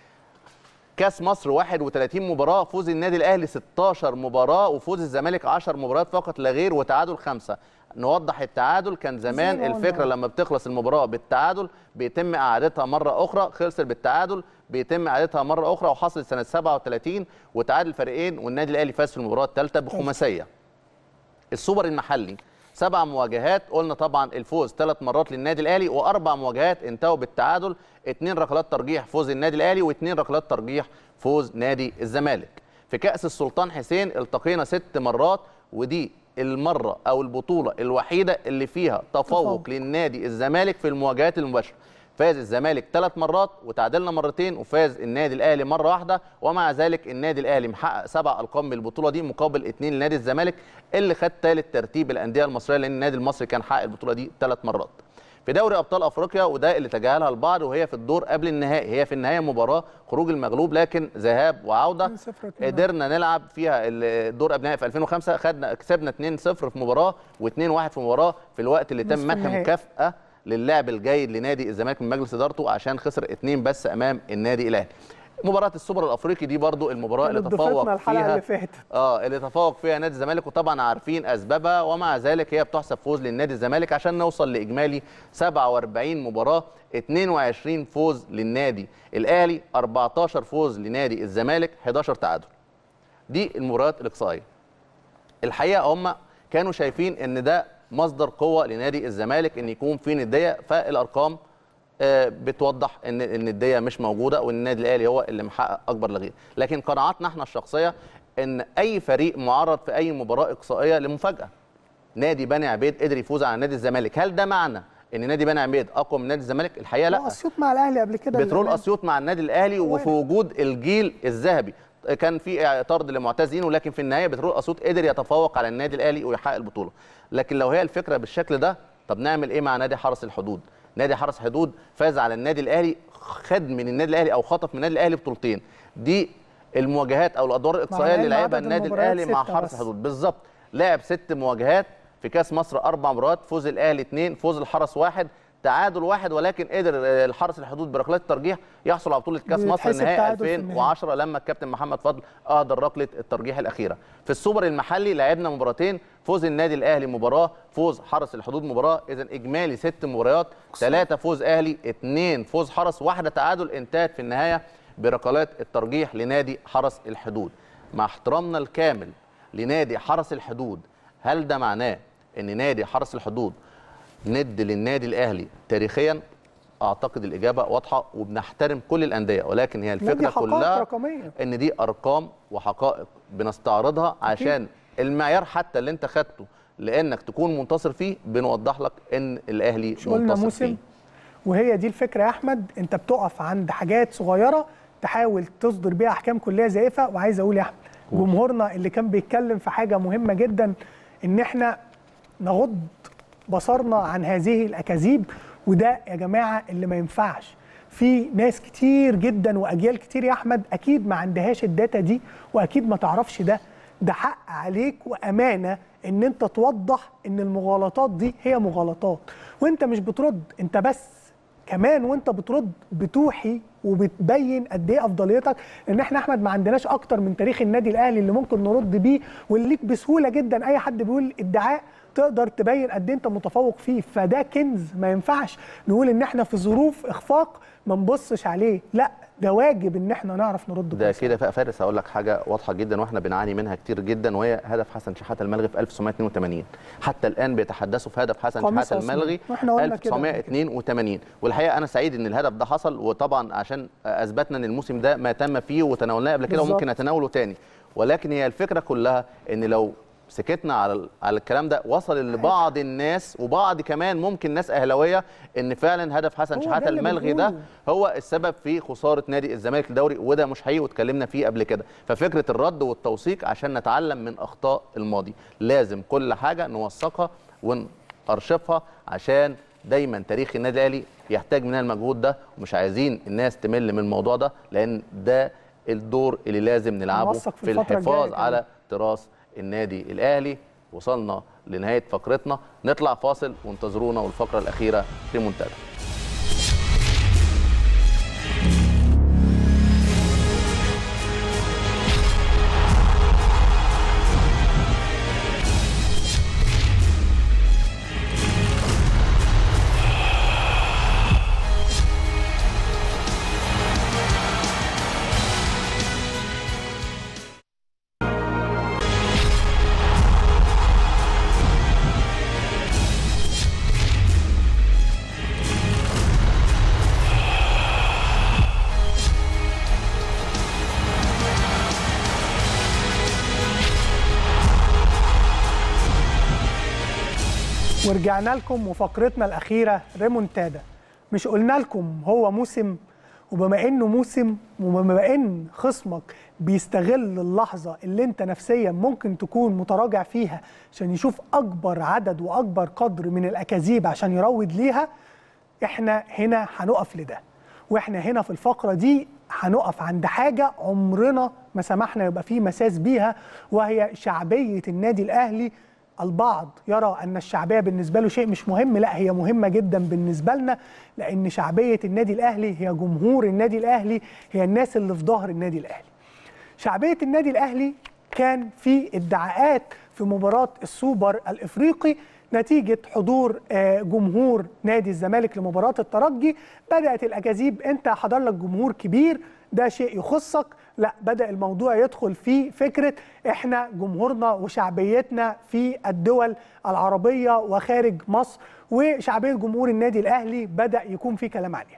كاس مصر 31 مباراه فوز النادي الاهلي 16 مباراه وفوز الزمالك 10 مباريات فقط لا غير وتعادل خمسه نوضح التعادل كان زمان الفكره لما بتخلص المباراه بالتعادل بيتم اعادتها مره اخرى خلصت بالتعادل بيتم اعادتها مره اخرى وحصلت سنه 37 وتعادل الفريقين والنادي الاهلي فاز في المباراه الثالثه بخماسيه السوبر المحلي سبع مواجهات قلنا طبعا الفوز ثلاث مرات للنادي الاهلي واربع مواجهات انتهوا بالتعادل اثنين ركلات ترجيح فوز النادي الاهلي واثنين ركلات ترجيح فوز نادي الزمالك في كاس السلطان حسين التقينا ست مرات ودي المره او البطوله الوحيده اللي فيها تفوق للنادي الزمالك في المواجهات المباشره فاز الزمالك ثلاث مرات وتعادلنا مرتين وفاز النادي الاهلي مره واحده ومع ذلك النادي الاهلي محقق سبع القاب من البطوله دي مقابل اثنين لنادي الزمالك اللي خد ثالث ترتيب الانديه المصريه لان النادي المصري كان حقق البطوله دي ثلاث مرات في دوري ابطال افريقيا وده اللي تجاهلها البعض وهي في الدور قبل النهائي هي في النهايه مباراه خروج المغلوب لكن ذهاب وعوده قدرنا نلعب فيها الدور قبل النهائي في 2005 خدنا كسبنا 2-0 في مباراه و2-1 في مباراه في الوقت اللي تم منح مكافاه للعب الجيد لنادي الزمالك من مجلس ادارته عشان خسر اثنين بس امام النادي الاهلي مباراه السوبر الافريقي دي برضو المباراه اللي تفوق فيها اللي فاتت. اه اللي تفوق فيها نادي الزمالك وطبعا عارفين اسبابها ومع ذلك هي بتحسب فوز للنادي الزمالك عشان نوصل لاجمالي 47 مباراه 22 فوز للنادي الاهلي 14 فوز لنادي الزمالك 11 تعادل دي المباريات الاقصائيه الحقيقه هم كانوا شايفين ان ده مصدر قوه لنادي الزمالك ان يكون في نديه فالارقام بتوضح ان النديه مش موجوده وان النادي الاهلي هو اللي محقق اكبر لغير لكن قناعاتنا احنا الشخصيه ان اي فريق معرض في اي مباراه اقصائيه لمفاجاه نادي بني عبيد قدر يفوز على نادي الزمالك هل ده معنى ان نادي بني عبيد اقوى من نادي الزمالك الحقيقه لا اسيوط مع الاهلي قبل كده بترول اسيوط مع النادي الاهلي وفي وجود الجيل الذهبي كان في طرد لمعتزين ولكن في النهايه بترول اسيوط قدر يتفوق على النادي الاهلي ويحقق البطوله لكن لو هي الفكره بالشكل ده طب نعمل ايه مع نادي حرس الحدود نادي حرس حدود فاز على النادي الاهلي خد من النادي الاهلي او خطف من النادي الاهلي بطولتين دي المواجهات او الادوار الاقصائيه اللي لعبها النادي الاهلي مع حرس الحدود بالظبط لعب ست مواجهات في كاس مصر اربع مباريات فوز الاهلي اثنين فوز الحرس واحد تعادل واحد ولكن قدر الحرس الحدود بركلات الترجيح يحصل على بطوله كاس مصر نهائي 2010 لما الكابتن محمد فضل اهدر ركله الترجيح الاخيره في السوبر المحلي لعبنا مباراتين فوز النادي الاهلي مباراه فوز حرس الحدود مباراه اذا اجمالي ست مباريات ثلاثه فوز اهلي اثنين فوز حرس واحده تعادل انتهت في النهايه بركلات الترجيح لنادي حرس الحدود مع احترامنا الكامل لنادي حرس الحدود هل ده معناه ان نادي حرس الحدود ند للنادي الاهلي تاريخيا اعتقد الاجابه واضحه وبنحترم كل الانديه ولكن هي الفكره كلها رقمية. ان دي ارقام وحقائق بنستعرضها عشان المعيار حتى اللي انت خدته لانك تكون منتصر فيه بنوضح لك ان الاهلي مش قلنا منتصر موسم فيه وهي دي الفكره يا احمد انت بتقف عند حاجات صغيره تحاول تصدر بيها احكام كليه زائفه وعايز اقول يا احمد جمهورنا اللي كان بيتكلم في حاجه مهمه جدا ان احنا نغض بصرنا عن هذه الاكاذيب وده يا جماعه اللي ما ينفعش في ناس كتير جدا واجيال كتير يا احمد اكيد ما عندهاش الداتا دي واكيد ما تعرفش ده ده حق عليك وامانه ان انت توضح ان المغالطات دي هي مغالطات وانت مش بترد انت بس كمان وانت بترد بتوحي وبتبين قد ايه افضليتك لان احنا احمد ما عندناش اكتر من تاريخ النادي الاهلي اللي ممكن نرد بيه واللي ليك بسهوله جدا اي حد بيقول ادعاء تقدر تبين قد ايه انت متفوق فيه فده كنز ما ينفعش نقول ان احنا في ظروف اخفاق ما نبصش عليه لا ده واجب ان احنا نعرف نرد ده كويس. كده فارس هقول لك حاجه واضحه جدا واحنا بنعاني منها كتير جدا وهي هدف حسن شحاته الملغي في 1982 حتى الان بيتحدثوا في هدف حسن قميص شحاته أسمر. الملغي وإحنا قلنا كده قبل كده. 1982 والحقيقه انا سعيد ان الهدف ده حصل وطبعا عشان اثبتنا ان الموسم ده ما تم فيه وتناولناه قبل كده بالظبط. وممكن نتناوله تاني ولكن هي الفكره كلها ان لو سكتنا على ال- على الكلام ده وصل لبعض الناس وبعض كمان ممكن ناس اهلاويه ان فعلا هدف حسن هو ده شحاته اللي الملغي ده بنقوله. هو السبب في خساره نادي الزمالك الدوري وده مش حقيقي واتكلمنا فيه قبل كده ففكره الرد والتوثيق عشان نتعلم من اخطاء الماضي لازم كل حاجه نوثقها ونرشفها عشان دايما تاريخ النادي الاهلي يحتاج مننا المجهود ده ومش عايزين الناس تمل من الموضوع ده لان ده الدور اللي لازم نلعبه نوثق في في الفترة الحفاظ الجاية كمان. على تراث النادي الاهلي وصلنا لنهايه فقرتنا نطلع فاصل وانتظرونا والفقره الاخيره في منتدى ورجعنا لكم وفقرتنا الأخيرة ريمونتادا مش قلنا لكم هو موسم وبما انه موسم وبما ان خصمك بيستغل اللحظة اللي انت نفسيا ممكن تكون متراجع فيها عشان يشوف اكبر عدد واكبر قدر من الاكاذيب عشان يروج ليها احنا هنا هنقف لده واحنا هنا في الفقرة دي هنقف عند حاجة عمرنا ما سمحنا يبقى فيه مساس بيها وهي شعبية النادي الأهلي البعض يرى أن الشعبية بالنسبة له شيء مش مهم لا هي مهمة جدا بالنسبة لنا لأن شعبية النادي الأهلي هي جمهور النادي الأهلي هي الناس اللي في ظهر النادي الأهلي شعبية النادي الأهلي كان في ادعاءات في مباراة السوبر الإفريقي نتيجة حضور آه، جمهور نادي الزمالك لمباراة الترجي بدأت الأكاذيب أنت حضر لك جمهور كبير ده شيء يخصك لا بدأ الموضوع يدخل في فكرة احنا جمهورنا وشعبيتنا في الدول العربية وخارج مصر وشعبية جمهور النادي الأهلي بدأ يكون في كلام عليها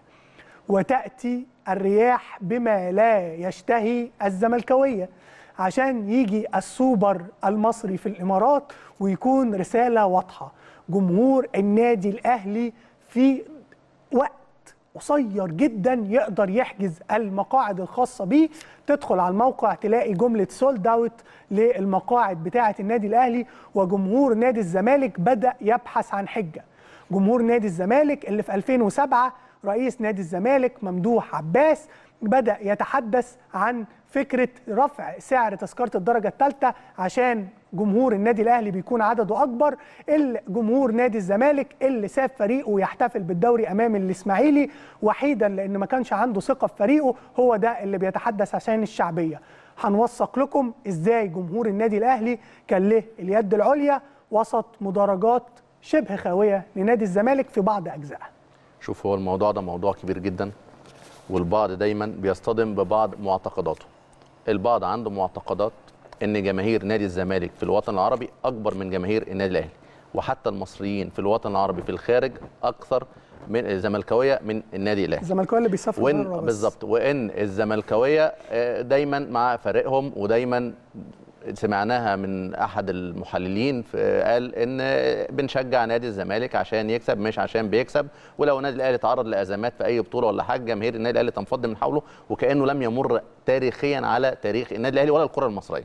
وتأتي الرياح بما لا يشتهي الزملكاوية عشان يجي السوبر المصري في الإمارات ويكون رسالة واضحة جمهور النادي الأهلي في وقت قصير جدا يقدر يحجز المقاعد الخاصة بيه تدخل على الموقع تلاقي جملة سولد اوت للمقاعد بتاعة النادي الأهلي وجمهور نادي الزمالك بدأ يبحث عن حجة جمهور نادي الزمالك اللي في 2007 رئيس نادي الزمالك ممدوح عباس بدأ يتحدث عن فكرة رفع سعر تذكرة الدرجة الثالثة عشان جمهور النادي الأهلي بيكون عدده أكبر اللي جمهور نادي الزمالك اللي ساب فريقه يحتفل بالدوري أمام الإسماعيلي وحيدا لأن ما كانش عنده ثقة في فريقه هو ده اللي بيتحدث عشان الشعبية هنوثق لكم إزاي جمهور النادي الأهلي كان له اليد العليا وسط مدرجات شبه خاوية لنادي الزمالك في بعض أجزائها شوف هو الموضوع ده موضوع كبير جدا والبعض دايما بيصطدم ببعض معتقداته البعض عنده معتقدات ان جماهير نادي الزمالك في الوطن العربي اكبر من جماهير النادي الاهلي وحتى المصريين في الوطن العربي في الخارج اكثر من الزملكاويه من النادي الاهلي الزملكاويه اللي بيسافروا وان بره بس. بالظبط وان الزملكاويه آه، دايما مع فريقهم ودايما سمعناها من احد المحللين في- قال ان بنشجع نادي الزمالك عشان يكسب مش عشان بيكسب ولو النادي الاهلي تعرض لازمات في اي بطوله ولا حاجه جماهير النادي الاهلي تنفض من حوله وكانه لم يمر تاريخيا على تاريخ النادي الاهلي ولا الكره المصريه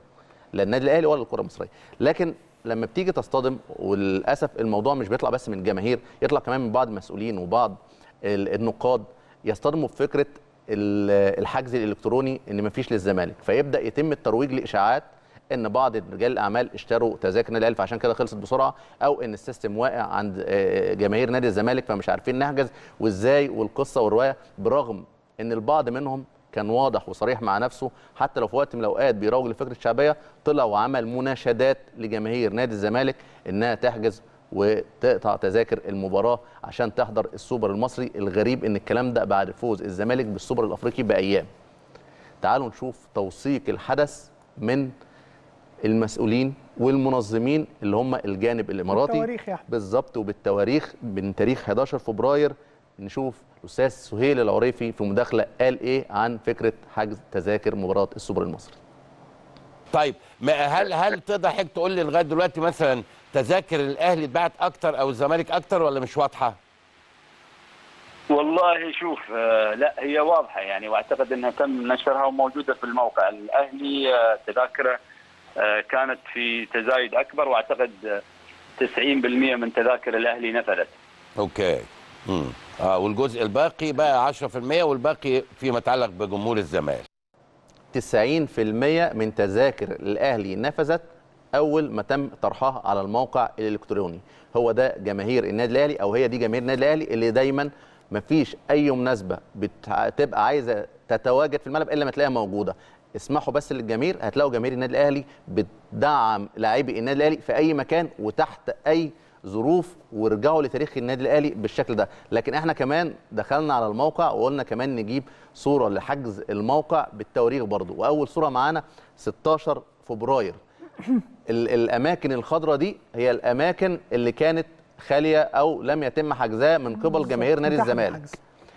لا النادي الاهلي ولا الكره المصريه لكن لما بتيجي تصطدم وللاسف الموضوع مش بيطلع بس من الجماهير يطلع كمان من بعض المسؤولين وبعض ال- النقاد يصطدموا بفكره ال- الحجز الالكتروني ان مفيش للزمالك فيبدا يتم الترويج لاشاعات ان بعض رجال الاعمال اشتروا تذاكر النادي الاهلي فعشان كده خلصت بسرعه او ان السيستم واقع عند آه، جماهير نادي الزمالك فمش عارفين نحجز وازاي والقصه والروايه برغم ان البعض منهم كان واضح وصريح مع نفسه حتى لو في وقت من الاوقات بيروج لفكره الشعبيه طلع وعمل مناشدات لجماهير نادي الزمالك انها تحجز وتقطع تذاكر المباراه عشان تحضر السوبر المصري الغريب ان الكلام ده بعد فوز الزمالك بالسوبر الافريقي بايام تعالوا نشوف توثيق الحدث من المسؤولين والمنظمين اللي هم الجانب الاماراتي بالتواريخ يا أحمد. بالظبط وبالتواريخ من تاريخ 11 فبراير نشوف الاستاذ سهيل العريفي في مداخله قال ايه عن فكره حجز تذاكر مباراه السوبر المصري طيب ما هل هل تقدر حضرتك تقول لي لغايه دلوقتي مثلا تذاكر الاهلي اتباعت اكتر او الزمالك اكتر ولا مش واضحه؟ والله شوف آه، لا هي واضحه يعني واعتقد انها تم نشرها وموجوده في الموقع الاهلي آه، تذاكره آه، كانت في تزايد اكبر واعتقد آه، 90% من تذاكر الاهلي نفذت اوكي امم اه والجزء الباقي بقى 10% والباقي فيما يتعلق بجمهور الزمالك 90% من تذاكر الاهلي نفذت اول ما تم طرحها على الموقع الالكتروني هو ده جماهير النادي الاهلي او هي دي جماهير النادي الاهلي اللي دايما ما فيش اي مناسبه بتبقى عايزه تتواجد في الملعب الا ما تلاقيها موجوده اسمحوا بس للجماهير هتلاقوا جماهير النادي الاهلي بتدعم لاعبي النادي الاهلي في اي مكان وتحت اي ظروف ورجعوا لتاريخ النادي الاهلي بالشكل ده لكن احنا كمان دخلنا على الموقع وقلنا كمان نجيب صوره لحجز الموقع بالتواريخ برضو واول صوره معانا 16 فبراير ال- الاماكن الخضراء دي هي الاماكن اللي كانت خاليه او لم يتم حجزها من قبل جماهير نادي متاح الزمالك للحجز.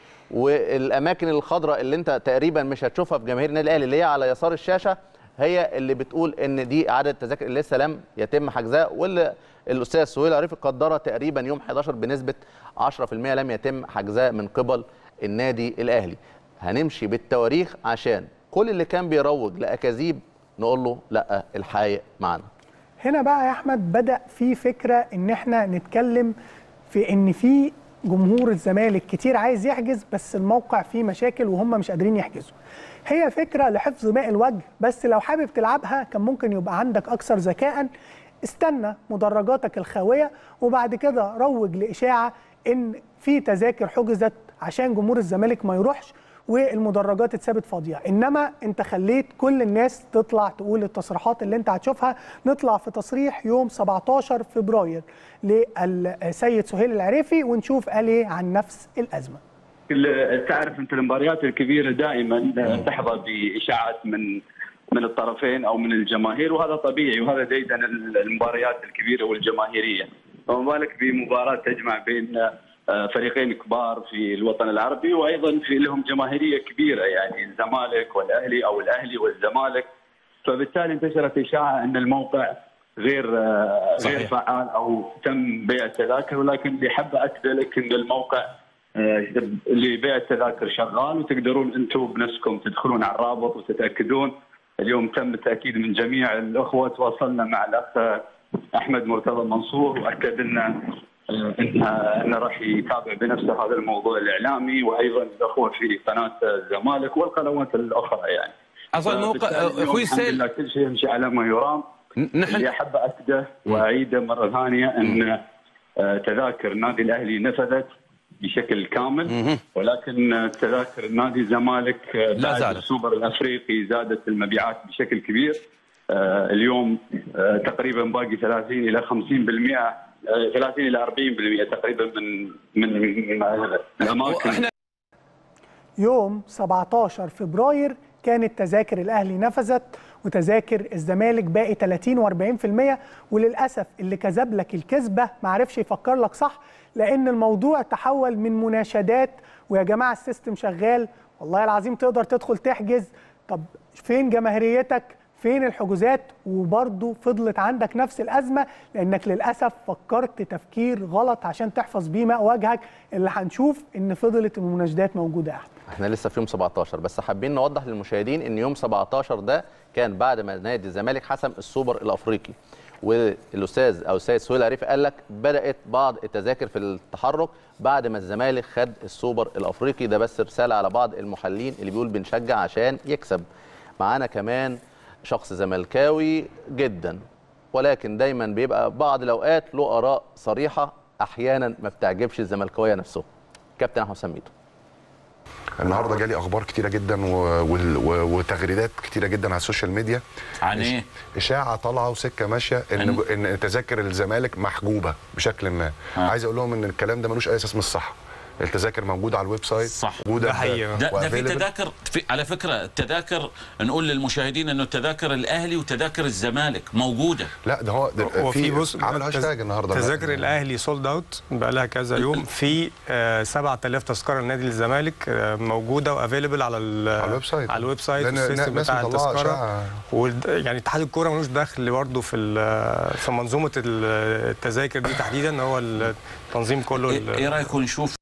والاماكن الخضراء اللي انت تقريبا مش هتشوفها في جماهير النادي الاهلي اللي هي على يسار الشاشه هي اللي بتقول ان دي عدد التذاكر اللي لسه لم يتم حجزها واللي الاستاذ سهيل عريف قدرها تقريبا يوم 11 بنسبه 10% لم يتم حجزها من قبل النادي الاهلي هنمشي بالتواريخ عشان كل اللي كان بيروج لاكاذيب نقول له لا الحقيقه معانا هنا بقى يا احمد بدا في فكره ان احنا نتكلم في ان في جمهور الزمالك كتير عايز يحجز بس الموقع فيه مشاكل وهم مش قادرين يحجزوا هي فكره لحفظ ماء الوجه بس لو حابب تلعبها كان ممكن يبقى عندك اكثر ذكاء استنى مدرجاتك الخاويه وبعد كده روج لاشاعه ان في تذاكر حجزت عشان جمهور الزمالك ما يروحش والمدرجات اتسابت فاضيه انما انت خليت كل الناس تطلع تقول التصريحات اللي انت هتشوفها نطلع في تصريح يوم 17 فبراير للسيد سهيل العريفي ونشوف قال ايه عن نفس الازمه ال- تعرف انت المباريات الكبيره دائما تحظى باشاعات من من الطرفين او من الجماهير وهذا طبيعي وهذا ديدن المباريات الكبيره والجماهيريه وما بالك بمباراه تجمع بين آه، فريقين كبار في الوطن العربي وايضا في لهم جماهيريه كبيره يعني الزمالك والاهلي او الاهلي والزمالك فبالتالي انتشرت اشاعه ان الموقع غير آه، غير صحيح. فعال او تم بيع التذاكر ولكن اللي حاب اكد لك ان الموقع آه، لبيع التذاكر شغال وتقدرون انتم بنفسكم تدخلون على الرابط وتتاكدون اليوم تم التاكيد من جميع الاخوه تواصلنا مع الاخ احمد مرتضى منصور واكد لنا آه، انه انه راح يتابع بنفسه هذا الموضوع الاعلامي وايضا الاخوه في قناه الزمالك والقنوات الاخرى يعني. اصلا موقع فبالتالي اليوم اخوي الحمد سيل لله كل شيء يمشي على ما يرام نحن اللي احب اكده واعيده مره ثانيه ان آه، تذاكر النادي الاهلي نفذت بشكل كامل ولكن آه، تذاكر نادي الزمالك آه، لا بعد زالت. السوبر الافريقي زادت المبيعات بشكل كبير آه، اليوم آه، تقريبا باقي 30 الى 50% آه، 30 الى 40% تقريبا من من من الاماكن واحنا يوم 17 فبراير كانت تذاكر الاهلي نفذت وتذاكر الزمالك باقي 30 و40% وللاسف اللي كذب لك الكذبه ما عرفش يفكر لك صح لان الموضوع تحول من مناشدات ويا جماعه السيستم شغال والله العظيم تقدر تدخل تحجز طب فين جماهيريتك فين الحجوزات وبرضه فضلت عندك نفس الازمه لانك للاسف فكرت تفكير غلط عشان تحفظ بيه ماء وجهك اللي هنشوف ان فضلت المناشدات موجوده يا احمد احنا لسه في يوم 17 بس حابين نوضح للمشاهدين ان يوم 17 ده كان بعد ما نادي الزمالك حسم السوبر الافريقي والاستاذ او السيد سهيل عريفي قال لك بدات بعض التذاكر في التحرك بعد ما الزمالك خد السوبر الافريقي ده بس رساله على بعض المحللين اللي بيقول بنشجع عشان يكسب معانا كمان شخص زملكاوي جدا ولكن دايما بيبقى بعض الاوقات له اراء صريحه احيانا ما بتعجبش الزملكاويه نفسهم كابتن احمد حسام ميدو النهارده جالي اخبار كتيره جدا و... وال- و... وتغريدات كتيره جدا على السوشيال ميديا عن ايه؟ اشاعه طالعه وسكه ماشيه ان أن- ان تذاكر الزمالك محجوبه بشكل ما عايز اقول لهم ان الكلام ده ملوش اي اساس من الصح التذاكر موجوده على الويب سايت صح موجوده ده, ده في وavailable. تذاكر في على فكره التذاكر نقول للمشاهدين انه تذاكر الاهلي وتذاكر الزمالك موجوده لا ده هو ده هو في بص عامل تز- هاشتاج النهارده تذاكر الاهلي سولد اوت بقى لها كذا يوم في آه 7000 تذكره لنادي الزمالك آه موجوده وافيلبل على على الويب سايت على الويب سايت لأن والسيستم ناس بتاع مطلعة التذكره أشعة. والد- يعني اتحاد الكوره ملوش دخل برضه في ال- في منظومه ال- التذاكر دي تحديدا هو التنظيم كله ال- ايه رايكم نشوف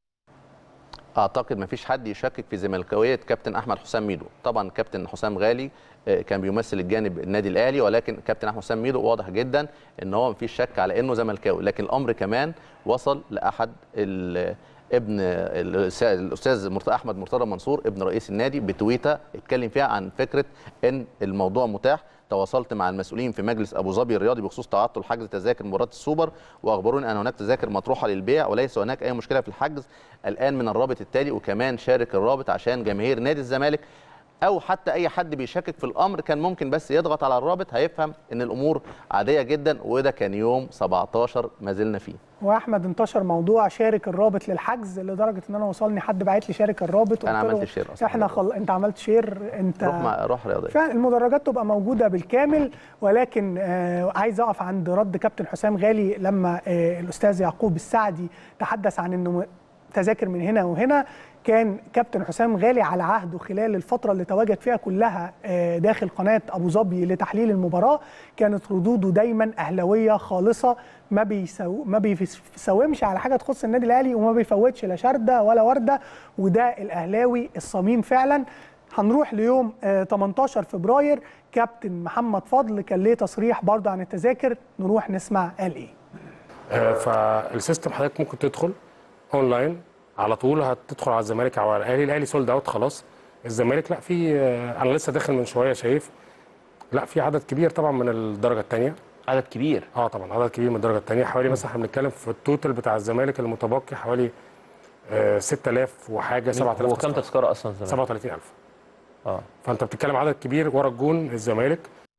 اعتقد ما فيش حد يشكك في زملكاويه كابتن احمد حسام ميدو طبعا كابتن حسام غالي آه، كان بيمثل الجانب النادي الاهلي ولكن كابتن احمد حسام ميدو واضح جدا ان هو ما فيش شك على انه زملكاوي لكن الامر كمان وصل لاحد ال- ابن الأس- الاستاذ مرتضى احمد مرتضى منصور ابن رئيس النادي بتويته اتكلم فيها عن فكره ان الموضوع متاح تواصلت مع المسؤولين في مجلس ابو ظبي الرياضي بخصوص تعطل حجز تذاكر مباراه السوبر واخبروني ان هناك تذاكر مطروحه للبيع وليس هناك اي مشكله في الحجز الان من الرابط التالي وكمان شارك الرابط عشان جماهير نادي الزمالك او حتى اي حد بيشكك في الامر كان ممكن بس يضغط على الرابط هيفهم ان الامور عاديه جدا وده كان يوم 17 ما زلنا فيه واحمد انتشر موضوع شارك الرابط للحجز لدرجه ان انا وصلني حد بعت لي شارك الرابط أنا قلت له عملت شير أصلاً. احنا خل... انت عملت شير انت روح مع روح رياضيه فعلا المدرجات تبقى موجوده بالكامل ولكن آه عايز اقف عند رد كابتن حسام غالي لما آه الاستاذ يعقوب السعدي تحدث عن انه تذاكر من هنا وهنا كان كابتن حسام غالي على عهده خلال الفتره اللي تواجد فيها كلها آه داخل قناه ابو ظبي لتحليل المباراه كانت ردوده دايما اهلاويه خالصه ما بيسو ما بيساومش على حاجه تخص النادي الاهلي وما بيفوتش لا شرده ولا ورده وده الاهلاوي الصميم فعلا هنروح ليوم آه، 18 فبراير كابتن محمد فضل كان ليه تصريح برضه عن التذاكر نروح نسمع قال ايه آه، فالسيستم حضرتك ممكن تدخل اونلاين على طول هتدخل على الزمالك او على الاهلي الاهلي سولد اوت خلاص الزمالك لا في آه، انا لسه داخل من شويه شايف لا في عدد كبير طبعا من الدرجه الثانيه عدد كبير اه طبعا عدد كبير من الدرجه الثانيه حوالي مثلا احنا بنتكلم في التوتال بتاع الزمالك المتبقي حوالي آه 6000 وحاجه 7000 هو كام تذكره اصلا زمان 37000 اه فانت بتتكلم عدد كبير ورا الجون الزمالك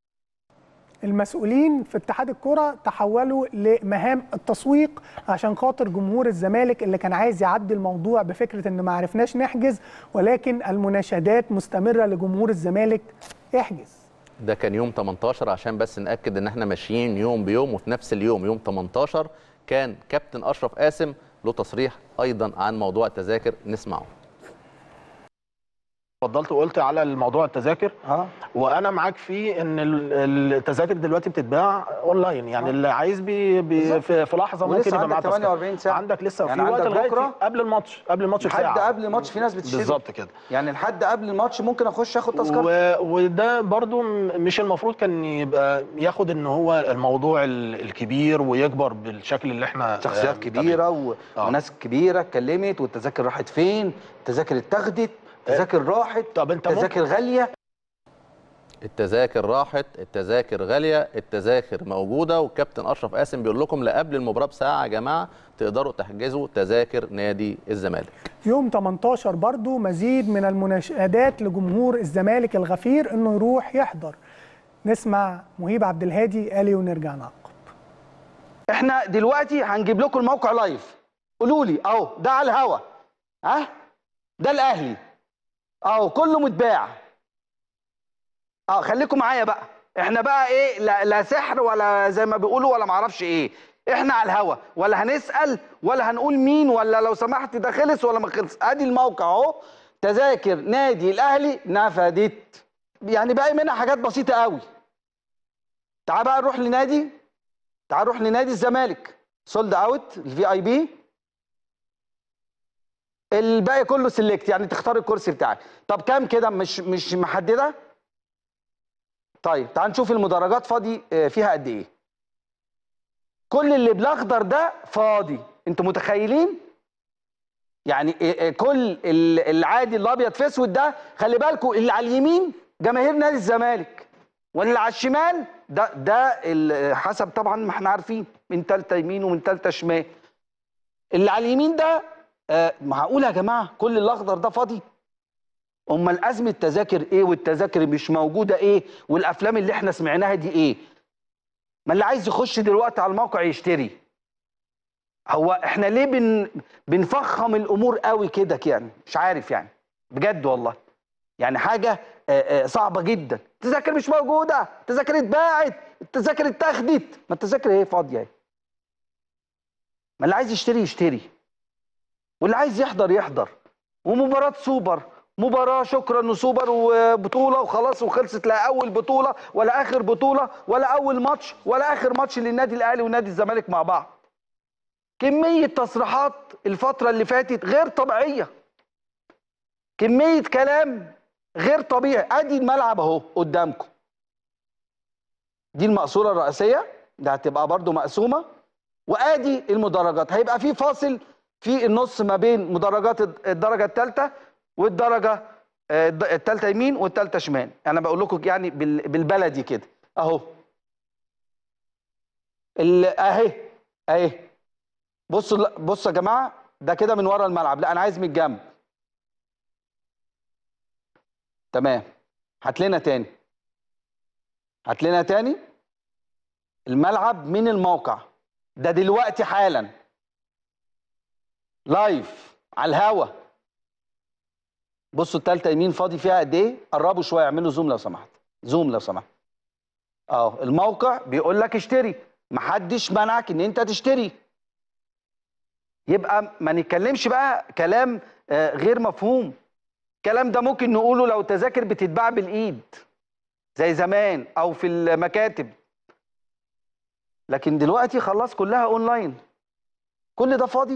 المسؤولين في اتحاد الكرة تحولوا لمهام التسويق عشان خاطر جمهور الزمالك اللي كان عايز يعدي الموضوع بفكرة ان ما عرفناش نحجز ولكن المناشدات مستمرة لجمهور الزمالك احجز ده كان يوم 18 عشان بس ناكد ان احنا ماشيين يوم بيوم وفي نفس اليوم يوم 18 كان كابتن اشرف قاسم له تصريح ايضا عن موضوع التذاكر نسمعه اتفضلت وقلت على الموضوع التذاكر اه وانا معاك في ان ال- التذاكر دلوقتي بتتباع اونلاين يعني اللي عايز بي بي في, في لحظه ولسه ممكن يبقى معاه عندك تذكرة. 48 ساعة. عندك لسه يعني في وقت عندك لغايه بكرة قبل الماتش قبل الماتش لحد بساعه قبل الماتش في ناس بتشتري بالظبط كده يعني لحد قبل الماتش ممكن اخش اخد تذكره و... وده برضو م- مش المفروض كان يبقى ياخد ان هو الموضوع ال- الكبير ويكبر بالشكل اللي احنا شخصيات آه، كبيره و... وناس كبيره اتكلمت والتذاكر راحت فين التذاكر اتاخدت التذاكر راحت طب انت تذاكر غاليه التذاكر راحت التذاكر غاليه التذاكر موجوده والكابتن اشرف قاسم بيقول لكم لا قبل المباراه بساعه يا جماعه تقدروا تحجزوا تذاكر نادي الزمالك يوم 18 برضو مزيد من المناشدات لجمهور الزمالك الغفير انه يروح يحضر نسمع مهيب عبد الهادي قال إيه ونرجع نعقب احنا دلوقتي هنجيب لكم الموقع لايف قولوا لي اهو ده على الهوا ها ده الاهلي اهو كله متباع اه خليكم معايا بقى احنا بقى ايه لا, لا سحر ولا زي ما بيقولوا ولا معرفش ايه احنا على الهوا ولا هنسال ولا هنقول مين ولا لو سمحت ده خلص ولا ما خلص ادي الموقع اهو تذاكر نادي الاهلي نفدت يعني باقي منها حاجات بسيطه قوي تعال بقى نروح لنادي تعال نروح لنادي الزمالك سولد اوت الفي اي بي الباقي كله سيلكت يعني تختار الكرسي بتاعك طب كام كده مش مش محدده طيب تعال نشوف المدرجات فاضي آه، فيها قد ايه كل اللي بالاخضر ده فاضي انتوا متخيلين يعني آه، آه، كل ال- العادي الابيض في اسود ده خلي بالكم اللي على اليمين جماهير نادي الزمالك واللي على الشمال ده ده ال- حسب طبعا ما احنا عارفين من تالتة يمين ومن تالتة شمال اللي على اليمين ده آه، معقول يا جماعه كل الاخضر ده فاضي امال ازمه تذاكر ايه والتذاكر مش موجوده ايه والافلام اللي احنا سمعناها دي ايه ما اللي عايز يخش دلوقتي على الموقع يشتري هو احنا ليه بن بنفخم الامور قوي كده يعني مش عارف يعني بجد والله يعني حاجه آه، آه، صعبه جدا التذاكر مش موجوده التذاكر اتباعت التذاكر اتاخدت ما التذاكر ايه فاضيه اهي ما اللي عايز يشتري يشتري واللي عايز يحضر يحضر ومباراة سوبر مباراة شكرا وسوبر وبطولة وخلاص وخلصت لا أول بطولة ولا آخر بطولة ولا أول ماتش ولا آخر ماتش للنادي الأهلي ونادي الزمالك مع بعض كمية تصريحات الفترة اللي فاتت غير طبيعية كمية كلام غير طبيعي ادي الملعب اهو قدامكم دي المقصورة الرئيسية ده هتبقى برضو مقسومة وادي المدرجات هيبقى في فاصل في النص ما بين مدرجات الدرجة الثالثة والدرجة آه، الثالثة يمين والثالثة شمال انا بقول لكم يعني بال- بالبلدي كده اهو ال- اهي اهي بصوا بصوا يا جماعة ده كده من ورا الملعب لا انا عايز من الجنب تمام هات لنا تاني هات لنا تاني الملعب من الموقع ده دلوقتي حالا لايف على الهوا بصوا التالتة يمين فاضي فيها قد ايه قربوا شويه اعملوا زوم لو سمحت زوم لو سمحت اه الموقع بيقول لك اشتري محدش منعك ان انت تشتري يبقى ما نتكلمش بقى كلام آه، غير مفهوم الكلام ده ممكن نقوله لو التذاكر بتتباع بالايد زي زمان او في المكاتب لكن دلوقتي خلاص كلها اونلاين كل ده فاضي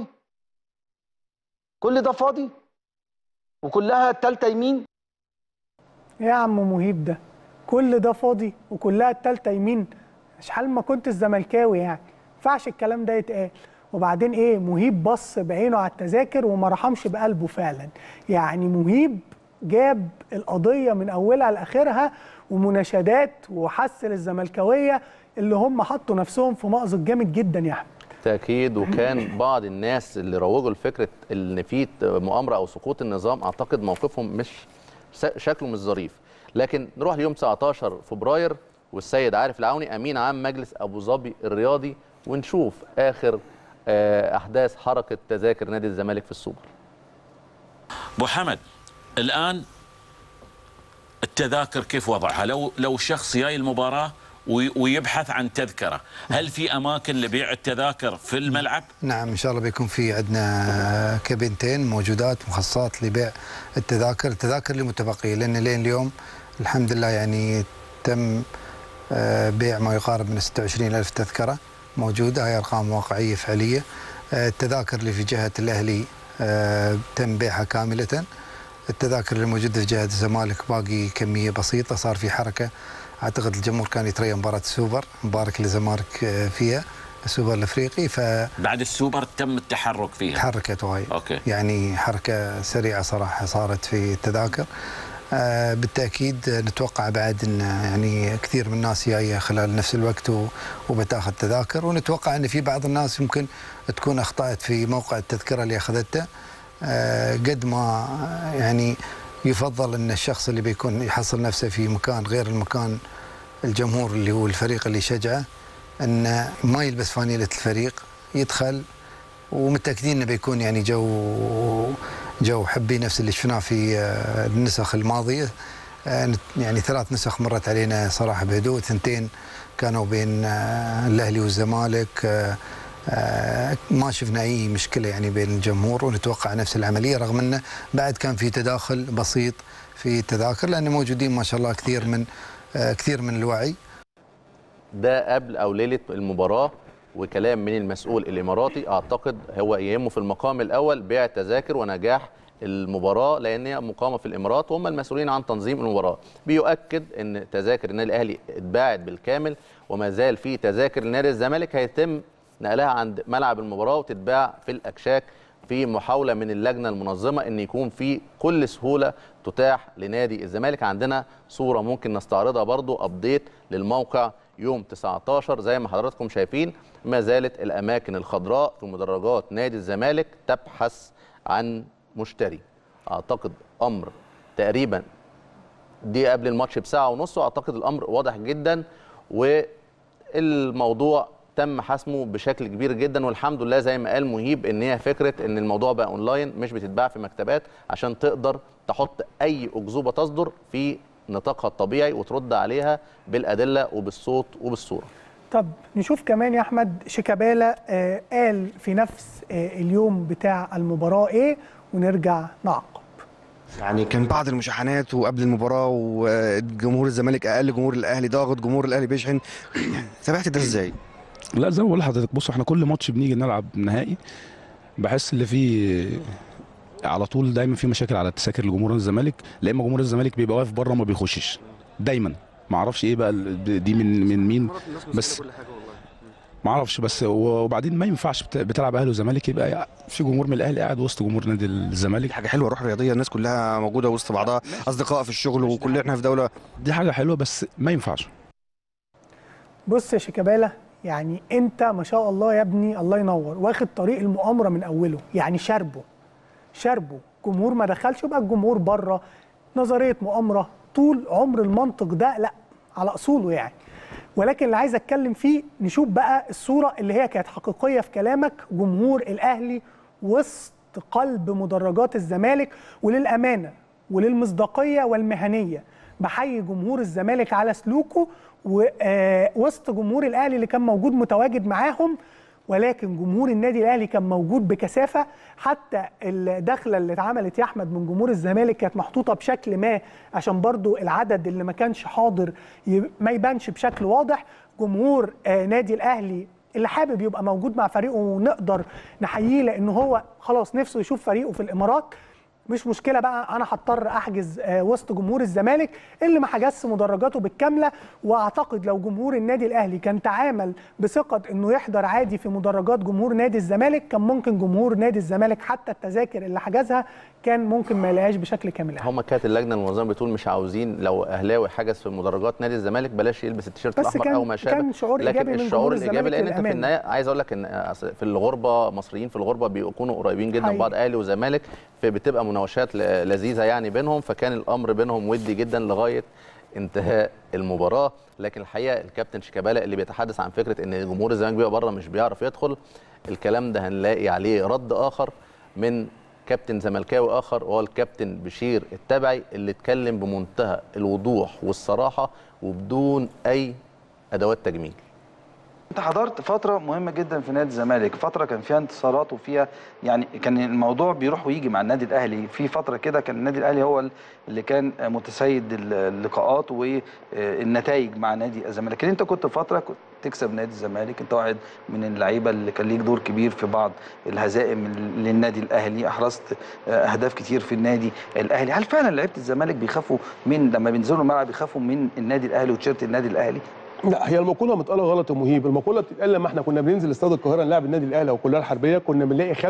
كل ده فاضي وكلها التالتة يمين إيه يا عم مهيب ده كل ده فاضي وكلها التالتة يمين مش حال ما كنت الزملكاوي يعني ما ينفعش الكلام ده يتقال وبعدين ايه مهيب بص بعينه على التذاكر وما رحمش بقلبه فعلا يعني مهيب جاب القضية من أولها لآخرها ومناشدات وحس للزملكاوية اللي هم حطوا نفسهم في مأزق جامد جدا يا أحمد بالتاكيد وكان بعض الناس اللي روجوا لفكره ان في مؤامره او سقوط النظام اعتقد موقفهم مش س- شكله مش ظريف لكن نروح ليوم 19 فبراير والسيد عارف العوني امين عام مجلس ابو ظبي الرياضي ونشوف اخر آه، احداث حركه تذاكر نادي الزمالك في السوبر ابو حمد الان التذاكر كيف وضعها لو لو شخص جاي المباراه وي- ويبحث عن تذكره هل في اماكن لبيع التذاكر في الملعب نعم ان شاء الله بيكون في عندنا كابينتين موجودات مخصصات لبيع التذاكر التذاكر المتبقيه لان لين اليوم الحمد لله يعني تم آه، بيع ما يقارب من 26 ألف تذكرة موجودة هاي أرقام واقعية فعلية آه، التذاكر اللي في جهة الأهلي آه، تم بيعها كاملة التذاكر اللي موجودة في جهة الزمالك باقي كمية بسيطة صار في حركة أعتقد الجمهور كان يتريى مباراة السوبر مبارك للزمالك آه، فيها السوبر الأفريقي ف بعد السوبر تم التحرك فيها تحركت وايد اوكي يعني حركة سريعة صراحة صارت في التذاكر آه، بالتأكيد نتوقع بعد أن يعني كثير من الناس جاية خلال نفس الوقت و- وبتاخذ تذاكر ونتوقع أن في بعض الناس يمكن تكون أخطأت في موقع التذكرة اللي أخذته آه، قد ما آه، يعني يفضل أن الشخص اللي بيكون يحصل نفسه في مكان غير المكان الجمهور اللي هو الفريق اللي يشجعه أن ما يلبس فانيلة الفريق يدخل ومتاكدين انه بيكون يعني جو جو حبي نفس اللي شفناه في آه، النسخ الماضيه آه، نت- يعني ثلاث نسخ مرت علينا صراحه بهدوء ثنتين كانوا بين آه، الاهلي والزمالك آه، آه، ما شفنا اي مشكله يعني بين الجمهور ونتوقع نفس العمليه رغم انه بعد كان في تداخل بسيط في التذاكر لان موجودين ما شاء الله كثير من آه، كثير من الوعي ده قبل او ليله المباراه وكلام من المسؤول الاماراتي اعتقد هو يهمه في المقام الاول بيع التذاكر ونجاح المباراه لان هي مقامه في الامارات وهم المسؤولين عن تنظيم المباراه بيؤكد ان تذاكر النادي الاهلي اتباعت بالكامل وما زال في تذاكر لنادي الزمالك هيتم نقلها عند ملعب المباراه وتتباع في الاكشاك في محاوله من اللجنه المنظمه ان يكون في كل سهوله تتاح لنادي الزمالك عندنا صوره ممكن نستعرضها برضو ابديت للموقع يوم 19 زي ما حضراتكم شايفين ما زالت الاماكن الخضراء في مدرجات نادي الزمالك تبحث عن مشتري اعتقد امر تقريبا دي قبل الماتش بساعه ونص واعتقد الامر واضح جدا والموضوع تم حسمه بشكل كبير جدا والحمد لله زي ما قال مهيب ان هي فكره ان الموضوع بقى اونلاين مش بتتباع في مكتبات عشان تقدر تحط اي اكذوبه تصدر في نطاقها الطبيعي وترد عليها بالادله وبالصوت وبالصوره طب نشوف كمان يا احمد شيكابالا آه قال في نفس آه اليوم بتاع المباراه ايه ونرجع نعقب يعني كان بعض المشاحنات وقبل المباراه وجمهور الزمالك اقل جمهور الاهلي ضاغط جمهور الاهلي بيشحن تابعت ده ازاي؟ لا زي ما بقول لحضرتك بص احنا كل ماتش بنيجي نلعب نهائي بحس ان في على طول دايما في مشاكل على التذاكر لجمهور الزمالك لا اما جمهور الزمالك بيبقى واقف بره ما بيخشش دايما ما اعرفش ايه بقى ال- دي من من مين بس ما اعرفش بس وبعدين ما ينفعش بت- بتلعب اهلي وزمالك يبقى في جمهور من الاهلي قاعد وسط جمهور نادي الزمالك حاجه حلوه روح رياضيه الناس كلها موجوده وسط بعضها اصدقاء في الشغل وكلنا احنا في دوله دي حاجه حلوه بس ما ينفعش بص يا شيكابالا يعني انت ما شاء الله يا ابني الله ينور واخد طريق المؤامره من اوله يعني شاربه شاربه جمهور ما دخلش يبقى الجمهور بره نظريه مؤامره طول عمر المنطق ده لا على اصوله يعني ولكن اللي عايز اتكلم فيه نشوف بقى الصوره اللي هي كانت حقيقيه في كلامك جمهور الاهلي وسط قلب مدرجات الزمالك وللامانه وللمصداقيه والمهنيه بحيي جمهور الزمالك على سلوكه ووسط جمهور الاهلي اللي كان موجود متواجد معاهم ولكن جمهور النادي الاهلي كان موجود بكثافه حتى الدخله اللي اتعملت يا احمد من جمهور الزمالك كانت محطوطه بشكل ما عشان برضو العدد اللي ما كانش حاضر ي- ما يبانش بشكل واضح جمهور آه، نادي الاهلي اللي حابب يبقى موجود مع فريقه ونقدر نحييه لان هو خلاص نفسه يشوف فريقه في الامارات مش مشكله بقى انا هضطر احجز آه، وسط جمهور الزمالك اللي ما حجزش مدرجاته بالكامله واعتقد لو جمهور النادي الاهلي كان تعامل بثقه انه يحضر عادي في مدرجات جمهور نادي الزمالك كان ممكن جمهور نادي الزمالك حتى التذاكر اللي حجزها كان ممكن ما يلاقيهاش بشكل كامل هم كانت اللجنه المنظمه بتقول مش عاوزين لو اهلاوي حجز في مدرجات نادي الزمالك بلاش يلبس التيشيرت بس الاحمر كان- او ما شابه كان شعور لكن إيجابي من الشعور جمهور الايجابي الزمالك لان انت في للأمانة. النهايه عايز اقول لك ان أصل في الغربه مصريين في الغربه بيكونوا قريبين جدا من حقيقي. بعض اهلي وزمالك فبتبقى مناوشات ل- لذيذه يعني بينهم فكان الامر بينهم ودي جدا لغايه انتهاء المباراه لكن الحقيقه الكابتن شيكابالا اللي بيتحدث عن فكره ان جمهور الزمالك بيبقى بره مش بيعرف يدخل الكلام ده هنلاقي عليه رد اخر من كابتن زملكاوي اخر وهو الكابتن بشير التبعي اللي اتكلم بمنتهى الوضوح والصراحه وبدون اي ادوات تجميل انت حضرت فتره مهمه جدا في نادي الزمالك فتره كان فيها انتصارات وفيها يعني كان الموضوع بيروح ويجي مع النادي الاهلي في فتره كده كان النادي الاهلي هو اللي كان متسيد اللقاءات والنتائج مع نادي الزمالك لكن انت كنت فتره كنت تكسب نادي الزمالك انت واحد من اللعيبه اللي كان ليك دور كبير في بعض الهزائم للنادي الاهلي احرزت اهداف كتير في النادي الاهلي هل فعلا لعيبه الزمالك بيخافوا من لما بينزلوا الملعب بيخافوا من النادي الاهلي وتيشيرت النادي الاهلي لا هي المقوله متقاله غلط يا مهيب المقوله بتتقال لما احنا كنا بننزل استاد القاهره نلعب النادي الاهلي او الكليه الحربيه كنا بنلاقي 75%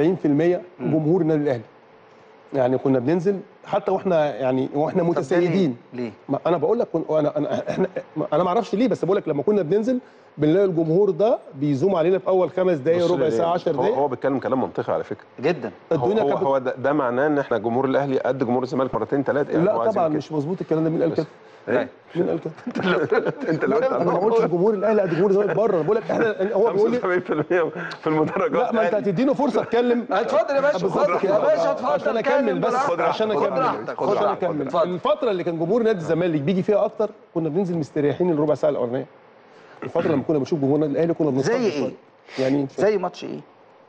جمهور النادي الاهلي يعني كنا بننزل حتى واحنا يعني واحنا متسيدين ليه؟ ما انا بقول لك كن- انا انا احنا انا ما اعرفش ليه بس بقول لك لما كنا بننزل بنلاقي الجمهور ده بيزوم علينا في اول خمس دقائق بص ربع ليه؟ ساعه 10 هو, دقائق هو بيتكلم كلام منطقي على فكره جدا الدنيا هو, هو, كانت- هو ده, ده معناه ان احنا جمهور الاهلي قد جمهور الزمالك مرتين ثلاثه لا طبعا مش مظبوط الكلام ده مين قال كده؟ إيه؟ مين قال كده؟ انت اللي قلت انا ما قلتش جمهور الاهلي قد جمهور الزمالك بره بقول لك احنا هو بيقول لي 75% في المدرجات لا ما انت هتديله فرصه اتكلم اتفضل يا باشا، بالظبط خد كده. يا باشا، اتفضل، عشان اكمل اتكلم بس براحتك. عشان خد اكمل براحتك، خد عشان براحتك. اكمل اتفضل. الفتره اللي كان جمهور نادي الزمالك بيجي فيها اكتر كنا بننزل مستريحين الربع ساعه الاولانيه الفتره لما كنا بنشوف جمهور النادي الاهلي كنا بنصطاد زي شوية. ايه؟ يعني زي ماتش ايه؟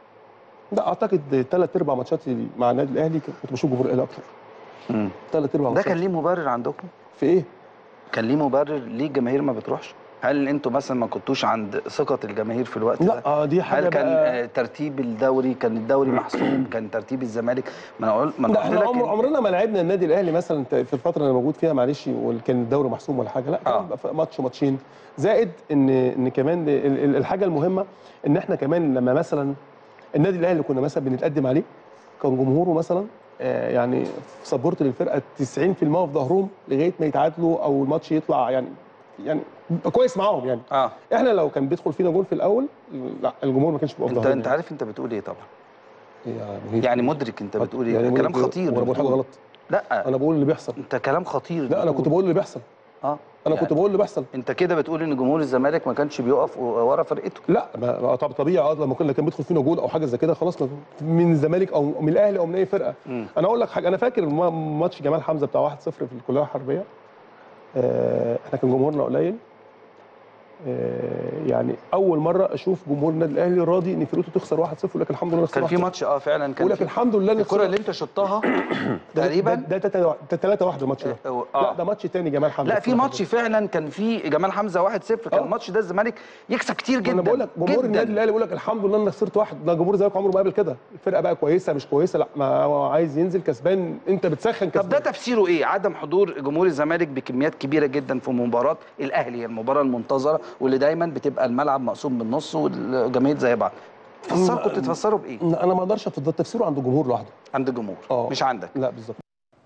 لا اعتقد ثلاث ارباع ماتشاتي مع النادي الاهلي كنت بشوف جمهور الاهلي اكتر ثلاث ارباع ده ماتشات كان ليه مبرر عندكم؟ في ايه؟ كان ليه مبرر ليه الجماهير ما بتروحش؟ هل انتوا مثلا ما كنتوش عند ثقه الجماهير في الوقت لا، ده؟ آه، دي حاجة هل كان بقى- آه، ترتيب الدوري كان الدوري محسوم كان ترتيب الزمالك ما انا قلت ما انا لا قلت احنا لك عمر إن- عمرنا ما لعبنا النادي الاهلي مثلا في الفتره اللي أنا موجود فيها معلش وكان الدوري محسوم ولا حاجه لا كان بيبقى في ماتش ماتشين زائد ان ان كمان ال- ال- الحاجه المهمه ان احنا كمان لما مثلا النادي الاهلي كنا مثلا بنتقدم عليه كان جمهوره مثلا آه، يعني سبورت للفرقه 90% في ظهرهم لغايه ما يتعادلوا او الماتش يطلع يعني يعني يبقى كويس معاهم يعني اه احنا لو كان بيدخل فينا جول في الاول لا الجمهور ما كانش بيبقى في انت ظهرنا انت عارف انت بتقول ايه طبعا يعني, يعني مدرك انت بتقول ايه يعني كلام مدرك- خطير وأنا بقول حاجه بتقول. غلط لا انا بقول اللي بيحصل انت كلام خطير لا انا كنت بقول اللي بيحصل اه انا كنت بقول اللي بيحصل انت كده بتقول ان جمهور الزمالك ما كانش بيقف ورا فرقته لا ما ما- طب طبيعي اه لما كنا كان بيدخل فينا جول او حاجه زي كده خلاص من الزمالك او من الاهلي او من اي فرقه مم. انا اقول لك حاجه انا فاكر ما- ماتش جمال حمزه بتاع 1-0 في الكليه الحربيه آه، احنا كان جمهورنا قليل آه، يعني اول مره اشوف جمهور النادي الاهلي راضي ان فرقته تخسر 1-0 يقول لك الحمد لله كان في ماتش اه فعلا كان يقول لك في- الحمد لله إن الكره خسرنا. اللي انت شطها ده- تقريبا ده 3 1 الماتش ده لا ده ماتش تاني جمال حمزه لا في ماتش فعلا كان في جمال حمزه 1-0 كان الماتش ده الزمالك يكسب كتير جدا انا بقول لك جمهور جداً. النادي الاهلي بيقول لك الحمد لله انك خسرت واحد ده جمهور الزمالك عمره ما قابل كده الفرقه بقى كويسه مش كويسه لا ما هو عايز ينزل كسبان انت بتسخن كسبان طب ده تفسيره ايه؟ عدم حضور جمهور الزمالك بكميات كبيره جدا في مباراه الاهلي المباراه المنتظره واللي دايما بتبقى الملعب مقسوم بالنص والجماهير زي بعض. تفسروا كنت تفسروا بايه؟ انا ما اقدرش افضل تفسيره عند الجمهور لوحده عند الجمهور اه مش عندك لا بالظبط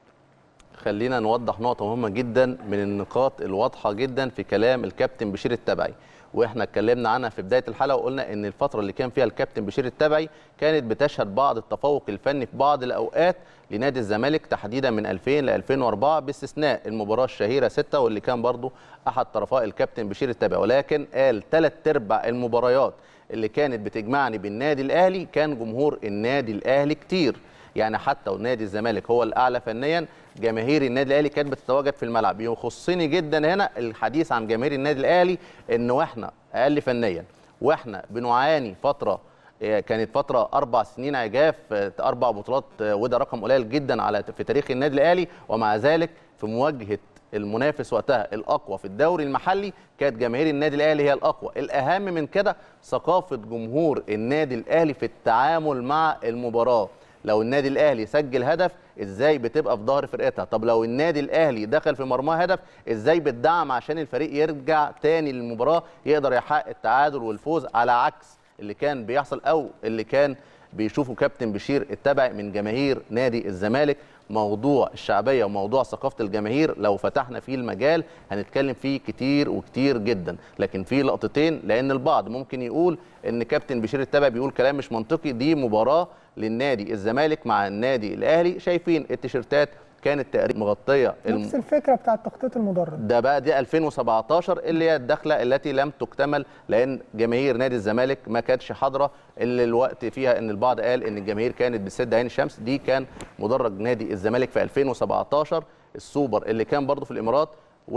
خلينا نوضح نقطة مهمة جدا من النقاط الواضحة جدا في كلام الكابتن بشير التبعي واحنا اتكلمنا عنها في بداية الحلقة وقلنا ان الفترة اللي كان فيها الكابتن بشير التبعي كانت بتشهد بعض التفوق الفني في بعض الاوقات لنادي الزمالك تحديدا من 2000 ل 2004 باستثناء المباراة الشهيرة 6 واللي كان برضو احد طرفاء الكابتن بشير التبعي ولكن قال ثلاث ارباع المباريات اللي كانت بتجمعني بالنادي الاهلي كان جمهور النادي الاهلي كتير يعني حتى ونادي الزمالك هو الاعلى فنيا جماهير النادي الاهلي كانت بتتواجد في الملعب يخصني جدا هنا الحديث عن جماهير النادي الاهلي ان واحنا اقل فنيا واحنا بنعاني فتره آه، كانت فتره اربع سنين عجاف آه، اربع بطولات آه، وده رقم قليل جدا على في تاريخ النادي الاهلي ومع ذلك في مواجهه المنافس وقتها الاقوى في الدوري المحلي كانت جماهير النادي الاهلي هي الاقوى الاهم من كده ثقافه جمهور النادي الاهلي في التعامل مع المباراه لو النادي الاهلي سجل هدف ازاي بتبقى في ظهر فرقتها طب لو النادي الاهلي دخل في مرماه هدف ازاي بتدعم عشان الفريق يرجع تاني للمباراه يقدر يحقق التعادل والفوز على عكس اللي كان بيحصل او اللي كان بيشوفه كابتن بشير التبع من جماهير نادي الزمالك موضوع الشعبيه وموضوع ثقافه الجماهير لو فتحنا فيه المجال هنتكلم فيه كتير وكتير جدا لكن في لقطتين لان البعض ممكن يقول ان كابتن بشير التبع بيقول كلام مش منطقي دي مباراه للنادي الزمالك مع النادي الاهلي شايفين التيشيرتات كانت تقريبا مغطيه الم... نفس الفكره بتاعت تخطيط المدرب ده بقى دي 2017 اللي هي الدخله التي لم تكتمل لان جماهير نادي الزمالك ما كانتش حاضره اللي الوقت فيها ان البعض قال ان الجماهير كانت بتسد عين الشمس دي كان مدرج نادي الزمالك في 2017 السوبر اللي كان برضه في الامارات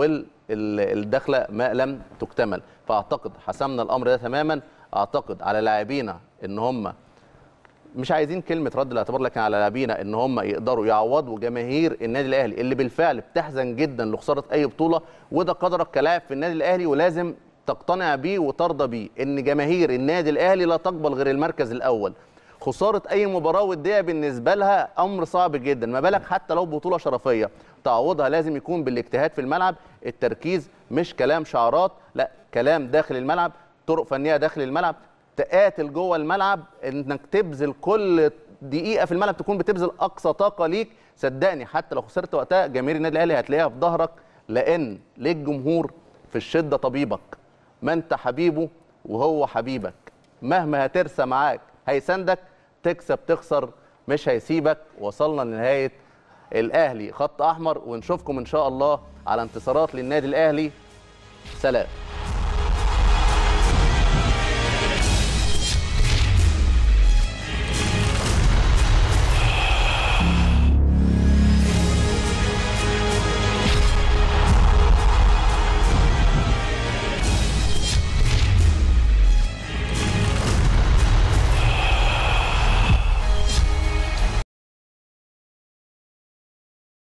والدخله ما لم تكتمل فاعتقد حسمنا الامر ده تماما اعتقد على لاعبينا ان هم مش عايزين كلمه رد الاعتبار لكن على لاعبينا ان هم يقدروا يعوضوا جماهير النادي الاهلي اللي بالفعل بتحزن جدا لخساره اي بطوله وده قدرك كلاعب في النادي الاهلي ولازم تقتنع بيه وترضى بيه ان جماهير النادي الاهلي لا تقبل غير المركز الاول خساره اي مباراه وديه بالنسبه لها امر صعب جدا ما بالك حتى لو بطوله شرفيه تعوضها لازم يكون بالاجتهاد في الملعب التركيز مش كلام شعارات لا كلام داخل الملعب طرق فنيه داخل الملعب تقاتل جوه الملعب انك تبذل كل دقيقه في الملعب تكون بتبذل اقصى طاقه ليك صدقني حتى لو خسرت وقتها جماهير النادي الاهلي هتلاقيها في ظهرك لان ليك جمهور في الشده طبيبك ما انت حبيبه وهو حبيبك مهما هترسى معاك هيساندك تكسب تخسر مش هيسيبك وصلنا لنهايه الاهلي خط احمر ونشوفكم ان شاء الله على انتصارات للنادي الاهلي سلام